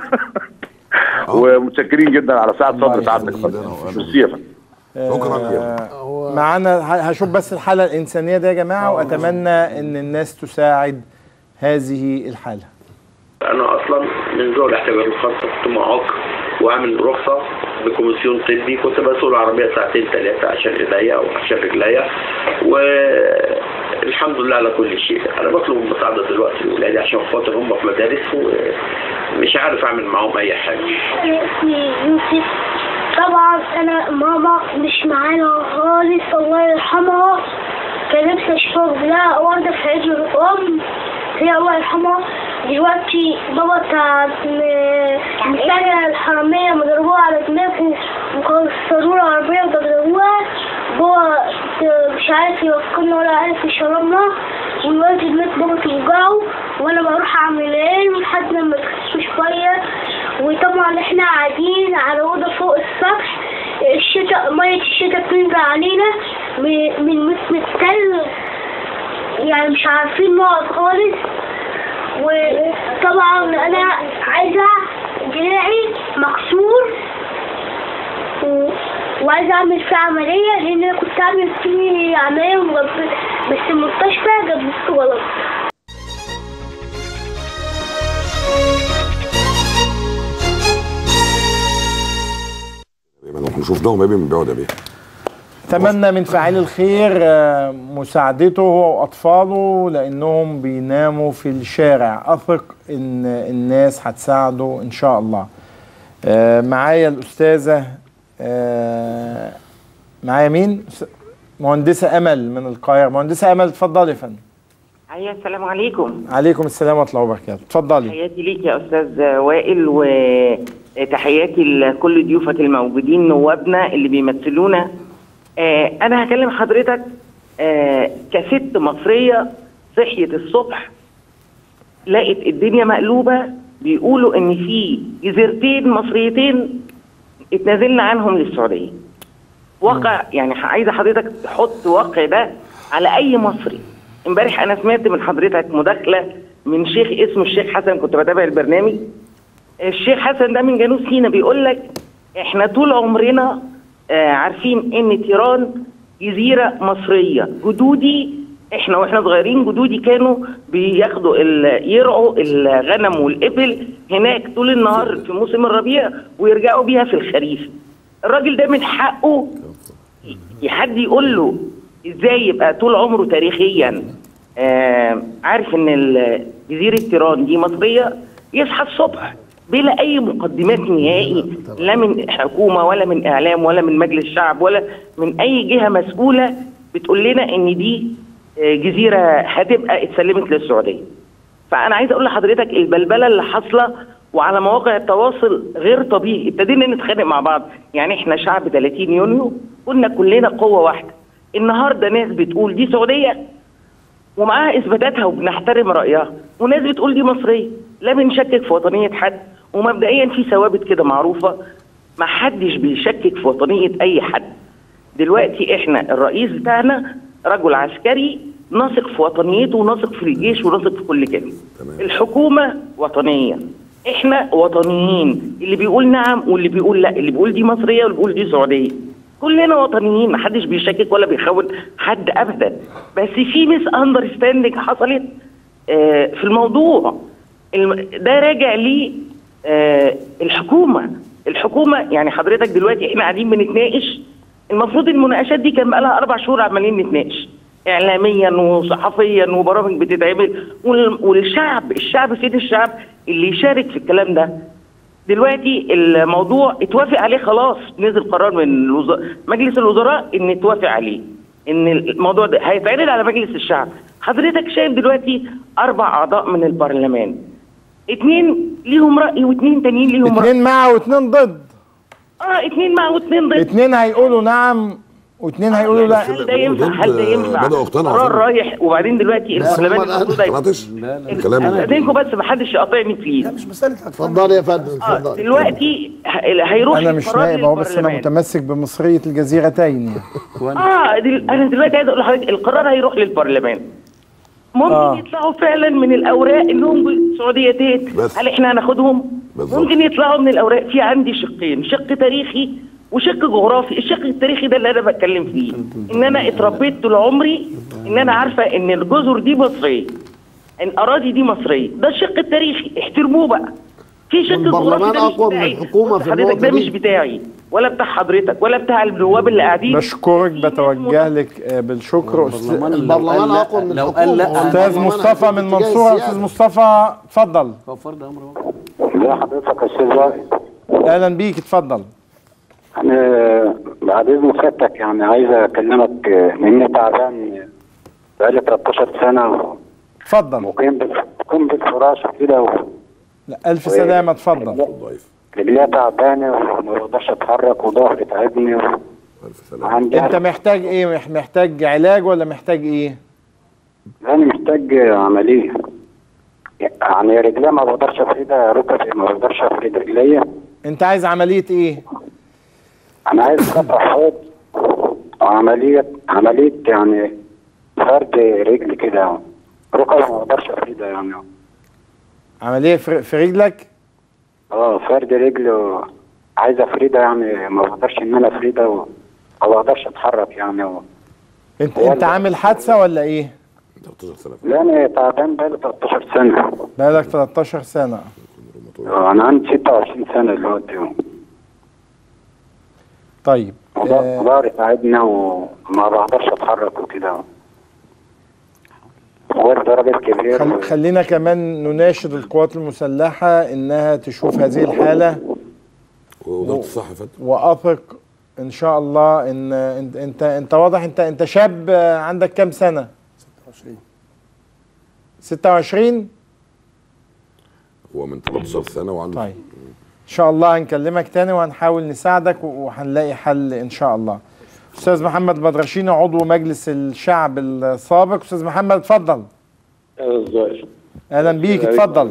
ومتشكرين جدا على سعه صدر سعادتك يا فندم. ميرسي يا فندم آه، معانا ه- هشوف بس الحالة الإنسانية دي يا جماعة وأتمنى إن الناس تساعد هذه الحالة انا اصلا من ذوي الاحتياجات الخاصه كنت معاق وعامل رخصه بكوميسيون طبي كنت بسوق العربيه ساعتين ثلاثه عشان ايديا او عشان رجليا والحمد لله على كل شيء انا بطلب مساعده دلوقتي لاولادي عشان خاطر هم في مدارس ومش عارف اعمل معاهم اي حاجه اسمي يوسف طبعا انا ماما مش معانا خالص الله يرحمها كان نفسي اشوف لها واحدة في عيد الام هي الله يرحمها دلوقتي بابا كان مسجل الحرامية مضربوها على دماغه وكسروا له العربية وضربوها بابا مش عارف يوكلنا ولا عارف يشربنا والواد دماغ بابا توجعه وانا بروح اعمل ايه لحد لما تخسوا شوية وطبعا احنا قاعدين على اوضه فوق السطح الشتاء ميه الشتاء بتنزل علينا م- من مثل التلج يعني مش عارفين نقعد خالص وطبعا انا عايزه دراعي مكسور و... وعايزه اعمل فيه عمليه لان انا كنت اعمل فيه عمليه ومغب- بس المستشفى جابت غلط احنا شفناهم يا بيه من بعد يا بيه أتمنى من فاعل الخير آه، مساعدته هو وأطفاله لأنهم بيناموا في الشارع أثق إن الناس هتساعده إن شاء الله آه، معايا الأستاذة آه، معايا مين؟ أس- مهندسة أمل من القاهرة مهندسة أمل اتفضلي يا فندم أيوة السلام عليكم عليكم السلام ورحمة الله وبركاته اتفضلي تحياتي ليك يا أستاذ وائل وتحياتي لكل ضيوفك الموجودين نوابنا اللي بيمثلونا آه، أنا هكلم حضرتك آه، كست مصرية صحيت الصبح لقت الدنيا مقلوبة بيقولوا إن في جزيرتين مصريتين اتنازلنا عنهم للسعودية واقع يعني عايزه حضرتك تحط واقع ده على اي مصري امبارح انا سمعت من حضرتك مداخله من شيخ اسمه الشيخ حسن كنت بتابع البرنامج الشيخ حسن ده من جنوب سيناء بيقول لك احنا طول عمرنا آه عارفين ان تيران جزيره مصريه جدودي احنا واحنا صغيرين جدودي كانوا بياخدوا ال- يرعوا الغنم والابل هناك طول النهار في موسم الربيع ويرجعوا بيها في الخريف الراجل ده من حقه ي- حد يقول له ازاي يبقى طول عمره تاريخيا آه عارف ان ال- جزيره تيران دي مصريه يصحى الصبح بلا اي مقدمات نهائي لا من حكومه ولا من اعلام ولا من مجلس شعب ولا من اي جهه مسؤوله بتقول لنا ان دي آه، جزيره هتبقى اتسلمت للسعوديه فانا عايز اقول لحضرتك البلبله اللي حاصله وعلى مواقع التواصل غير طبيعي ابتدينا نتخانق مع بعض يعني احنا شعب 30 يونيو كنا كلنا قوه واحده النهارده ناس بتقول دي سعوديه ومعاها اثباتاتها وبنحترم رايها وناس بتقول دي مصريه لا بنشكك في وطنيه حد ومبدئيا في ثوابت كده معروفه ما حدش بيشكك في وطنيه اي حد دلوقتي احنا الرئيس بتاعنا رجل عسكري نثق في وطنيته ونثق في الجيش ونثق في كل كلمه الحكومه وطنيه احنا وطنيين اللي بيقول نعم واللي بيقول لا اللي بيقول دي مصريه واللي بيقول دي سعوديه كلنا وطنيين محدش بيشكك ولا بيخون حد ابدا بس في ميس اندرستاندنج حصلت آه، في الموضوع الم- ده راجع ليه آه، الحكومه الحكومه يعني حضرتك دلوقتي احنا قاعدين بنتناقش المفروض المناقشات دي كان بقالها اربع شهور عمالين نتناقش اعلاميا وصحفيا وبرامج بتتعمل وال- والشعب الشعب فين الشعب اللي يشارك في الكلام ده دلوقتي الموضوع اتوافق عليه خلاص نزل قرار من الوز... مجلس الوزراء ان اتوافق عليه ان الموضوع ده هيتعرض على مجلس الشعب حضرتك شايف دلوقتي اربع اعضاء من البرلمان اتنين ليهم راي واتنين تانيين ليهم راي اتنين مع واتنين ضد اه اتنين مع واتنين ضد اتنين هيقولوا نعم واتنين هيقولوا لا هل ده ينفع هل ده ينفع بدأوا يقتنعوا قرار فعلا. رايح وبعدين دلوقتي لا، البرلمان هم- المفروض هيبقى قناطش الكلام استاذنكم بس ما حدش يقاطعني فيه مش مساله اتفضل يا فندم اه اتفضل دلوقتي ه- هيروح انا مش القرار نائب اهو بس انا للبرلمان. متمسك بمصريه الجزيرتين يعني اه دل... انا دلوقتي عايز اقول لحضرتك القرار هيروح للبرلمان ممكن آه. آه. يطلعوا فعلا من الاوراق انهم السعوديتين بس. هل احنا هناخدهم بالظبط. ممكن يطلعوا من الاوراق في عندي شقين شق تاريخي وشق جغرافي الشق التاريخي ده اللي انا بتكلم فيه ان انا اتربيت طول عمري ان انا عارفه ان الجزر دي مصريه ان الاراضي دي مصريه ده الشق التاريخي احترموه بقى في شق والبرلمان جغرافي ده مش أقوى من بتاعي. الحكومة في حضرتك النقطة ده دي. مش بتاعي ولا بتاع حضرتك ولا بتاع النواب اللي قاعدين بشكرك بتوجه لك آه، بالشكر أستاذ- البرلمان اقوى من لو الحكومه قال لا هو استاذ البرلمان مصطفى هيكون من اتجاه منصوره السيادة. استاذ مصطفى اتفضل هو فرض امر ازي حضرتك يا استاذ وائل اهلا بيك اتفضل انا بعد اذن سيادتك يعني عايز اكلمك لاني تعبان بقالي 13 سنه اتفضل مقيم بال- مقيم بالفراش كده و- لا الف سلامه اتفضل رجليا تعبانه وما بقدرش اتحرك وظهري تعبني و- الف سلامه وعندي انت محتاج ايه مح- محتاج علاج ولا محتاج ايه انا محتاج عمليه يعني رجليا ما بقدرش افردها ركبتي ما بقدرش افرد رجليا انت عايز عمليه ايه انا عايز قطع حوض وعمليه عمليه يعني فرد رجل كده ركبه ما بقدرش افردها يعني عمليه في في رجلك اه فرد رجل و- عايز افردها يعني ما بقدرش ان انا افردها و- ما بقدرش اتحرك يعني و... انت انت عامل حادثه ولا ايه 13 سنه لا انا تعبان بقالي 13 سنه بقالك 13 سنه آه، انا عندي 26 سنه دلوقتي طيب آه، ظهري تعبني وما بقدرش اتحرك وكده وارد راجل كبير خل... خلينا كمان نناشد القوات المسلحه انها تشوف هذه الحاله ووزاره الصحه يا فندم واثق ان شاء الله ان انت انت, انت واضح انت انت شاب آه، عندك كام سنه 26 هو من 13 سنه وعنده طيب ان شاء الله هنكلمك تاني وهنحاول نساعدك و- وهنلاقي حل ان شاء الله استاذ محمد بدرشيني عضو مجلس الشعب السابق استاذ محمد اتفضل اهلا بيك اتفضل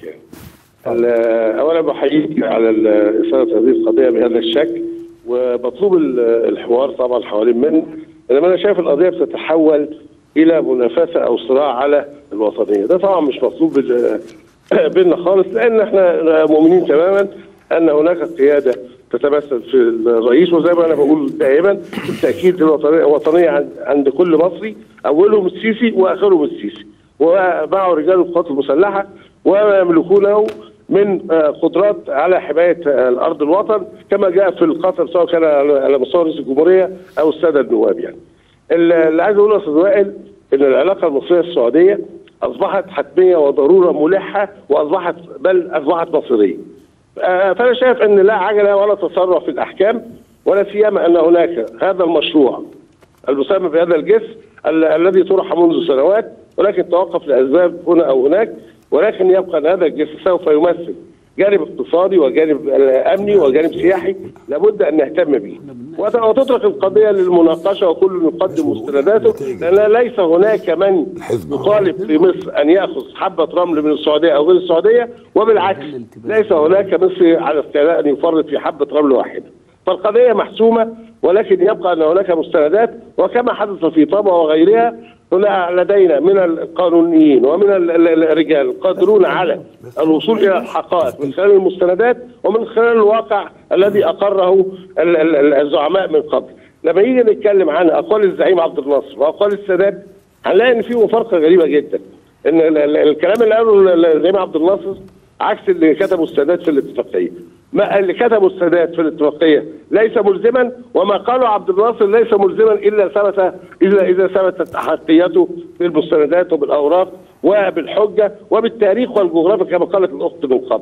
ال- اولا بحييك على ال- اثاره هذه القضيه بهذا الشكل ومطلوب ال- الحوار طبعا حوالين منه انما انا شايف القضيه بتتحول الى منافسه او صراع على الوطنيه ده طبعا مش مطلوب بال- بيننا خالص لان احنا مؤمنين تماما ان هناك قياده تتمثل في الرئيس وزي ما انا بقول دائما بالتاكيد الوطنيه الوطنيه عند, عند كل مصري اولهم السيسي واخرهم السيسي ومعه رجال القوات المسلحه وما يملكونه من آه، قدرات على حمايه آه، الارض الوطن كما جاء في القطر سواء كان على على مستوى رئيس الجمهوريه او الساده النواب يعني. ال- اللي عايز اقوله يا استاذ وائل ان العلاقه المصريه السعوديه اصبحت حتميه وضروره ملحه واصبحت بل اصبحت مصيريه. آه، فانا شايف ان لا عجله ولا تسرع في الاحكام ولا سيما ان هناك هذا المشروع المسمى بهذا الجسر ال- الذي طرح منذ سنوات ولكن توقف لاسباب هنا او هناك ولكن يبقى ان هذا الجسر سوف يمثل جانب اقتصادي وجانب آه، امني وجانب سياحي لابد ان نهتم به وت- وتترك القضيه للمناقشه وكل يقدم مستنداته لان ليس هناك من يطالب في مصر ان ياخذ حبه رمل من السعوديه او غير السعوديه وبالعكس ليس هناك مصري على استعداد ان يفرط في حبه رمل واحده فالقضيه محسومه ولكن يبقى ان هناك مستندات وكما حدث في طابا وغيرها هنا لدينا من القانونيين ومن ال- ال- الرجال القادرون على الوصول الى الحقائق من خلال المستندات ومن خلال الواقع الذي اقره ال- ال- ال- الزعماء من قبل. لما يجي نتكلم عن اقوال الزعيم عبد الناصر واقوال السادات هنلاقي ان في مفارقه غريبه جدا. ان ال- ال- الكلام اللي قاله ال- الزعيم عبد الناصر عكس اللي كتبه السادات في الاتفاقيه. ما اللي كتبه السادات في الاتفاقيه ليس ملزما وما قاله عبد الناصر ليس ملزما الا ثبت الا اذا ثبتت احقيته بالمستندات وبالاوراق وبالحجه وبالتاريخ والجغرافيا كما قالت الاخت من قبل.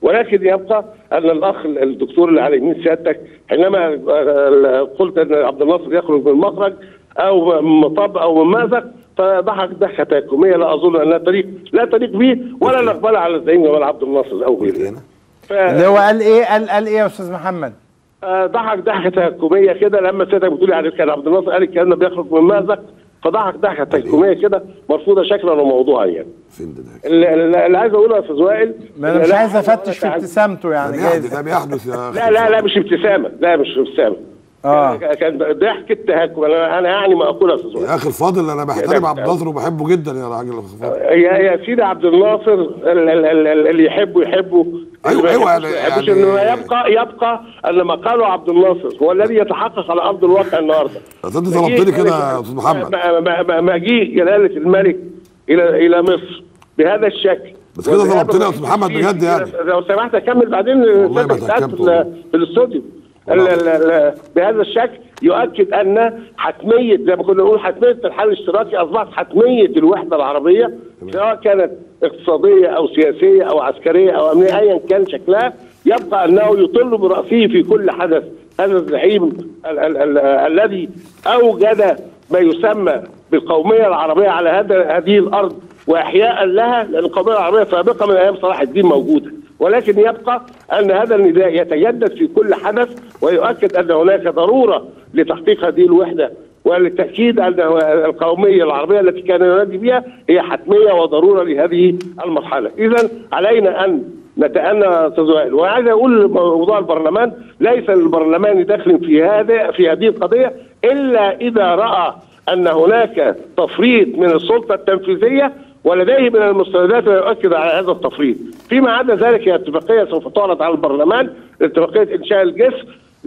ولكن يبقى ان الاخ الدكتور اللي على يمين سيادتك حينما آه، قلت ان عبد الناصر يخرج من مخرج او من مطب او من مازق فضحك ضحكه تهكميه لا اظن انها تليق لا تليق به ولا نقبلها على الزعيم جمال عبد الناصر او غيره ف- اللي هو قال ايه قال قال ايه يا استاذ محمد آه، ضحك ضحكه تهكميه كده لما سيادتك بتقولي على كان عبد الناصر قال الكلام ده بيخرج من مازق فضحك ضحكه تهكميه كده مرفوضه شكلا وموضوعا يعني اللي, اللي اللي عايز اقوله يا استاذ وائل ما انا مش عايز افتش في ابتسامته يعني جايز ده بيحدث يا لا لا لا مش ابتسامه لا مش ابتسامه اه كان ضحكه تهكم انا انا يعني ما اقول يا استاذ وائل يا اخي الفاضل انا بحترم عبد الناصر وبحبه جدا يا راجل يا يا سيدي عبد الناصر ال- ال- ال- اللي يحبه يحبه أيوة، اللي ما أيوة، يحبش يعني- ما يحبش يعني- انه يبقى يبقى ان ما قاله عبد الناصر هو الذي يتحقق على ارض الواقع النهارده أصل انت ظلمتني كده يا استاذ محمد ما- ما- ما- ما جه جلاله الملك الى الى مصر بهذا الشكل بس كده ظلمتني يا استاذ محمد بجد يعني لو سمحت اكمل بعدين والله ما سيادتك ساعات تهكمت في ال- في الاستوديو ال- ال- ال- بهذا الشكل يؤكد ان حتميه زي ما كنا نقول حتميه الحل الاشتراكي اصبحت حتميه الوحده العربيه سواء كانت اقتصاديه او سياسيه او عسكريه او امنيه ايا كان شكلها يبقى انه يطل براسه في كل حدث هذا الزعيم ال- ال- ال- الذي اوجد ما يسمى بالقوميه العربيه على هذا هذه الارض واحياء لها لان القوميه العربيه سابقه من ايام صلاح الدين موجوده ولكن يبقى ان هذا النداء يتجدد في كل حدث ويؤكد ان هناك ضروره لتحقيق هذه الوحده وللتاكيد ان القوميه العربيه التي كان ينادي بها هي حتميه وضروره لهذه المرحله، اذا علينا ان نتأنى استاذ وائل وعايز اقول موضوع البرلمان ليس البرلمان داخل في هذا في هذه القضيه الا اذا راى ان هناك تفريط من السلطه التنفيذيه ولديه من المستندات ما يؤكد على هذا التفريط فيما عدا ذلك هي اتفاقيه سوف تعرض على البرلمان اتفاقيه انشاء الجسر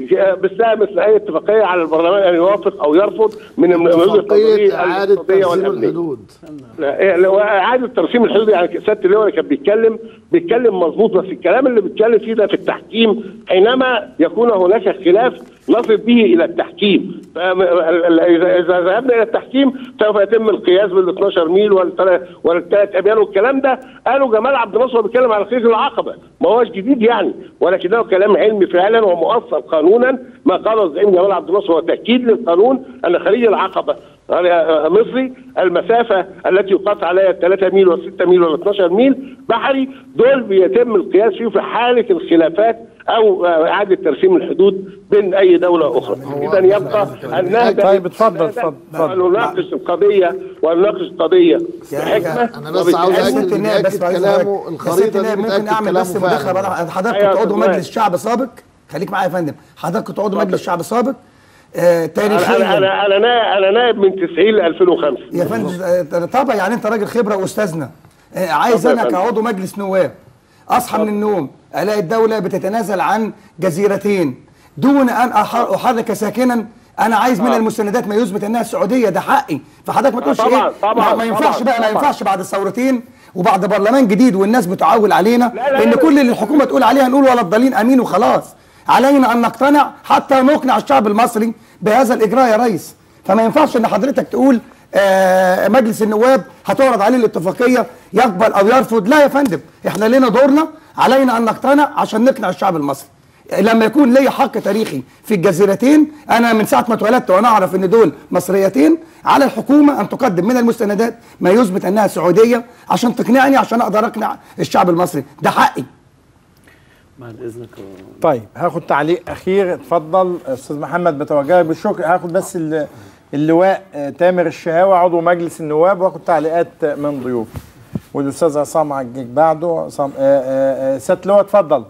بسها مثل اي اتفاقيه على البرلمان ان يوافق او يرفض من من وجهه اتفاقية نظري إعادة الاقتصادية ترسيم والأمنية. الحدود لا إيه، لو اعاده ترسيم الحدود يعني سياده اللواء اللي كان بيتكلم بيتكلم مظبوط بس الكلام اللي بيتكلم فيه ده في التحكيم حينما يكون هناك خلاف نصل به الى التحكيم فم- ال- ال- اذا إذا ذهبنا الى التحكيم سوف يتم القياس بال 12 ميل والثلاث اميال والكلام ده قالوا جمال عبد الناصر بيتكلم على خليج العقبه ما هوش جديد يعني ولكنه كلام علمي فعلا ومؤصل قانونا ما قاله الزعيم جمال عبد الناصر هو تاكيد للقانون ان خليج العقبه آه، مصري المسافه التي يقاس عليها 3 ميل و6 ميل ولا 12 ميل بحري دول بيتم القياس فيه في حاله الخلافات او آه، اعاده ترسيم الحدود بين اي دوله اخرى اذا يبقى ان نهدى طيب اتفضل اتفضل اتفضل ونناقش القضيه ونناقش القضيه بحكمه انا بس عاوز وبالتأني. اكد ان ياكد كلامه الخريطه دي ممكن بتاكد اعمل بس كلامه مداخله فعلا بقى حضرتك أيوة كنت يا عضو أستاذ مجلس شعب سابق خليك معايا يا فندم حضرتك كنت عضو مجلس شعب سابق آه انا تاريخيا انا انا نائب انا نائب من 90 ل 2005 يا فندم آه، طبعا يعني انت راجل خبره واستاذنا آه، عايز طبعا يا انا فندم. كعضو مجلس نواب اصحى من النوم الاقي الدوله بتتنازل عن جزيرتين دون ان أح- احرك ساكنا انا عايز من آه. المستندات ما يثبت انها السعوديه ده حقي فحضرتك ما تقولش طبعاً، ايه طبعاً، ما- ما ينفعش طبعاً، بقى ما طبعاً. ينفعش بعد الثورتين وبعد برلمان جديد والناس بتعول علينا لا، لا، ان لا. كل اللي الحكومه تقول عليها نقول ولا الضالين امين وخلاص علينا ان نقتنع حتى نقنع الشعب المصري بهذا الاجراء يا ريس فما ينفعش ان حضرتك تقول آه مجلس النواب هتعرض عليه الاتفاقيه يقبل او يرفض لا يا فندم احنا لنا دورنا علينا ان نقتنع عشان نقنع الشعب المصري لما يكون لي حق تاريخي في الجزيرتين انا من ساعه ما اتولدت وانا اعرف ان دول مصريتين على الحكومه ان تقدم من المستندات ما يثبت انها سعوديه عشان تقنعني عشان اقدر اقنع الشعب المصري ده حقي بعد اذنك طيب هاخد تعليق اخير اتفضل استاذ محمد بتوجهك بالشكر هاخد بس ال- اللواء آه، تامر الشهاوي عضو مجلس النواب واخد تعليقات آه، من ضيوفي والاستاذ عصام عجيج بعده عصام آه، آه، آه، سيادة اللواء اتفضل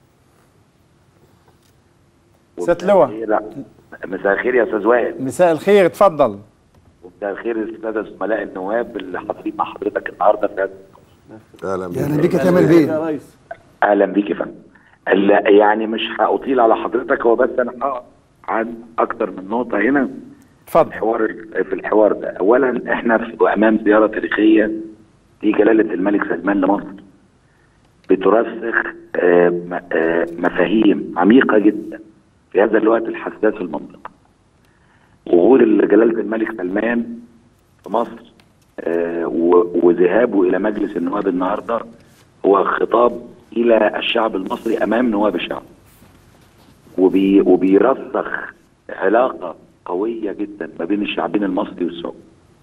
سيادة اللواء لا مساء الخير يا استاذ وائل مساء الخير اتفضل ومساء الخير للساده زملاء النواب اللي حاضرين مع حضرتك النهارده في هذا اهلا اهلا بيك يا تامر بيه اهلا بيك يا فندم ال- يعني مش هأطيل على حضرتك هو بس انا هقف عن اكتر من نقطه هنا اتفضل الحوار في الحوار ده اولا احنا في امام زياره تاريخيه لجلاله الملك سلمان لمصر بترسخ آه، م- آه، مفاهيم عميقه جدا في هذا الوقت الحساس في المنطقه وجود جلاله الملك سلمان في مصر آه، و- وذهابه الى مجلس النواب النهارده هو خطاب الى الشعب المصري امام نواب الشعب وبي وبيرسخ علاقه قويه جدا ما بين الشعبين المصري والسعودي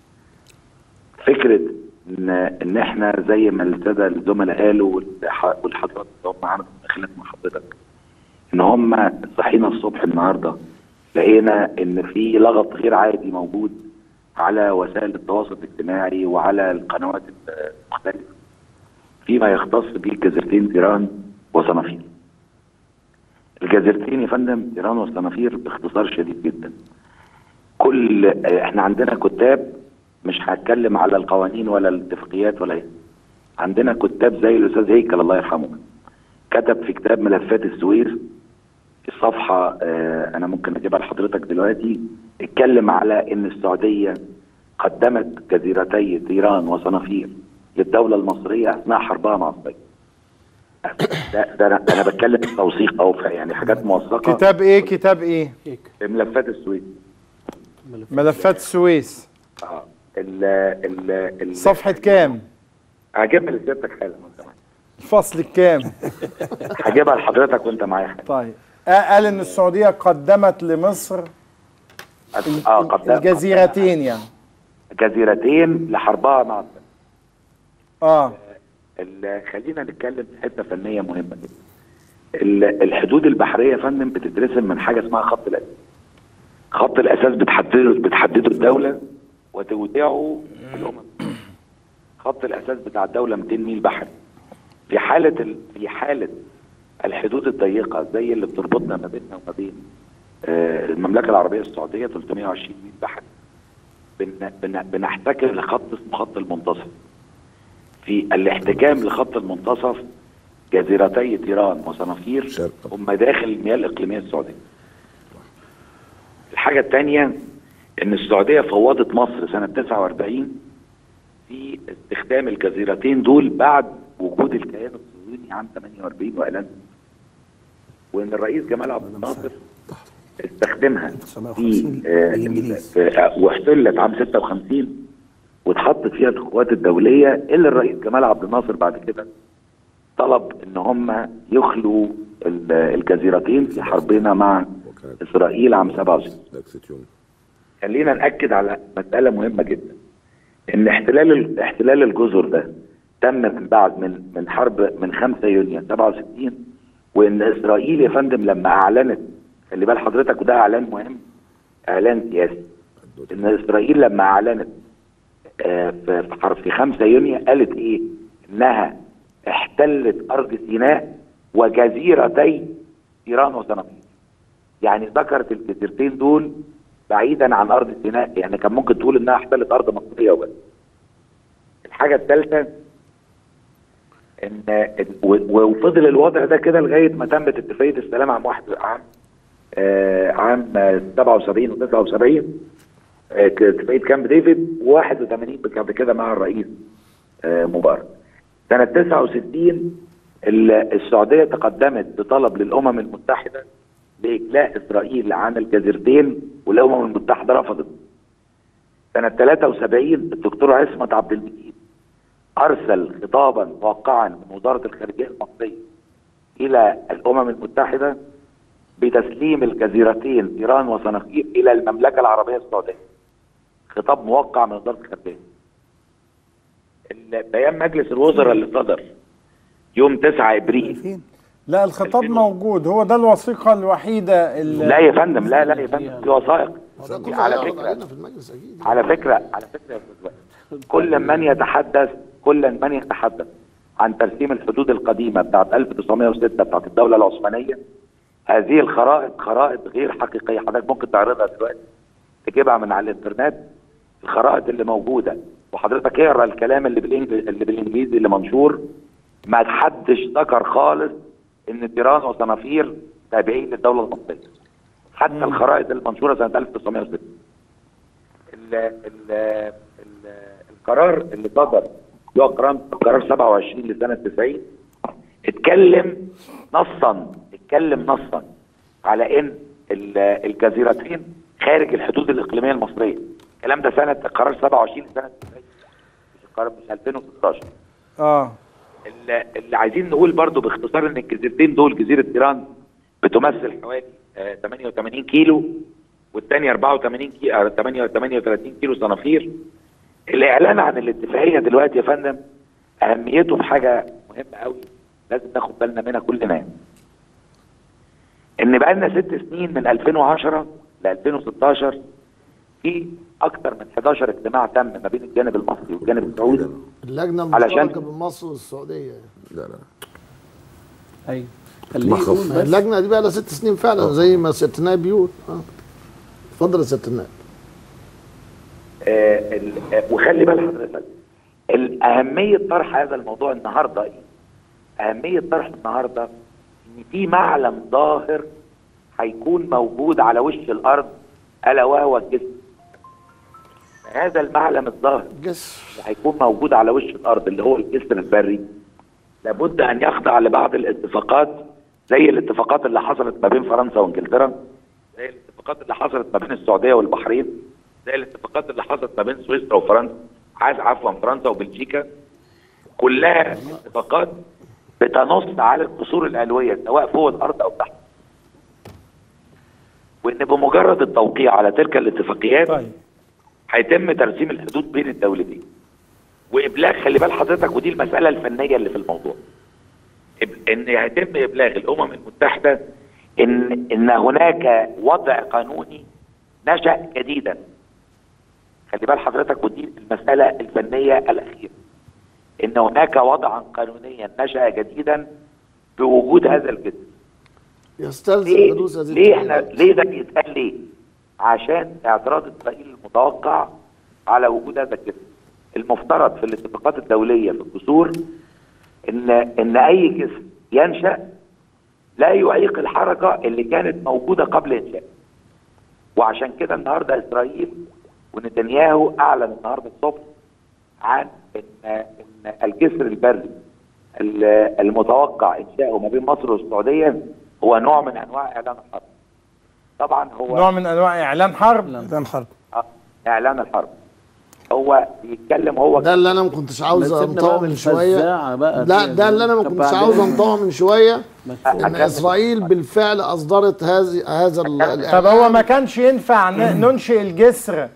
فكره ان ان احنا زي ما الساده الزملاء قالوا والح- والحضرات اللي هم عملوا مداخلات مع حضرتك ان هم صحينا الصبح النهارده لقينا ان في لغط غير عادي موجود على وسائل التواصل الاجتماعي وعلى القنوات المختلفه فيما يختص بالجزيرتين تيران وصنافير. الجزيرتين يا فندم تيران وصنافير باختصار شديد جدا. كل آه، احنا عندنا كتاب مش هتكلم على القوانين ولا الاتفاقيات ولا ايه. عندنا كتاب زي الاستاذ هيكل الله يرحمه كتب في كتاب ملفات السويس الصفحه آه، انا ممكن اجيبها لحضرتك دلوقتي اتكلم على ان السعوديه قدمت جزيرتي تيران وصنافير للدوله المصريه اثناء حربها مع الصين. ده, ده أنا, انا بتكلم توثيق او يعني حاجات موثقه كتاب ايه كتاب ايه ملفات السويس ملفات السويس اه ال ال ال صفحة كام هجيبها لسيادتك حالا وانت معايا الفصل الكام هجيبها لحضرتك وانت معايا حالا طيب آه، قال ان السعودية قدمت لمصر اه قد الجزيرتين يعني جزيرتين لحربها مع الصين. اه ال- خلينا نتكلم في حته فنيه مهمه جدا. ال- الحدود البحريه يا فندم بتترسم من حاجه اسمها خط الاساس. خط الاساس بتحدده بتحدده الدوله وتودعه الامم. خط الاساس بتاع الدوله 200 ميل بحري. في حاله ال... في حاله الحدود الضيقه زي اللي بتربطنا ما بيننا وما بين آه، المملكه العربيه السعوديه 320 ميل بحري. بن... بن... بنحتكر لخط اسمه خط المنتصف. في الاحتكام لخط المنتصف جزيرتي تيران وصنافير هم داخل المياه الاقليميه السعوديه. الحاجه الثانيه ان السعوديه فوضت مصر سنه 49 في استخدام الجزيرتين دول بعد وجود الكيان الصهيوني عام 48 واعلان وان الرئيس جمال عبد الناصر استخدمها في آه، في- آه، واحتلت عام 56 واتحطت فيها القوات الدوليه اللي الرئيس جمال عبد الناصر بعد كده طلب ان هم يخلوا ال- الجزيرتين في حربنا مع اسرائيل عام 67 خلينا ناكد على مساله مهمه جدا ان احتلال ال- احتلال الجزر ده تم من بعد من من حرب من 5 يونيو 67 وان اسرائيل يا فندم لما اعلنت خلي بال حضرتك وده اعلان مهم اعلان سياسي ان اسرائيل لما اعلنت آه، في في حرب في 5 يونيو قالت ايه؟ انها احتلت ارض سيناء وجزيرتي ايران وصنافير. يعني ذكرت الجزيرتين دول بعيدا عن ارض سيناء يعني كان ممكن تقول انها احتلت ارض مصريه وبس. الحاجه الثالثه ان و- وفضل الوضع ده كده لغايه ما تمت اتفاقيه السلام عام واحد عام آه عام آه، 77 و 79 آه، ك- اتفاقيه كامب ديفيد و81 بعد كده مع الرئيس آه، مبارك. سنه 69 ال- السعوديه تقدمت بطلب للامم المتحده لاجلاء اسرائيل عن الجزيرتين والامم المتحده رفضت. سنه 73 الدكتور عصمت عبد المجيد ارسل خطابا موقعا من وزاره الخارجيه المصريه الى الامم المتحده بتسليم الجزيرتين ايران وصنافير الى المملكه العربيه السعوديه. خطاب موقع من وزاره الخارجيه. ال- بيان مجلس الوزراء اللي صدر يوم 9 ابريل لا الخطاب موجود هو ده الوثيقة الوحيدة اللي لا يا فندم لا لا يا فندم في وثائق على هيعرض فكره علينا في المجلس اكيد على فكره على فكره يا استاذ وائل، كل من يتحدث كل من يتحدث عن ترسيم الحدود القديمه بتاعت 1906 بتاعت الدوله العثمانيه هذه الخرائط خرائط غير حقيقيه حضرتك ممكن تعرضها دلوقتي تجيبها من على الانترنت الخرائط اللي موجوده وحضرتك اقرا الكلام اللي بالانجليزي اللي بالانجليزي اللي منشور ما حدش ذكر خالص ان تيران وصنافير تابعين للدوله المصريه حتى الخرائط المنشوره سنه 1906 ال ال ال القرار اللي صدر اللي هو قرار قرار 27 لسنه 90 اتكلم نصا اتكلم نصا على ان ال- الجزيرتين خارج الحدود الاقليميه المصريه الكلام ده سنه قرار 27 لسنه 90 مش القرار مش 2016 اه اللي اللي عايزين نقول برضو باختصار ان الجزيرتين دول جزيره ايران بتمثل حوالي آه، 88 كيلو والثانيه 84 كيلو 38 كيلو صنافير الاعلان عن الاتفاقيه دلوقتي يا فندم اهميته في حاجه مهمه قوي لازم ناخد بالنا منها كلنا ان بقى لنا ست سنين من 2010 ل 2016 في اكثر من 11 اجتماع تم ما بين الجانب المصري والجانب السعودي اللجنه علشان- المشتركه بين مصر والسعوديه لا لا ايوه اللجنه دي بقى لها ست سنين فعلا زي ما ست نائب بيقول اه اتفضل يا ست نائب آه، ال- آه، وخلي بال حضرتك ال- اهميه طرح هذا الموضوع النهارده ايه؟ اهميه طرح النهارده ان في معلم ظاهر هيكون موجود على وش الارض الا وهو الجسم. هذا المعلم الظاهر جسر اللي هيكون موجود على وش الارض اللي هو الجسر البري لابد ان يخضع لبعض الاتفاقات زي الاتفاقات اللي حصلت ما بين فرنسا وانجلترا زي الاتفاقات اللي حصلت ما بين السعوديه والبحرين زي الاتفاقات اللي حصلت ما بين سويسرا وفرنسا عايز عفوا فرنسا وبلجيكا كلها اتفاقات بتنص على القصور العلويه سواء فوق الارض او تحت وان بمجرد التوقيع على تلك الاتفاقيات طيب. هيتم ترسيم الحدود بين الدولتين وابلاغ خلي بال حضرتك ودي المساله الفنيه اللي في الموضوع إب- ان هيتم ابلاغ الامم المتحده ان ان هناك وضع قانوني نشا جديدا خلي بال حضرتك ودي المساله الفنيه الاخيره ان هناك وضعا قانونيا نشا جديدا بوجود هذا الجسم يستلزم ليه حدوث هذه ليه احنا التغييرات. ليه ده بيتقال ليه؟ عشان اعتراض اسرائيل المتوقع على وجود هذا الجسم. المفترض في الاتفاقات الدوليه في الجسور ان ان اي جسم ينشا لا يعيق الحركه اللي كانت موجوده قبل انشائه. وعشان كده النهارده اسرائيل ونتنياهو اعلن النهارده الصبح عن ان ان الجسر البري ال- المتوقع انشاؤه ما بين مصر والسعوديه هو نوع من انواع اعلان الحرب. طبعا هو نوع من انواع اعلان حرب اعلان حرب آه، اعلان الحرب. هو بيتكلم هو ده اللي انا ما كنتش عاوز ما سيبنا بقى انطقه من من شويه الفزاعة بقى لا دي. ده اللي انا ما طب كنتش بعدين؟ عاوز انطقه من شويه ان أكمل. اسرائيل بالفعل اصدرت هذه هذا ال- طب هو الإعلان. ما كانش ينفع ن- ننشئ الجسر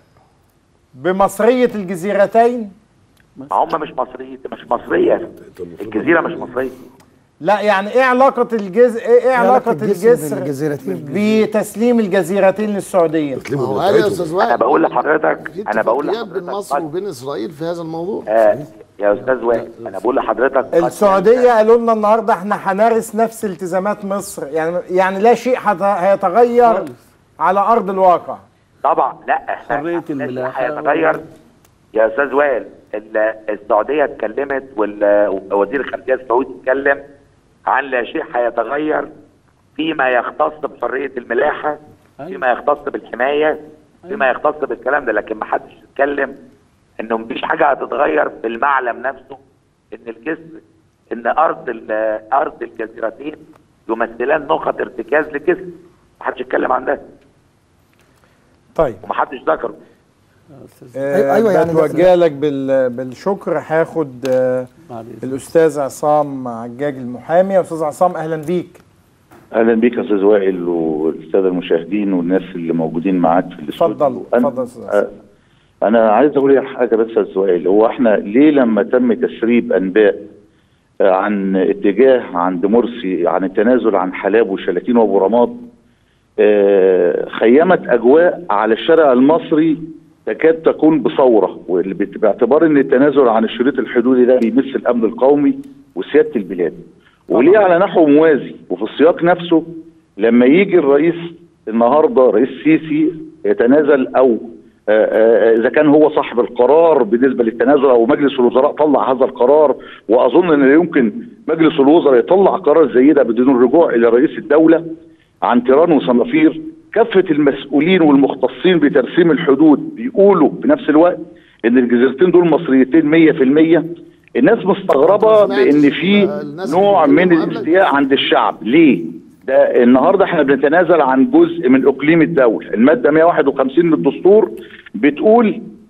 بمصرية الجزيرتين ما هم مش مصريين مش مصريه الجزيره مش مصريه لا يعني ايه علاقة الجز ايه, إيه علاقة الجسر بين الجسر الجزيرتين؟ بتسليم الجزيرتين للسعودية ما هو هذا يا استاذ وائل انا بقول لحضرتك في انا بقول اتفاقيات بين لحضرتك مصر قد- وبين اسرائيل في هذا الموضوع آه يا استاذ وائل انا بقول لحضرتك قد السعودية قالوا لنا النهاردة احنا هنرث نفس التزامات مصر يعني يعني لا شيء هت- هيتغير على ارض الواقع طبعا لا احنا حرية إحنا الملاحة هيتغير يا استاذ وائل ال- السعوديه اتكلمت والوزير الخارجيه السعودي اتكلم عن لا شيء هيتغير فيما يختص بحريه الملاحه فيما يختص بالحمايه فيما يختص بالكلام ده لكن ما حدش اتكلم انه مفيش حاجه هتتغير في المعلم نفسه ان الجسر ان ارض ال- ارض الجزيرتين يمثلان نقط ارتكاز للجسر ما حدش اتكلم عن ده طيب ومحدش ذكره آه أيوة يعني بتوجه لك بال- بالشكر هاخد آه بعد إذنك. الاستاذ عصام عجاج المحامي يا استاذ عصام اهلا بيك اهلا بيك يا استاذ وائل والساده المشاهدين والناس اللي موجودين معاك في الاستوديو اتفضل أنا- اتفضل يا استاذ عصام آه، انا عايز اقول حاجه بس يا استاذ وائل هو احنا ليه لما تم تسريب انباء آه، عن اتجاه عند مرسي عن التنازل عن حلاب وشلاتين وابو رماد آه، خيمت اجواء على الشارع المصري تكاد تكون بثوره واللي بت- باعتبار ان التنازل عن الشريط الحدودي ده بيمس الامن القومي وسياده البلاد وليه على نحو موازي وفي السياق نفسه لما يجي الرئيس النهارده رئيس سيسي يتنازل او آه، آه، اذا كان هو صاحب القرار بالنسبه للتنازل او مجلس الوزراء طلع هذا القرار واظن ان لا يمكن مجلس الوزراء يطلع قرار زي ده بدون الرجوع الى رئيس الدوله عن تيران وصنافير كافه المسؤولين والمختصين بترسيم الحدود بيقولوا في نفس الوقت ان الجزيرتين دول مصريتين 100% الناس مستغربه بان في نوع من الاستياء عند الشعب ليه؟ ده النهارده احنا بنتنازل عن جزء من اقليم الدوله، الماده 151 من الدستور بتقول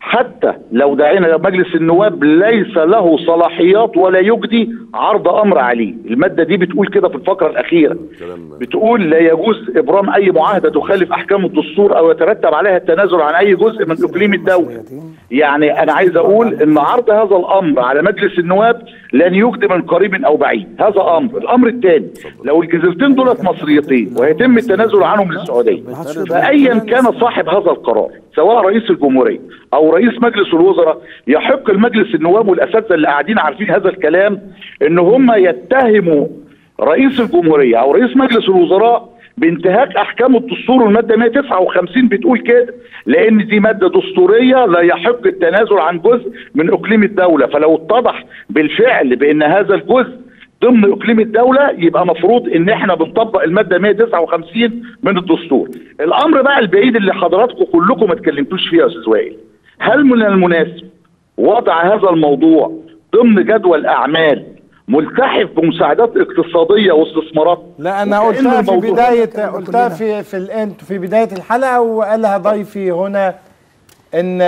حتى لو دعينا مجلس النواب ليس له صلاحيات ولا يجدي عرض امر عليه الماده دي بتقول كده في الفقره الاخيره بتقول لا يجوز ابرام اي معاهده تخالف احكام الدستور او يترتب عليها التنازل عن اي جزء من اقليم الدوله يعني انا عايز اقول ان عرض هذا الامر على مجلس النواب لن يجدي من قريب او بعيد هذا امر الامر الثاني لو الجزيرتين دولت مصريتين ويتم التنازل عنهم للسعوديه فايا كان صاحب هذا القرار سواء رئيس الجمهوريه او رئيس مجلس الوزراء يحق المجلس النواب والاساتذه اللي قاعدين عارفين هذا الكلام ان هم يتهموا رئيس الجمهوريه او رئيس مجلس الوزراء بانتهاك احكام الدستور والماده 159 بتقول كده لان دي ماده دستوريه لا يحق التنازل عن جزء من اقليم الدوله فلو اتضح بالفعل بان هذا الجزء ضمن اقليم الدوله يبقى مفروض ان احنا بنطبق الماده 159 من الدستور. الامر بقى البعيد اللي حضراتكم كلكم ما اتكلمتوش فيه يا استاذ وائل. هل من المناسب وضع هذا الموضوع ضمن جدول اعمال ملتحف بمساعدات اقتصاديه واستثمارات؟ لا انا وكأن قلتها في الموضوع- بدايه قلتها في في الانت في بدايه الحلقه وقالها ضيفي هنا ان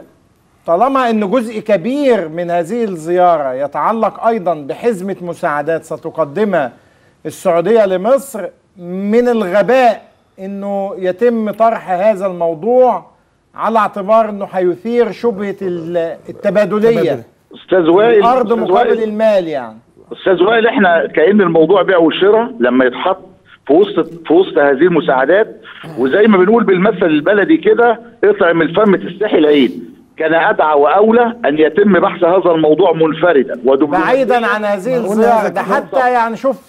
طالما ان جزء كبير من هذه الزياره يتعلق ايضا بحزمه مساعدات ستقدمها السعوديه لمصر من الغباء انه يتم طرح هذا الموضوع على اعتبار انه هيثير شبهه ال- التبادليه استاذ وائل الارض أستاذ مقابل وائل، المال يعني استاذ وائل احنا كأن الموضوع بيع وشراء لما يتحط في وسط في وسط هذه المساعدات وزي ما بنقول بالمثل البلدي كده اطعم الفم تستحي العين كان ادعى واولى ان يتم بحث هذا الموضوع منفردا ودبلوماسيا بعيدا عن هذه الزيارة ده حتى يعني شوف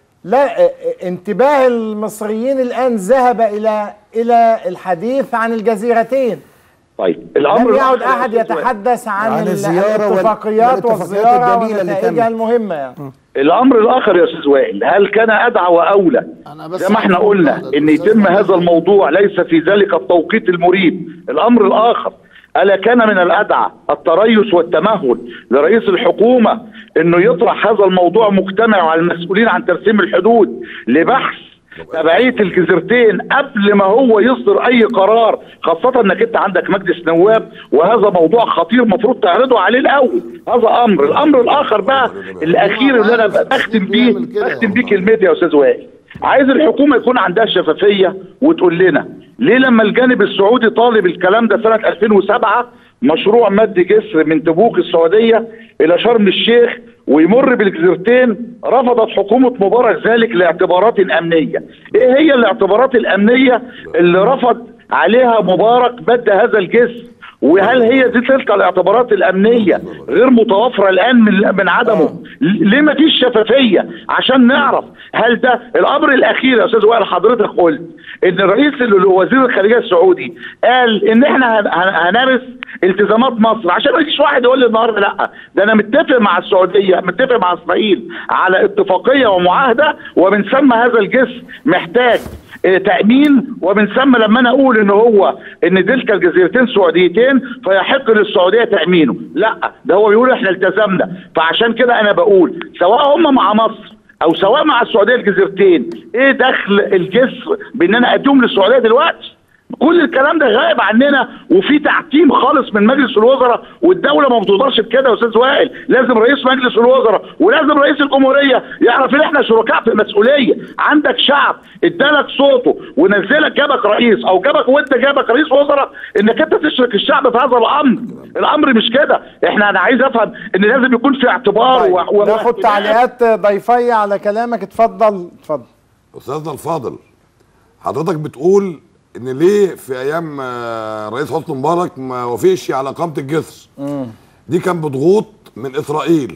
لا اه، اه، انتباه المصريين الآن ذهب إلى إلى الحديث عن الجزيرتين طيب الامر لم يعد الآخر يا أحد أستاذ وائل. يتحدث عن, عن ال- الزيارة وال- الاتفاقيات والاتفاقيات والزيارة الجميلة اللي ونتائجها تمت. المهمة يعني الامر الاخر يا استاذ وائل هل كان ادعى واولى بس زي ما احنا عايز قلنا أقول ان يتم هذا الموضوع ليس في ذلك التوقيت المريب الامر الاخر الا كان من الادعى التريث والتمهل لرئيس الحكومه انه يطرح هذا الموضوع مجتمع على المسؤولين عن ترسيم الحدود لبحث تبعيه الجزيرتين قبل ما هو يصدر اي قرار خاصه انك انت عندك مجلس نواب وهذا موضوع خطير المفروض تعرضه عليه الاول هذا امر الامر الاخر بقى الاخير اللي انا بختم بيه بختم بيه كلمتي يا استاذ وائل عايز الحكومه يكون عندها شفافيه وتقول لنا ليه لما الجانب السعودي طالب الكلام ده سنه 2007 مشروع مد جسر من تبوك السعوديه الى شرم الشيخ ويمر بالجزيرتين رفضت حكومه مبارك ذلك لاعتبارات امنيه. ايه هي الاعتبارات الامنيه اللي رفض عليها مبارك مد هذا الجسر؟ وهل هي دي تلك الاعتبارات الامنيه غير متوفره الان من من عدمه؟ ليه ما فيش شفافيه عشان نعرف هل ده الامر الاخير يا استاذ وائل حضرتك قلت ان رئيس ال- وزير الخارجيه السعودي قال ان احنا هن- هن- هنرث التزامات مصر عشان ما يجيش واحد يقول لي النهارده لا ده انا متفق مع السعوديه متفق مع اسرائيل على اتفاقيه ومعاهده ومن ثم هذا الجسر محتاج آه، تامين ومن ثم لما انا اقول ان هو ان تلك الجزيرتين سعوديتين فيحق للسعوديه تامينه لا ده هو بيقول احنا التزمنا فعشان كده انا بقول سواء هم مع مصر او سواء مع السعوديه الجزيرتين ايه دخل الجسر بان انا ادوم للسعوديه دلوقتي كل الكلام ده غائب عننا وفي تعتيم خالص من مجلس الوزراء والدوله ما بتقدرش بكده يا استاذ وائل لازم رئيس مجلس الوزراء ولازم رئيس الجمهوريه يعرف ان احنا شركاء في المسؤوليه عندك شعب ادالك صوته ونزلك جابك رئيس او جابك وانت جابك رئيس وزراء انك انت تشرك الشعب في هذا الامر الامر مش كده احنا انا عايز افهم ان لازم يكون في اعتبار و... و... ناخد تعليقات ضيفية على كلامك اتفضل اتفضل استاذنا الفاضل حضرتك بتقول ان ليه في ايام آه، رئيس حسني مبارك ما وافقش على اقامه الجسر دي كان بضغوط من اسرائيل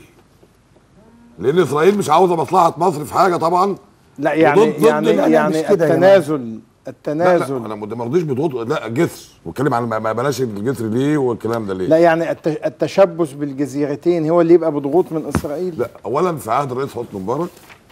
لان اسرائيل مش عاوزه مصلحه مصر في حاجه طبعا لا يعني وضد- ضد يعني لا، لا، يعني مش كده يا التنازل لا التنازل لا انا ما مرضيش بضغوط لا جسر واتكلم عن ما ما بلاش الجسر ليه والكلام ده ليه لا يعني الت- التشبث بالجزيرتين هو اللي يبقى بضغوط من اسرائيل لا اولا في عهد الرئيس حسني مبارك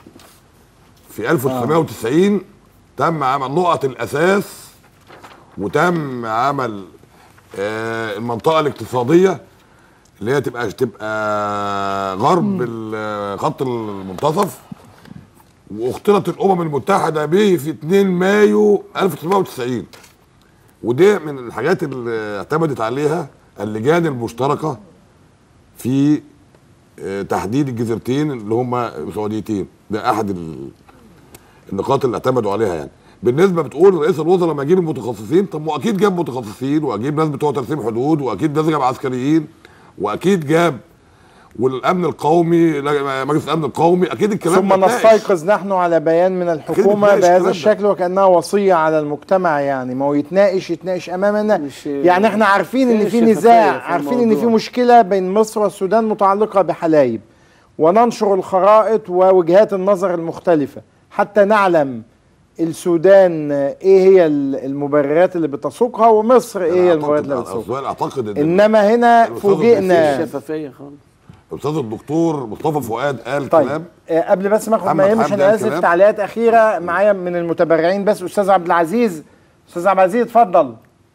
في 1990 تم عمل نقط الاساس وتم عمل آه المنطقه الاقتصاديه اللي هي تبقى تبقى غرب ال- خط المنتصف واختلط الامم المتحده به في 2 مايو 1990 ودي من الحاجات اللي اعتمدت عليها اللجان المشتركه في آه، تحديد الجزيرتين اللي هم سعوديتين ده احد ال- النقاط اللي اعتمدوا عليها يعني بالنسبه بتقول رئيس الوزراء لما يجيب المتخصصين طب ما اكيد جاب متخصصين واجيب ناس بتوع ترسيم حدود واكيد ناس جاب عسكريين واكيد جاب والامن القومي لا، مجلس الامن القومي اكيد الكلام ثم ده اتناقش. نستيقظ نحن على بيان من الحكومة بتناقش الكلام بهذا ده. الشكل وكأنها وصية على المجتمع يعني ما هو يتناقش يتناقش أمامنا يعني احنا عارفين ان في شفافية نزاع في عارفين ان في الموضوع. مشكلة بين مصر والسودان متعلقة بحلايب وننشر الخرائط ووجهات النظر المختلفة حتى نعلم السودان ايه هي المبررات اللي بتسوقها ومصر ايه هي المبررات اللي بتسوقها أصل اعتقد ان انما هنا الأستاذ فوجئنا شفافيه خالص الاستاذ الدكتور مصطفى فؤاد قال طيب كلام آه، قبل بس ما اخد محمد ميامش حمدي انا قال اسف كلام. تعليقات اخيره معايا من المتبرعين بس استاذ عبد العزيز استاذ عبد العزيز اتفضل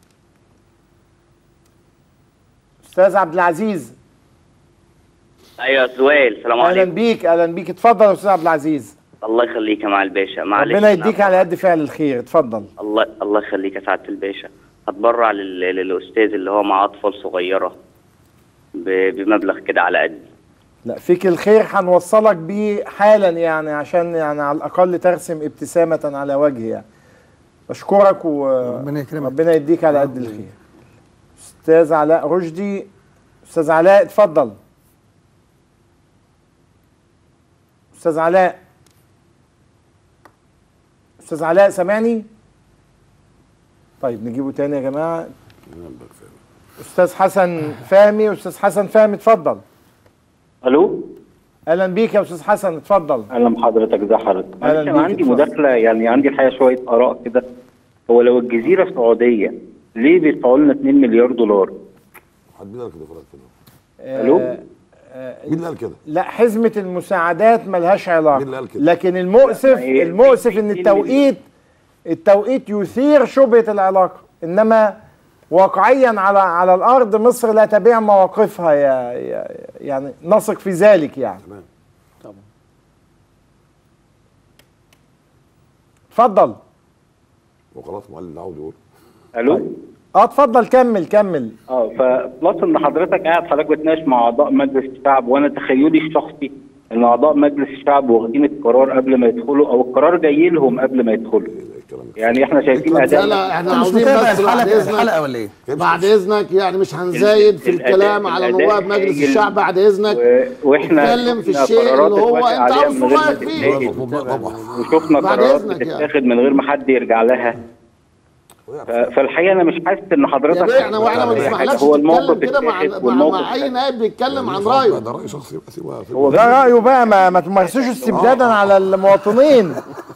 استاذ عبد العزيز ايوه سؤال السلام اهلا عليكم بيك اهلا بيك اتفضل يا استاذ عبد العزيز الله يخليك يا مع الباشا معلش ربنا أنا- يديك على قد فعل الخير اتفضل الله الله يخليك يا سعاده الباشا هتبرع لل... للاستاذ اللي هو مع اطفال صغيره ب... بمبلغ كده على قد لا فيك الخير هنوصلك بيه حالا يعني عشان يعني على الاقل ترسم ابتسامه على وجهي يعني بشكرك وربنا يكرمك ربنا يديك على قد الخير استاذ علاء رشدي استاذ علاء اتفضل استاذ علاء استاذ علاء سامعني طيب نجيبه تاني يا جماعه استاذ حسن فهمي استاذ حسن فهمي اتفضل الو اهلا بيك يا استاذ حسن اتفضل اهلا بحضرتك ازي حضرتك أهلاً معلش بيك، انا عندي اتفضل. مداخله يعني عندي الحقيقه شويه اراء كده هو لو الجزيره سعوديه ليه بيدفعوا لنا 2 مليار دولار؟ حد مين قال كده فرق كده الو مين اللي قال كده لا حزمة المساعدات ملهاش علاقة مين اللي قال كده؟ لكن المؤسف هي- المؤسف ان التوقيت التوقيت يثير شبهة العلاقة انما واقعيا على على الارض مصر لا تبيع مواقفها يا, يا يعني نثق في ذلك يعني طبعا اتفضل وخلاص معلم اللي عاوز يقول الو اه اتفضل كمل كمل اه فبلس ان حضرتك قاعد حضرتك بتناقش مع اعضاء مجلس الشعب وانا تخيلي الشخصي ان اعضاء مجلس الشعب واخدين القرار قبل ما يدخلوا او القرار جاي لهم قبل ما يدخلوا يعني احنا شايفين اداء لا احنا مش عاوزين متابع بس بعد الحلقه الحلقه اذنك ولا ايه؟ بعد اذنك يعني مش هنزايد في الأداء- الكلام على الأداء نواب مجلس هايل. الشعب بعد اذنك و- واحنا اتكلم في شفنا الشيء قرارات اللي هو اتوافق انت عليها عاوز من غير ما رايك فيه تتاخد وشفنا بعد قرارات إذنك يعني. بتتاخد من غير ما حد يرجع لها ف- فالحقيقه انا مش حاسس ان حضرتك يا بيه احنا واحنا ما أي حاجة. نسمحلكش هو الموقف تتكلم كده مع اتاخد مع, والموقف مع اي نائب بيتكلم عن رايه ده راي شخصي بس سيبها هو ده رأيه بقى ما, ما تمارسوش استبدادا على المواطنين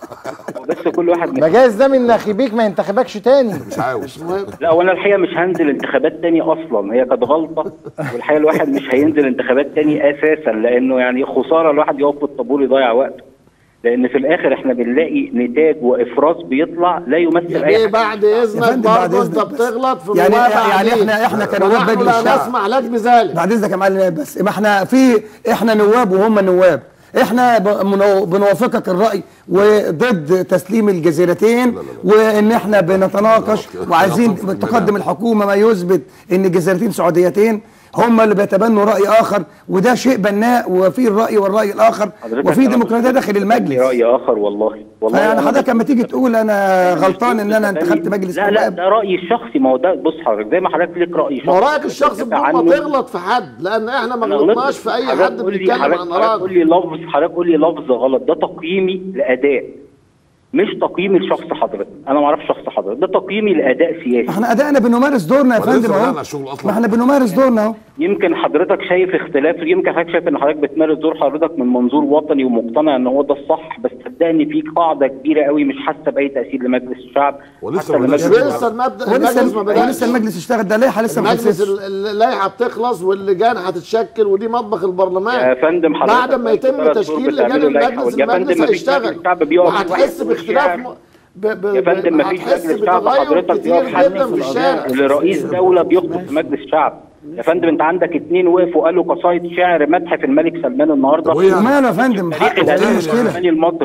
بس كل واحد ما جايز ده من ناخبيك ما ينتخبكش تاني مش عاوز لا وانا الحقيقه مش هنزل انتخابات تاني اصلا هي كانت غلطه والحقيقه الواحد مش هينزل انتخابات تاني اساسا لانه يعني خساره الواحد يقف في الطابور يضيع وقته لان في الاخر احنا بنلاقي نتاج وافراز بيطلع لا يمثل يا اي بيه حاجه بعد اذنك فندم، بعد برضه انت إذنك بس. بتغلط في يعني نواب يعني قاعدين. احنا احنا كنواب ونحن مجلس لا الشعب نسمح لك بذلك بعد اذنك يا معلم بس ما احنا في احنا نواب وهم نواب احنا ب- منو- بنوافقك الراي وضد تسليم الجزيرتين وان احنا بنتناقش وعايزين تقدم الحكومه ما يثبت ان الجزيرتين سعوديتين هم اللي بيتبنوا راي اخر وده شيء بناء وفي الراي والراي الاخر حضرتك وفي أنا ديمقراطيه داخل لي المجلس راي اخر والله والله فيعني أنا حضرتك لما تيجي تقول انا غلطان ان انا انتخبت مجلس لا لا ده رايي الشخصي ما هو ده بص حضرتك زي ما حضرتك ليك راي شخصي ما هو رايك الشخصي بدون عنه. ما تغلط في حد لان احنا ما أنا غلطناش غلطت. في اي حضرتك حد قول لي- بيتكلم حضرتك- عن حضرتك اراده قول لي لفظ حضرتك قول لي لفظ غلط ده تقييمي لاداء مش تقييمي لشخص حضرتك انا ما اعرفش شخص حضرتك ده تقييمي لاداء سياسي احنا ادائنا بنمارس دورنا يا ولسه فندم بدأنا اهو الشغل أصلاً. ما احنا بنمارس دورنا اهو يمكن حضرتك شايف اختلاف يمكن حضرتك شايف ان حضرتك بتمارس دور حضرتك من منظور وطني ومقتنع ان هو ده الصح بس صدقني في قاعده كبيره قوي مش حاسه باي تاثير لمجلس الشعب ولسه حتى ما لمجلس بدأش. يا بيه الشعب. لسه المبدا ولسه المجلس ما بدأش ولسه المجلس اشتغل ده لائحه لسه ما المجلس خلصتش ال- ال- اللائحه بتخلص واللجان هتتشكل ودي مطبخ البرلمان يا فندم حضرتك بعد ما يتم ثلاث تشكيل شهور لجان بتعملوا لائحة. المجلس يا فندم المجلس مفيش مجلس هيشتغل شعب بيقف وهتحس واحد باختلاف والشعب- م- ب... ب... يا فندم ب- مفيش هتحس مجلس شعب بتغير حضرتك كتير يقف حد جدا في الشارع لرئيس دولة بيخطب في مجلس الشعب يا فندم انت عندك اتنين وقفوا قالوا قصايد شعر مدح في الملك سلمان النهارده طب وإيه يعني؟ وماله يا فندم تاريخ حقه الادب ايه المشكله العثماني المصري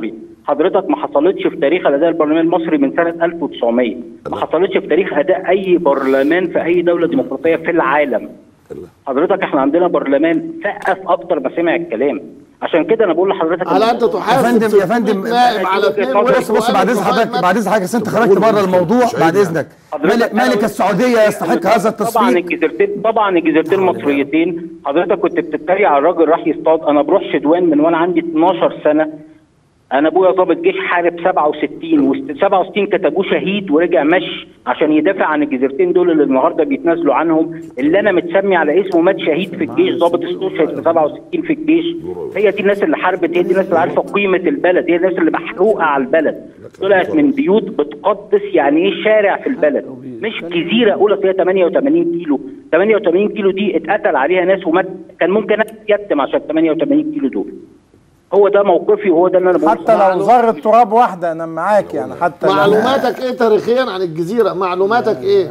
حضرتك ما حصلتش في تاريخ الاداء البرلماني المصري من سنه 1900 ما حصلتش في تاريخ اداء اي برلمان في اي دوله ديمقراطيه في العالم حضرتك احنا عندنا برلمان سقف اكتر ما سمع الكلام عشان كده انا بقول لحضرتك على انت يا تحاسب فندم يا فندم نائب على اثنين بص بص بعد اذن حضرتك بعد اذن حضرتك أصل انت خرجت بره الموضوع بعد اذنك ملك, ملك السعوديه يستحق هذا طبعا التصفيق الجزيرتين طبعا الجزيرتين المصريتين حضرتك كنت بتتريق على الراجل راح يصطاد انا بروح شدوان من وانا عندي 12 سنه انا ابويا ضابط جيش حارب 67 و 67 كتبوه شهيد ورجع مشي عشان يدافع عن الجزيرتين دول اللي النهارده بيتنازلوا عنهم اللي انا متسمي على اسمه مات شهيد في الجيش ضابط استشهد في 67 في الجيش هي دي الناس اللي حاربت هي دي الناس اللي عارفه قيمه البلد هي الناس اللي محروقه على البلد طلعت من بيوت بتقدس يعني ايه شارع في البلد مش جزيره اولى فيها 88 كيلو 88 كيلو دي اتقتل عليها ناس ومات كان ممكن يتم عشان 88 كيلو دول هو ده موقفي وهو ده اللي انا بقوله حتى لو ذره تراب واحده انا معاك يعني حتى لو- معلوماتك ايه تاريخيا عن الجزيره معلوماتك ايه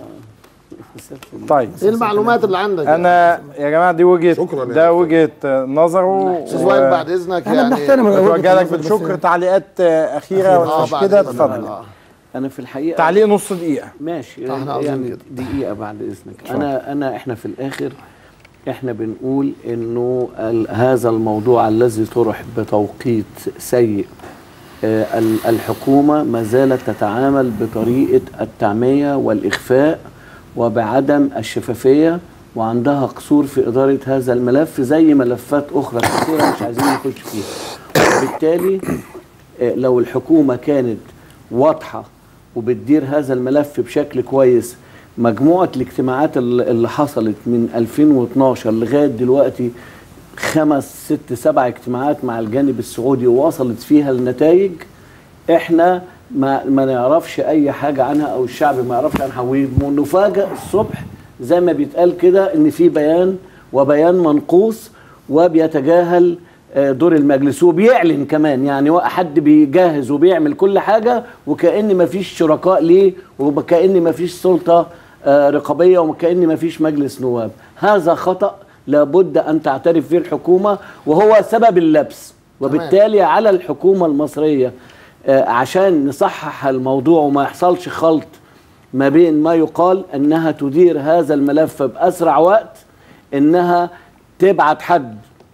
طيب ايه المعلومات اللي عندك انا يا جماعه دي وجهه ده وجهه نظره استاذ وائل بعد اذنك احنا يعني بنحترم وجهة بتوجه لك النظر بس بالشكر يعني. تعليقات آه، اخيره آه، ولا مش بعد كده إذنك. اتفضل آه. انا في الحقيقه تعليق نص دقيقه ماشي احنا عاوزين يعني كده. دقيقة بعد إذنك أنا أنا إحنا في الآخر إحنا بنقول إنه ال- هذا الموضوع الذي طرح بتوقيت سيء آه، ال- الحكومة ما زالت تتعامل بطريقة التعمية والإخفاء وبعدم الشفافية وعندها قصور في إدارة هذا الملف زي ملفات أخرى كثيرة مش عايزين نخش فيها وبالتالي آه، لو الحكومة كانت واضحة وبتدير هذا الملف بشكل كويس مجموعة الاجتماعات الل- اللي حصلت من 2012 لغاية دلوقتي خمس ست سبع اجتماعات مع الجانب السعودي ووصلت فيها النتائج احنا ما, ما نعرفش اي حاجة عنها او الشعب ما يعرفش عنها ونفاجئ الصبح زي ما بيتقال كده ان في بيان وبيان منقوص وبيتجاهل آه، دور المجلس وبيعلن كمان يعني هو حد بيجهز وبيعمل كل حاجة وكأن مفيش شركاء ليه وكأن مفيش سلطة آه، رقابية وكأن مفيش مجلس نواب هذا خطأ لابد أن تعترف فيه الحكومة وهو سبب اللبس وبالتالي على الحكومة المصرية آه، عشان نصحح الموضوع وما يحصلش خلط ما بين ما يقال أنها تدير هذا الملف بأسرع وقت أنها تبعت حد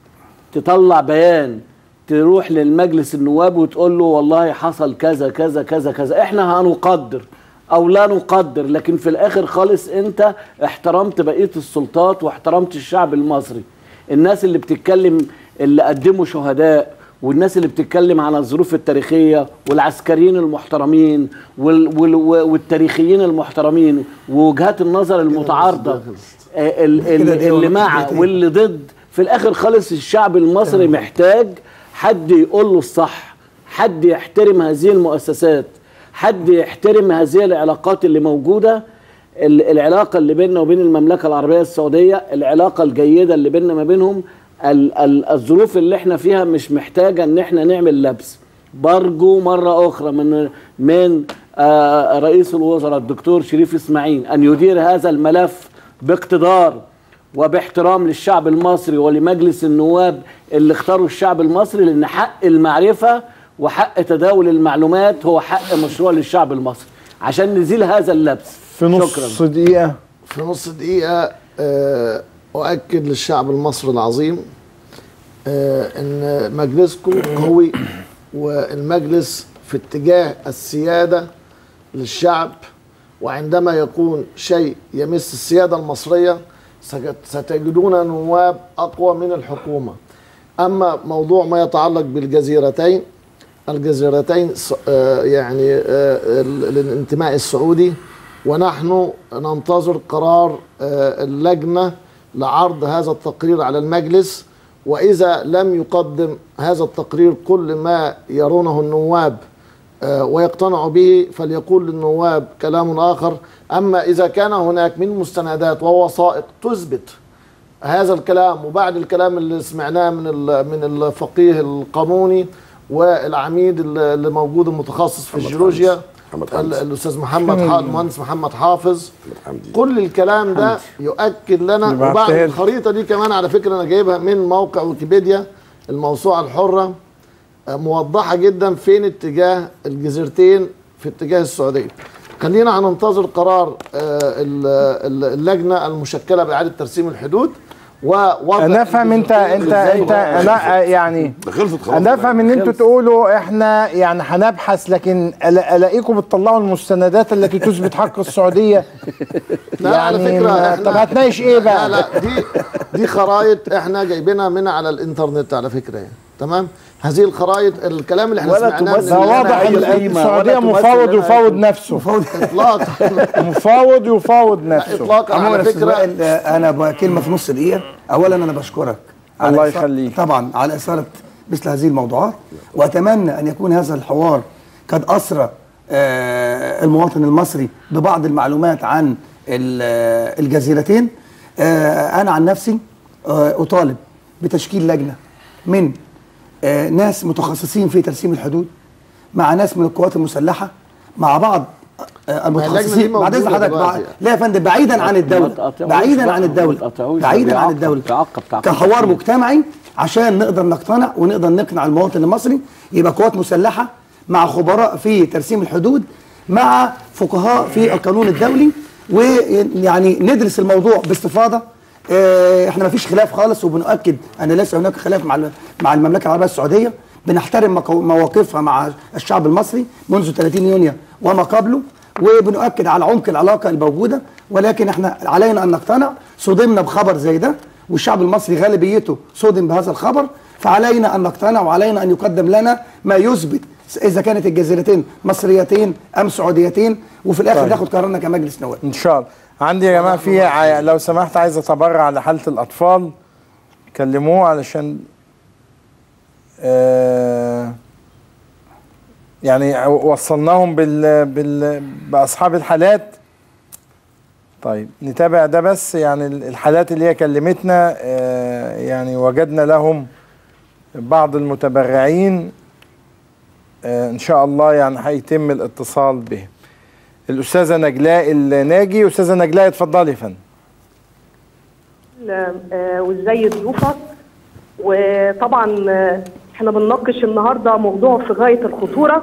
تطلع بيان تروح للمجلس النواب وتقول له والله حصل كذا كذا كذا كذا احنا هنقدر او لا نقدر لكن في الاخر خالص انت احترمت بقيه السلطات واحترمت الشعب المصري الناس اللي بتتكلم اللي قدموا شهداء والناس اللي بتتكلم على الظروف التاريخيه والعسكريين المحترمين وال وال والتاريخيين المحترمين ووجهات النظر المتعارضه آه، ال- ال- كده دي اللي ونقطة مع دقيقتين. واللي ضد في الاخر خالص الشعب المصري محتاج حد يقول له الصح حد يحترم هذه المؤسسات حد يحترم هذه العلاقات اللي موجوده ال- العلاقه اللي بيننا وبين المملكه العربيه السعوديه العلاقه الجيده اللي بيننا ما بينهم ال- ال- الظروف اللي احنا فيها مش محتاجه ان احنا نعمل لبس برجو مره اخرى من من آه، رئيس الوزراء الدكتور شريف اسماعيل ان يدير هذا الملف باقتدار وباحترام للشعب المصري ولمجلس النواب اللي اختاروا الشعب المصري لان حق المعرفه وحق تداول المعلومات هو حق مشروع للشعب المصري عشان نزيل هذا اللبس في نص شكرا دقيقه في نص دقيقة آه، أؤكد للشعب المصري العظيم آه، إن مجلسكم قوي والمجلس في اتجاه السيادة للشعب وعندما يكون شيء يمس السيادة المصرية سك- ستجدون نواب أقوى من الحكومة أما موضوع ما يتعلق بالجزيرتين الجزيرتين س- آه، يعني آه، ال- الانتماء السعودي ونحن ننتظر قرار آه، اللجنة لعرض هذا التقرير على المجلس وإذا لم يقدم هذا التقرير كل ما يرونه النواب آه، ويقتنعوا به فليقول للنواب كلام آخر أما إذا كان هناك من مستندات ووثائق تثبت هذا الكلام وبعد الكلام اللي سمعناه من ال- من الفقيه القانوني والعميد اللي اللي موجود المتخصص في الجيولوجيا محمد ال- حمدي. الاستاذ محمد حا- المهندس محمد حافظ كل الكلام ده يؤكد لنا يبعتها وبعد لي. الخريطه دي كمان على فكره انا جايبها من موقع ويكيبيديا الموسوعه الحره آه، موضحه جدا فين اتجاه الجزيرتين في اتجاه السعوديه خلينا هننتظر قرار آه، ال- ال- اللجنه المشكله باعاده ترسيم الحدود ووضع انا افهم انت انت انت لا يعني خلصت خلاص انا افهم ان انتوا تقولوا احنا يعني هنبحث لكن ألا- الاقيكم بتطلعوا المستندات التي تثبت حق السعوديه لا على يعني فكره ما- احنا طب هتناقش ايه بقى؟ لا لا دي دي خرايط احنا جايبينها من على الانترنت على فكره يعني تمام هذه الخرايط الكلام اللي احنا ولا سمعناه من تمثل ده الإعلام واضح ان أي قيمة السعوديه ولا تمثل مفاوض لنا يفاوض نفسه اطلاقا مفاوض يفاوض نفسه اطلاقا عموما على يا أستاذ فكره وائل آه، انا ب- كلمه في نص دقيقه اولا انا بشكرك على الله إثارة- يخليك. طبعا على اثاره مثل هذه الموضوعات واتمنى ان يكون هذا الحوار قد اسرى آه، المواطن المصري ببعض المعلومات عن ال- آه، الجزيرتين آه، انا عن نفسي آه، اطالب بتشكيل لجنه من آه، ناس متخصصين في ترسيم الحدود مع ناس من القوات المسلحه مع بعض آه، اللجنة دي المتخصصين بعد اذن موجودة حضرتك دلوقتي. بع- لا يا فندم بعيدا عن ما الدوله تقاطعوش بعيدا بقى، عن ما الدوله تقاطعوش، بعيدا عن بيعقب- الدوله بيعقب تعقب كحوار كتير. مجتمعي عشان نقدر نقتنع ونقدر نقنع المواطن المصري يبقى قوات مسلحه مع خبراء في ترسيم الحدود مع فقهاء في القانون الدولي ويعني ندرس الموضوع باستفاضه آه، احنا ما فيش خلاف خالص وبنؤكد ان ليس هناك خلاف مع ال- مع المملكه العربيه السعوديه بنحترم مقو- مواقفها مع الشعب المصري منذ 30 يونيو وما قبله وبنؤكد على عمق العلاقه الموجوده ولكن احنا علينا ان نقتنع صدمنا بخبر زي ده والشعب المصري غالبيته صدم بهذا الخبر فعلينا ان نقتنع وعلينا ان يقدم لنا ما يثبت اذا كانت الجزيرتين مصريتين ام سعوديتين وفي الاخر طيب. ناخد قرارنا كمجلس نواب ان شاء الله عندي يا جماعه في ع- لو سمحت عايز اتبرع لحاله الاطفال كلموه علشان آه يعني وصلناهم بال بال باصحاب الحالات طيب نتابع ده بس يعني ال- الحالات اللي هي كلمتنا آه يعني وجدنا لهم بعض المتبرعين آه ان شاء الله يعني هيتم الاتصال بهم الاستاذه نجلاء الناجي استاذه نجلاء اتفضلي يا فندم آه، وازاي ضيوفك وطبعا آه، احنا بنناقش النهارده موضوع في غايه الخطوره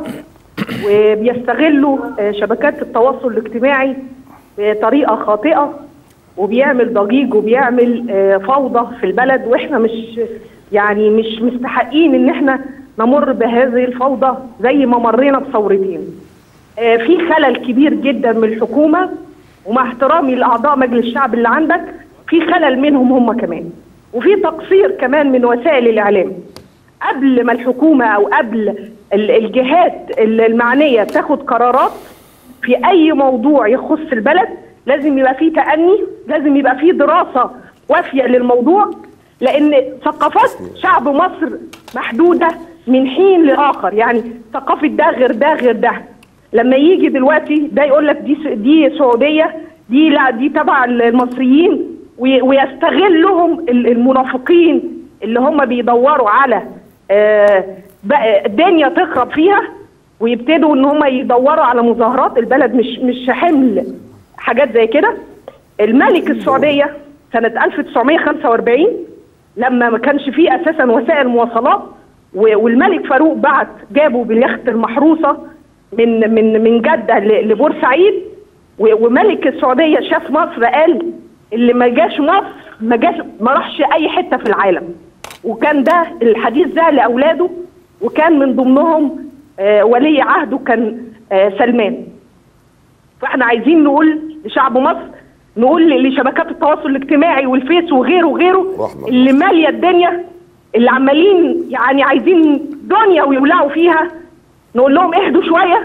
وبيستغلوا آه، شبكات التواصل الاجتماعي بطريقه خاطئه وبيعمل ضجيج وبيعمل آه، فوضى في البلد واحنا مش يعني مش مستحقين ان احنا نمر بهذه الفوضى زي ما مرينا بثورتين. آه، في خلل كبير جدا من الحكومه ومع احترامي لاعضاء مجلس الشعب اللي عندك في خلل منهم هم كمان وفي تقصير كمان من وسائل الاعلام قبل ما الحكومه او قبل ال- الجهات ال- المعنيه تاخد قرارات في اي موضوع يخص البلد لازم يبقى فيه تأني لازم يبقى فيه دراسه وافيه للموضوع لان ثقافات شعب مصر محدوده من حين لاخر يعني ثقافه ده غير ده غير ده لما يجي دلوقتي ده يقول لك دي س- دي سعوديه دي لا دي تبع المصريين وي- ويستغلهم ال- المنافقين اللي هم بيدوروا على آه، بقى الدنيا تخرب فيها ويبتدوا ان هم يدوروا على مظاهرات البلد مش مش حمل حاجات زي كده الملك السعوديه سنه 1945 لما ما كانش فيه اساسا وسائل مواصلات و- والملك فاروق بعت جابوا باليخت المحروسه من من من جده ل- لبورسعيد و- وملك السعوديه شاف مصر قال اللي ما جاش مصر ما جاش ما راحش اي حته في العالم وكان ده الحديث ده لاولاده وكان من ضمنهم آه، ولي عهده كان آه، سلمان فاحنا عايزين نقول لشعب مصر نقول لشبكات التواصل الاجتماعي والفيس وغيره وغيره اللي ماليه الدنيا اللي عمالين يعني عايزين دنيا ويولعوا فيها نقول لهم اهدوا شويه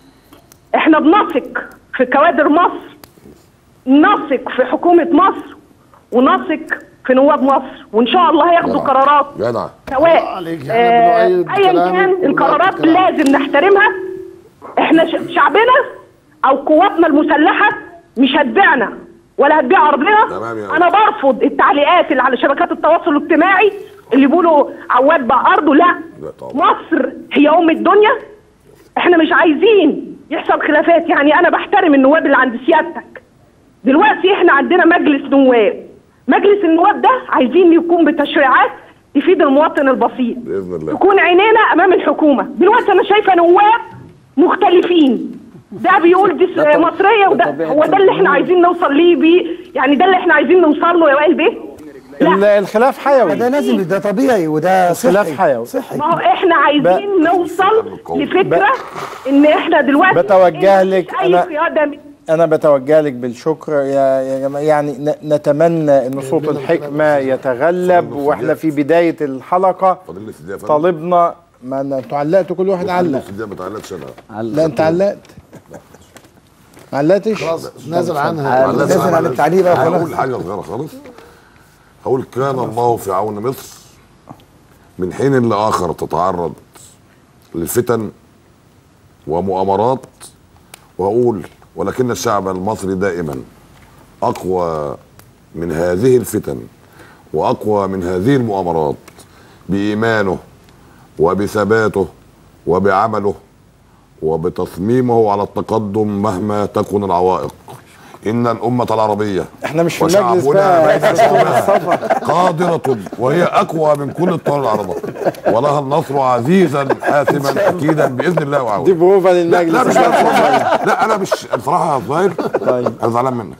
احنا بنثق في كوادر مصر نثق في حكومه مصر ونثق في نواب مصر وان شاء الله هياخدوا قرارات جدع سواء عليك، آه، إحنا بنؤيد ايا كلامك كان ونؤيد القرارات كلامك. لازم نحترمها احنا ش- شعبنا او قواتنا المسلحه مش هتبيعنا ولا هتبيع ارضنا تمام يا انا برفض التعليقات اللي على شبكات التواصل الاجتماعي اللي بيقولوا عواد باع ارضه لا لا طبعا مصر هي ام الدنيا احنا مش عايزين يحصل خلافات يعني انا بحترم النواب اللي عند سيادتك دلوقتي احنا عندنا مجلس نواب مجلس النواب ده عايزين يكون بتشريعات يفيد المواطن البسيط باذن الله تكون عينينا امام الحكومه دلوقتي انا شايفه نواب مختلفين ده بيقول دي س- مصريه وده هو ده اللي احنا عايزين نوصل ليه بيه يعني ده اللي احنا عايزين نوصل له يا وائل بيه ال- الخلاف حيوي ده لازم ده طبيعي وده الخلاف صحي حيوي صحي ما هو احنا عايزين نوصل لفكره ان احنا دلوقتي بتوجه لك اي أنا- قياده من- أنا بتوجه لك بالشكر يا يا جماعة يعني ن- نتمنى إن صوت الحكمة يتغلب وإحنا في بداية الحلقة فاضل لي استدياء فندم. طالبنا ما أنا- أنتوا علقتوا كل واحد علق استدياء ما تعلقش انا لا أنت علقت ما علقتش خلاص نازل عنها معلش نازل أنا عن معلش. التعليق بقى خلاص. هقول حاجه صغيره خالص هقول كان الله في عون مصر من حين لاخر تتعرض للفتن ومؤامرات واقول ولكن الشعب المصري دائما اقوى من هذه الفتن واقوى من هذه المؤامرات بايمانه وبثباته وبعمله وبتصميمه على التقدم مهما تكن العوائق ان الامه العربيه احنا مش في المجلس وشعبنا بقى بين دستور شعوبها السفر قادرة وهي أقوى من كل الطوال العربية ولها النصر عزيزا حاسما أكيدا بإذن الله وعون دي بروفا لا, للمجلس لا مش لا أنا مش بصراحة يا ظاهر أنا زعلان منك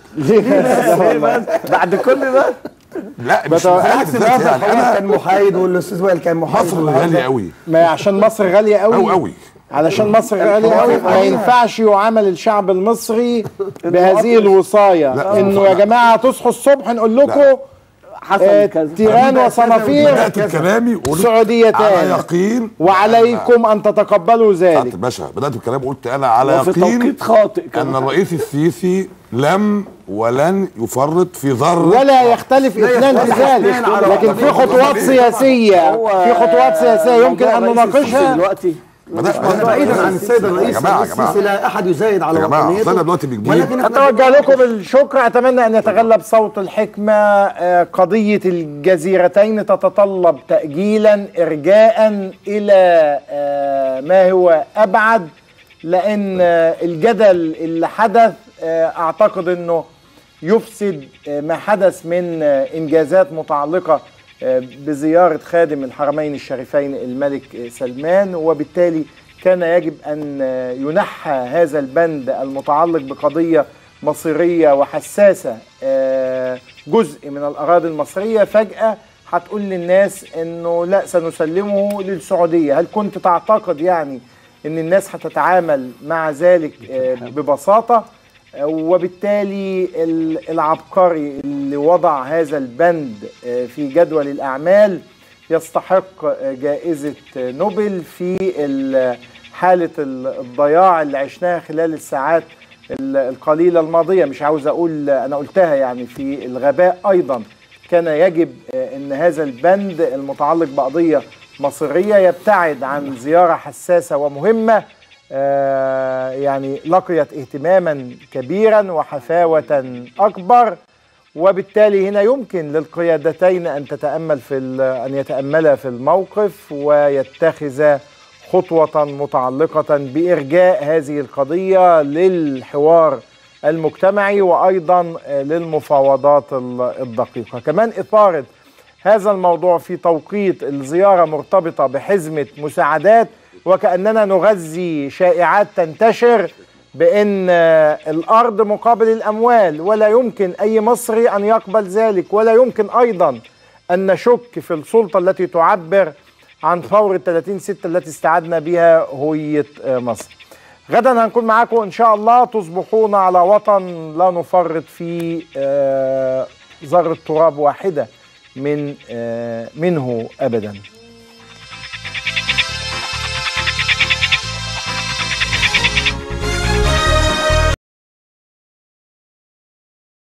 بعد كل ده لا مش بالعكس بالذات النهارده يعني الحقيقه أنا كان محايد والاستاذ وائل كان محايد مصر غالية قوي ما هي عشان مصر غالية قوي أوي أوي علشان مصر غالية قوي ما ينفعش يعامل الشعب المصري بهذه الوصاية لا. انه يا جماعة تصحوا الصبح نقول لكم آه، تيران وصنافير بدأت كلامي وقلت على سعوديتان يقين وعليكم ان تتقبلوا سعادة ذلك الباشا بدأت بكلام قلت أنا على وفي يقين توقيت خاطئ كمان. أن الرئيس السيسي لم ولن يفرط في ذرة ولا يختلف اثنان في ذلك لكن في خطوات سياسية في خطوات سياسية يمكن ان نناقشها دلوقتي بعيدا عن السيد الرئيس يا جماعة، يا جماعة. السيسي لا احد يزايد على يا جماعة وطنيته أصل أنا دلوقتي بنجيب ولكن احنا أتوجه لكم بالشكر أتمنى أن يتغلب صوت الحكمة آه، قضية الجزيرتين تتطلب تأجيلا إرجاء إلى آه، ما هو أبعد لأن آه، الجدل اللي حدث آه، أعتقد أنه يفسد آه، ما حدث من آه، إنجازات متعلقة آه، بزيارة خادم الحرمين الشريفين الملك آه، سلمان وبالتالي كان يجب أن آه، ينحى هذا البند المتعلق بقضية مصيرية وحساسة آه، جزء من الأراضي المصرية فجأة هتقول للناس أنه لا سنسلمه للسعودية هل كنت تعتقد يعني أن الناس هتتعامل مع ذلك آه، ببساطة وبالتالي ال- العبقري اللي وضع هذا البند آه، في جدول الأعمال يستحق آه، جائزة آه، نوبل في ال- حالة ال- الضياع اللي عشناها خلال الساعات ال- القليلة الماضية مش عاوز أقول أنا قلتها يعني في الغباء أيضا كان يجب آه، أن هذا البند المتعلق بقضية مصيرية يبتعد عن زيارة حساسة ومهمة آه، يعني لقيت اهتماما كبيرا وحفاوة أكبر وبالتالي هنا يمكن للقيادتين أن تتأمل في ال- أن يتأملا في الموقف ويتخذ خطوة متعلقة بإرجاء هذه القضية للحوار المجتمعي وأيضا آه، للمفاوضات ال- الدقيقة كمان إثارة هذا الموضوع في توقيت الزيارة مرتبطة بحزمة مساعدات وكأننا نغذي شائعات تنتشر بأن آه، الأرض مقابل الأموال ولا يمكن أي مصري أن يقبل ذلك ولا يمكن أيضا أن نشك في السلطة التي تعبر عن ثورة 30 ستة التي استعدنا بها هوية آه، مصر غدا هنكون معاكم إن شاء الله تصبحون على وطن لا نفرط في آه، ذرة تراب واحدة من آه، منه أبدا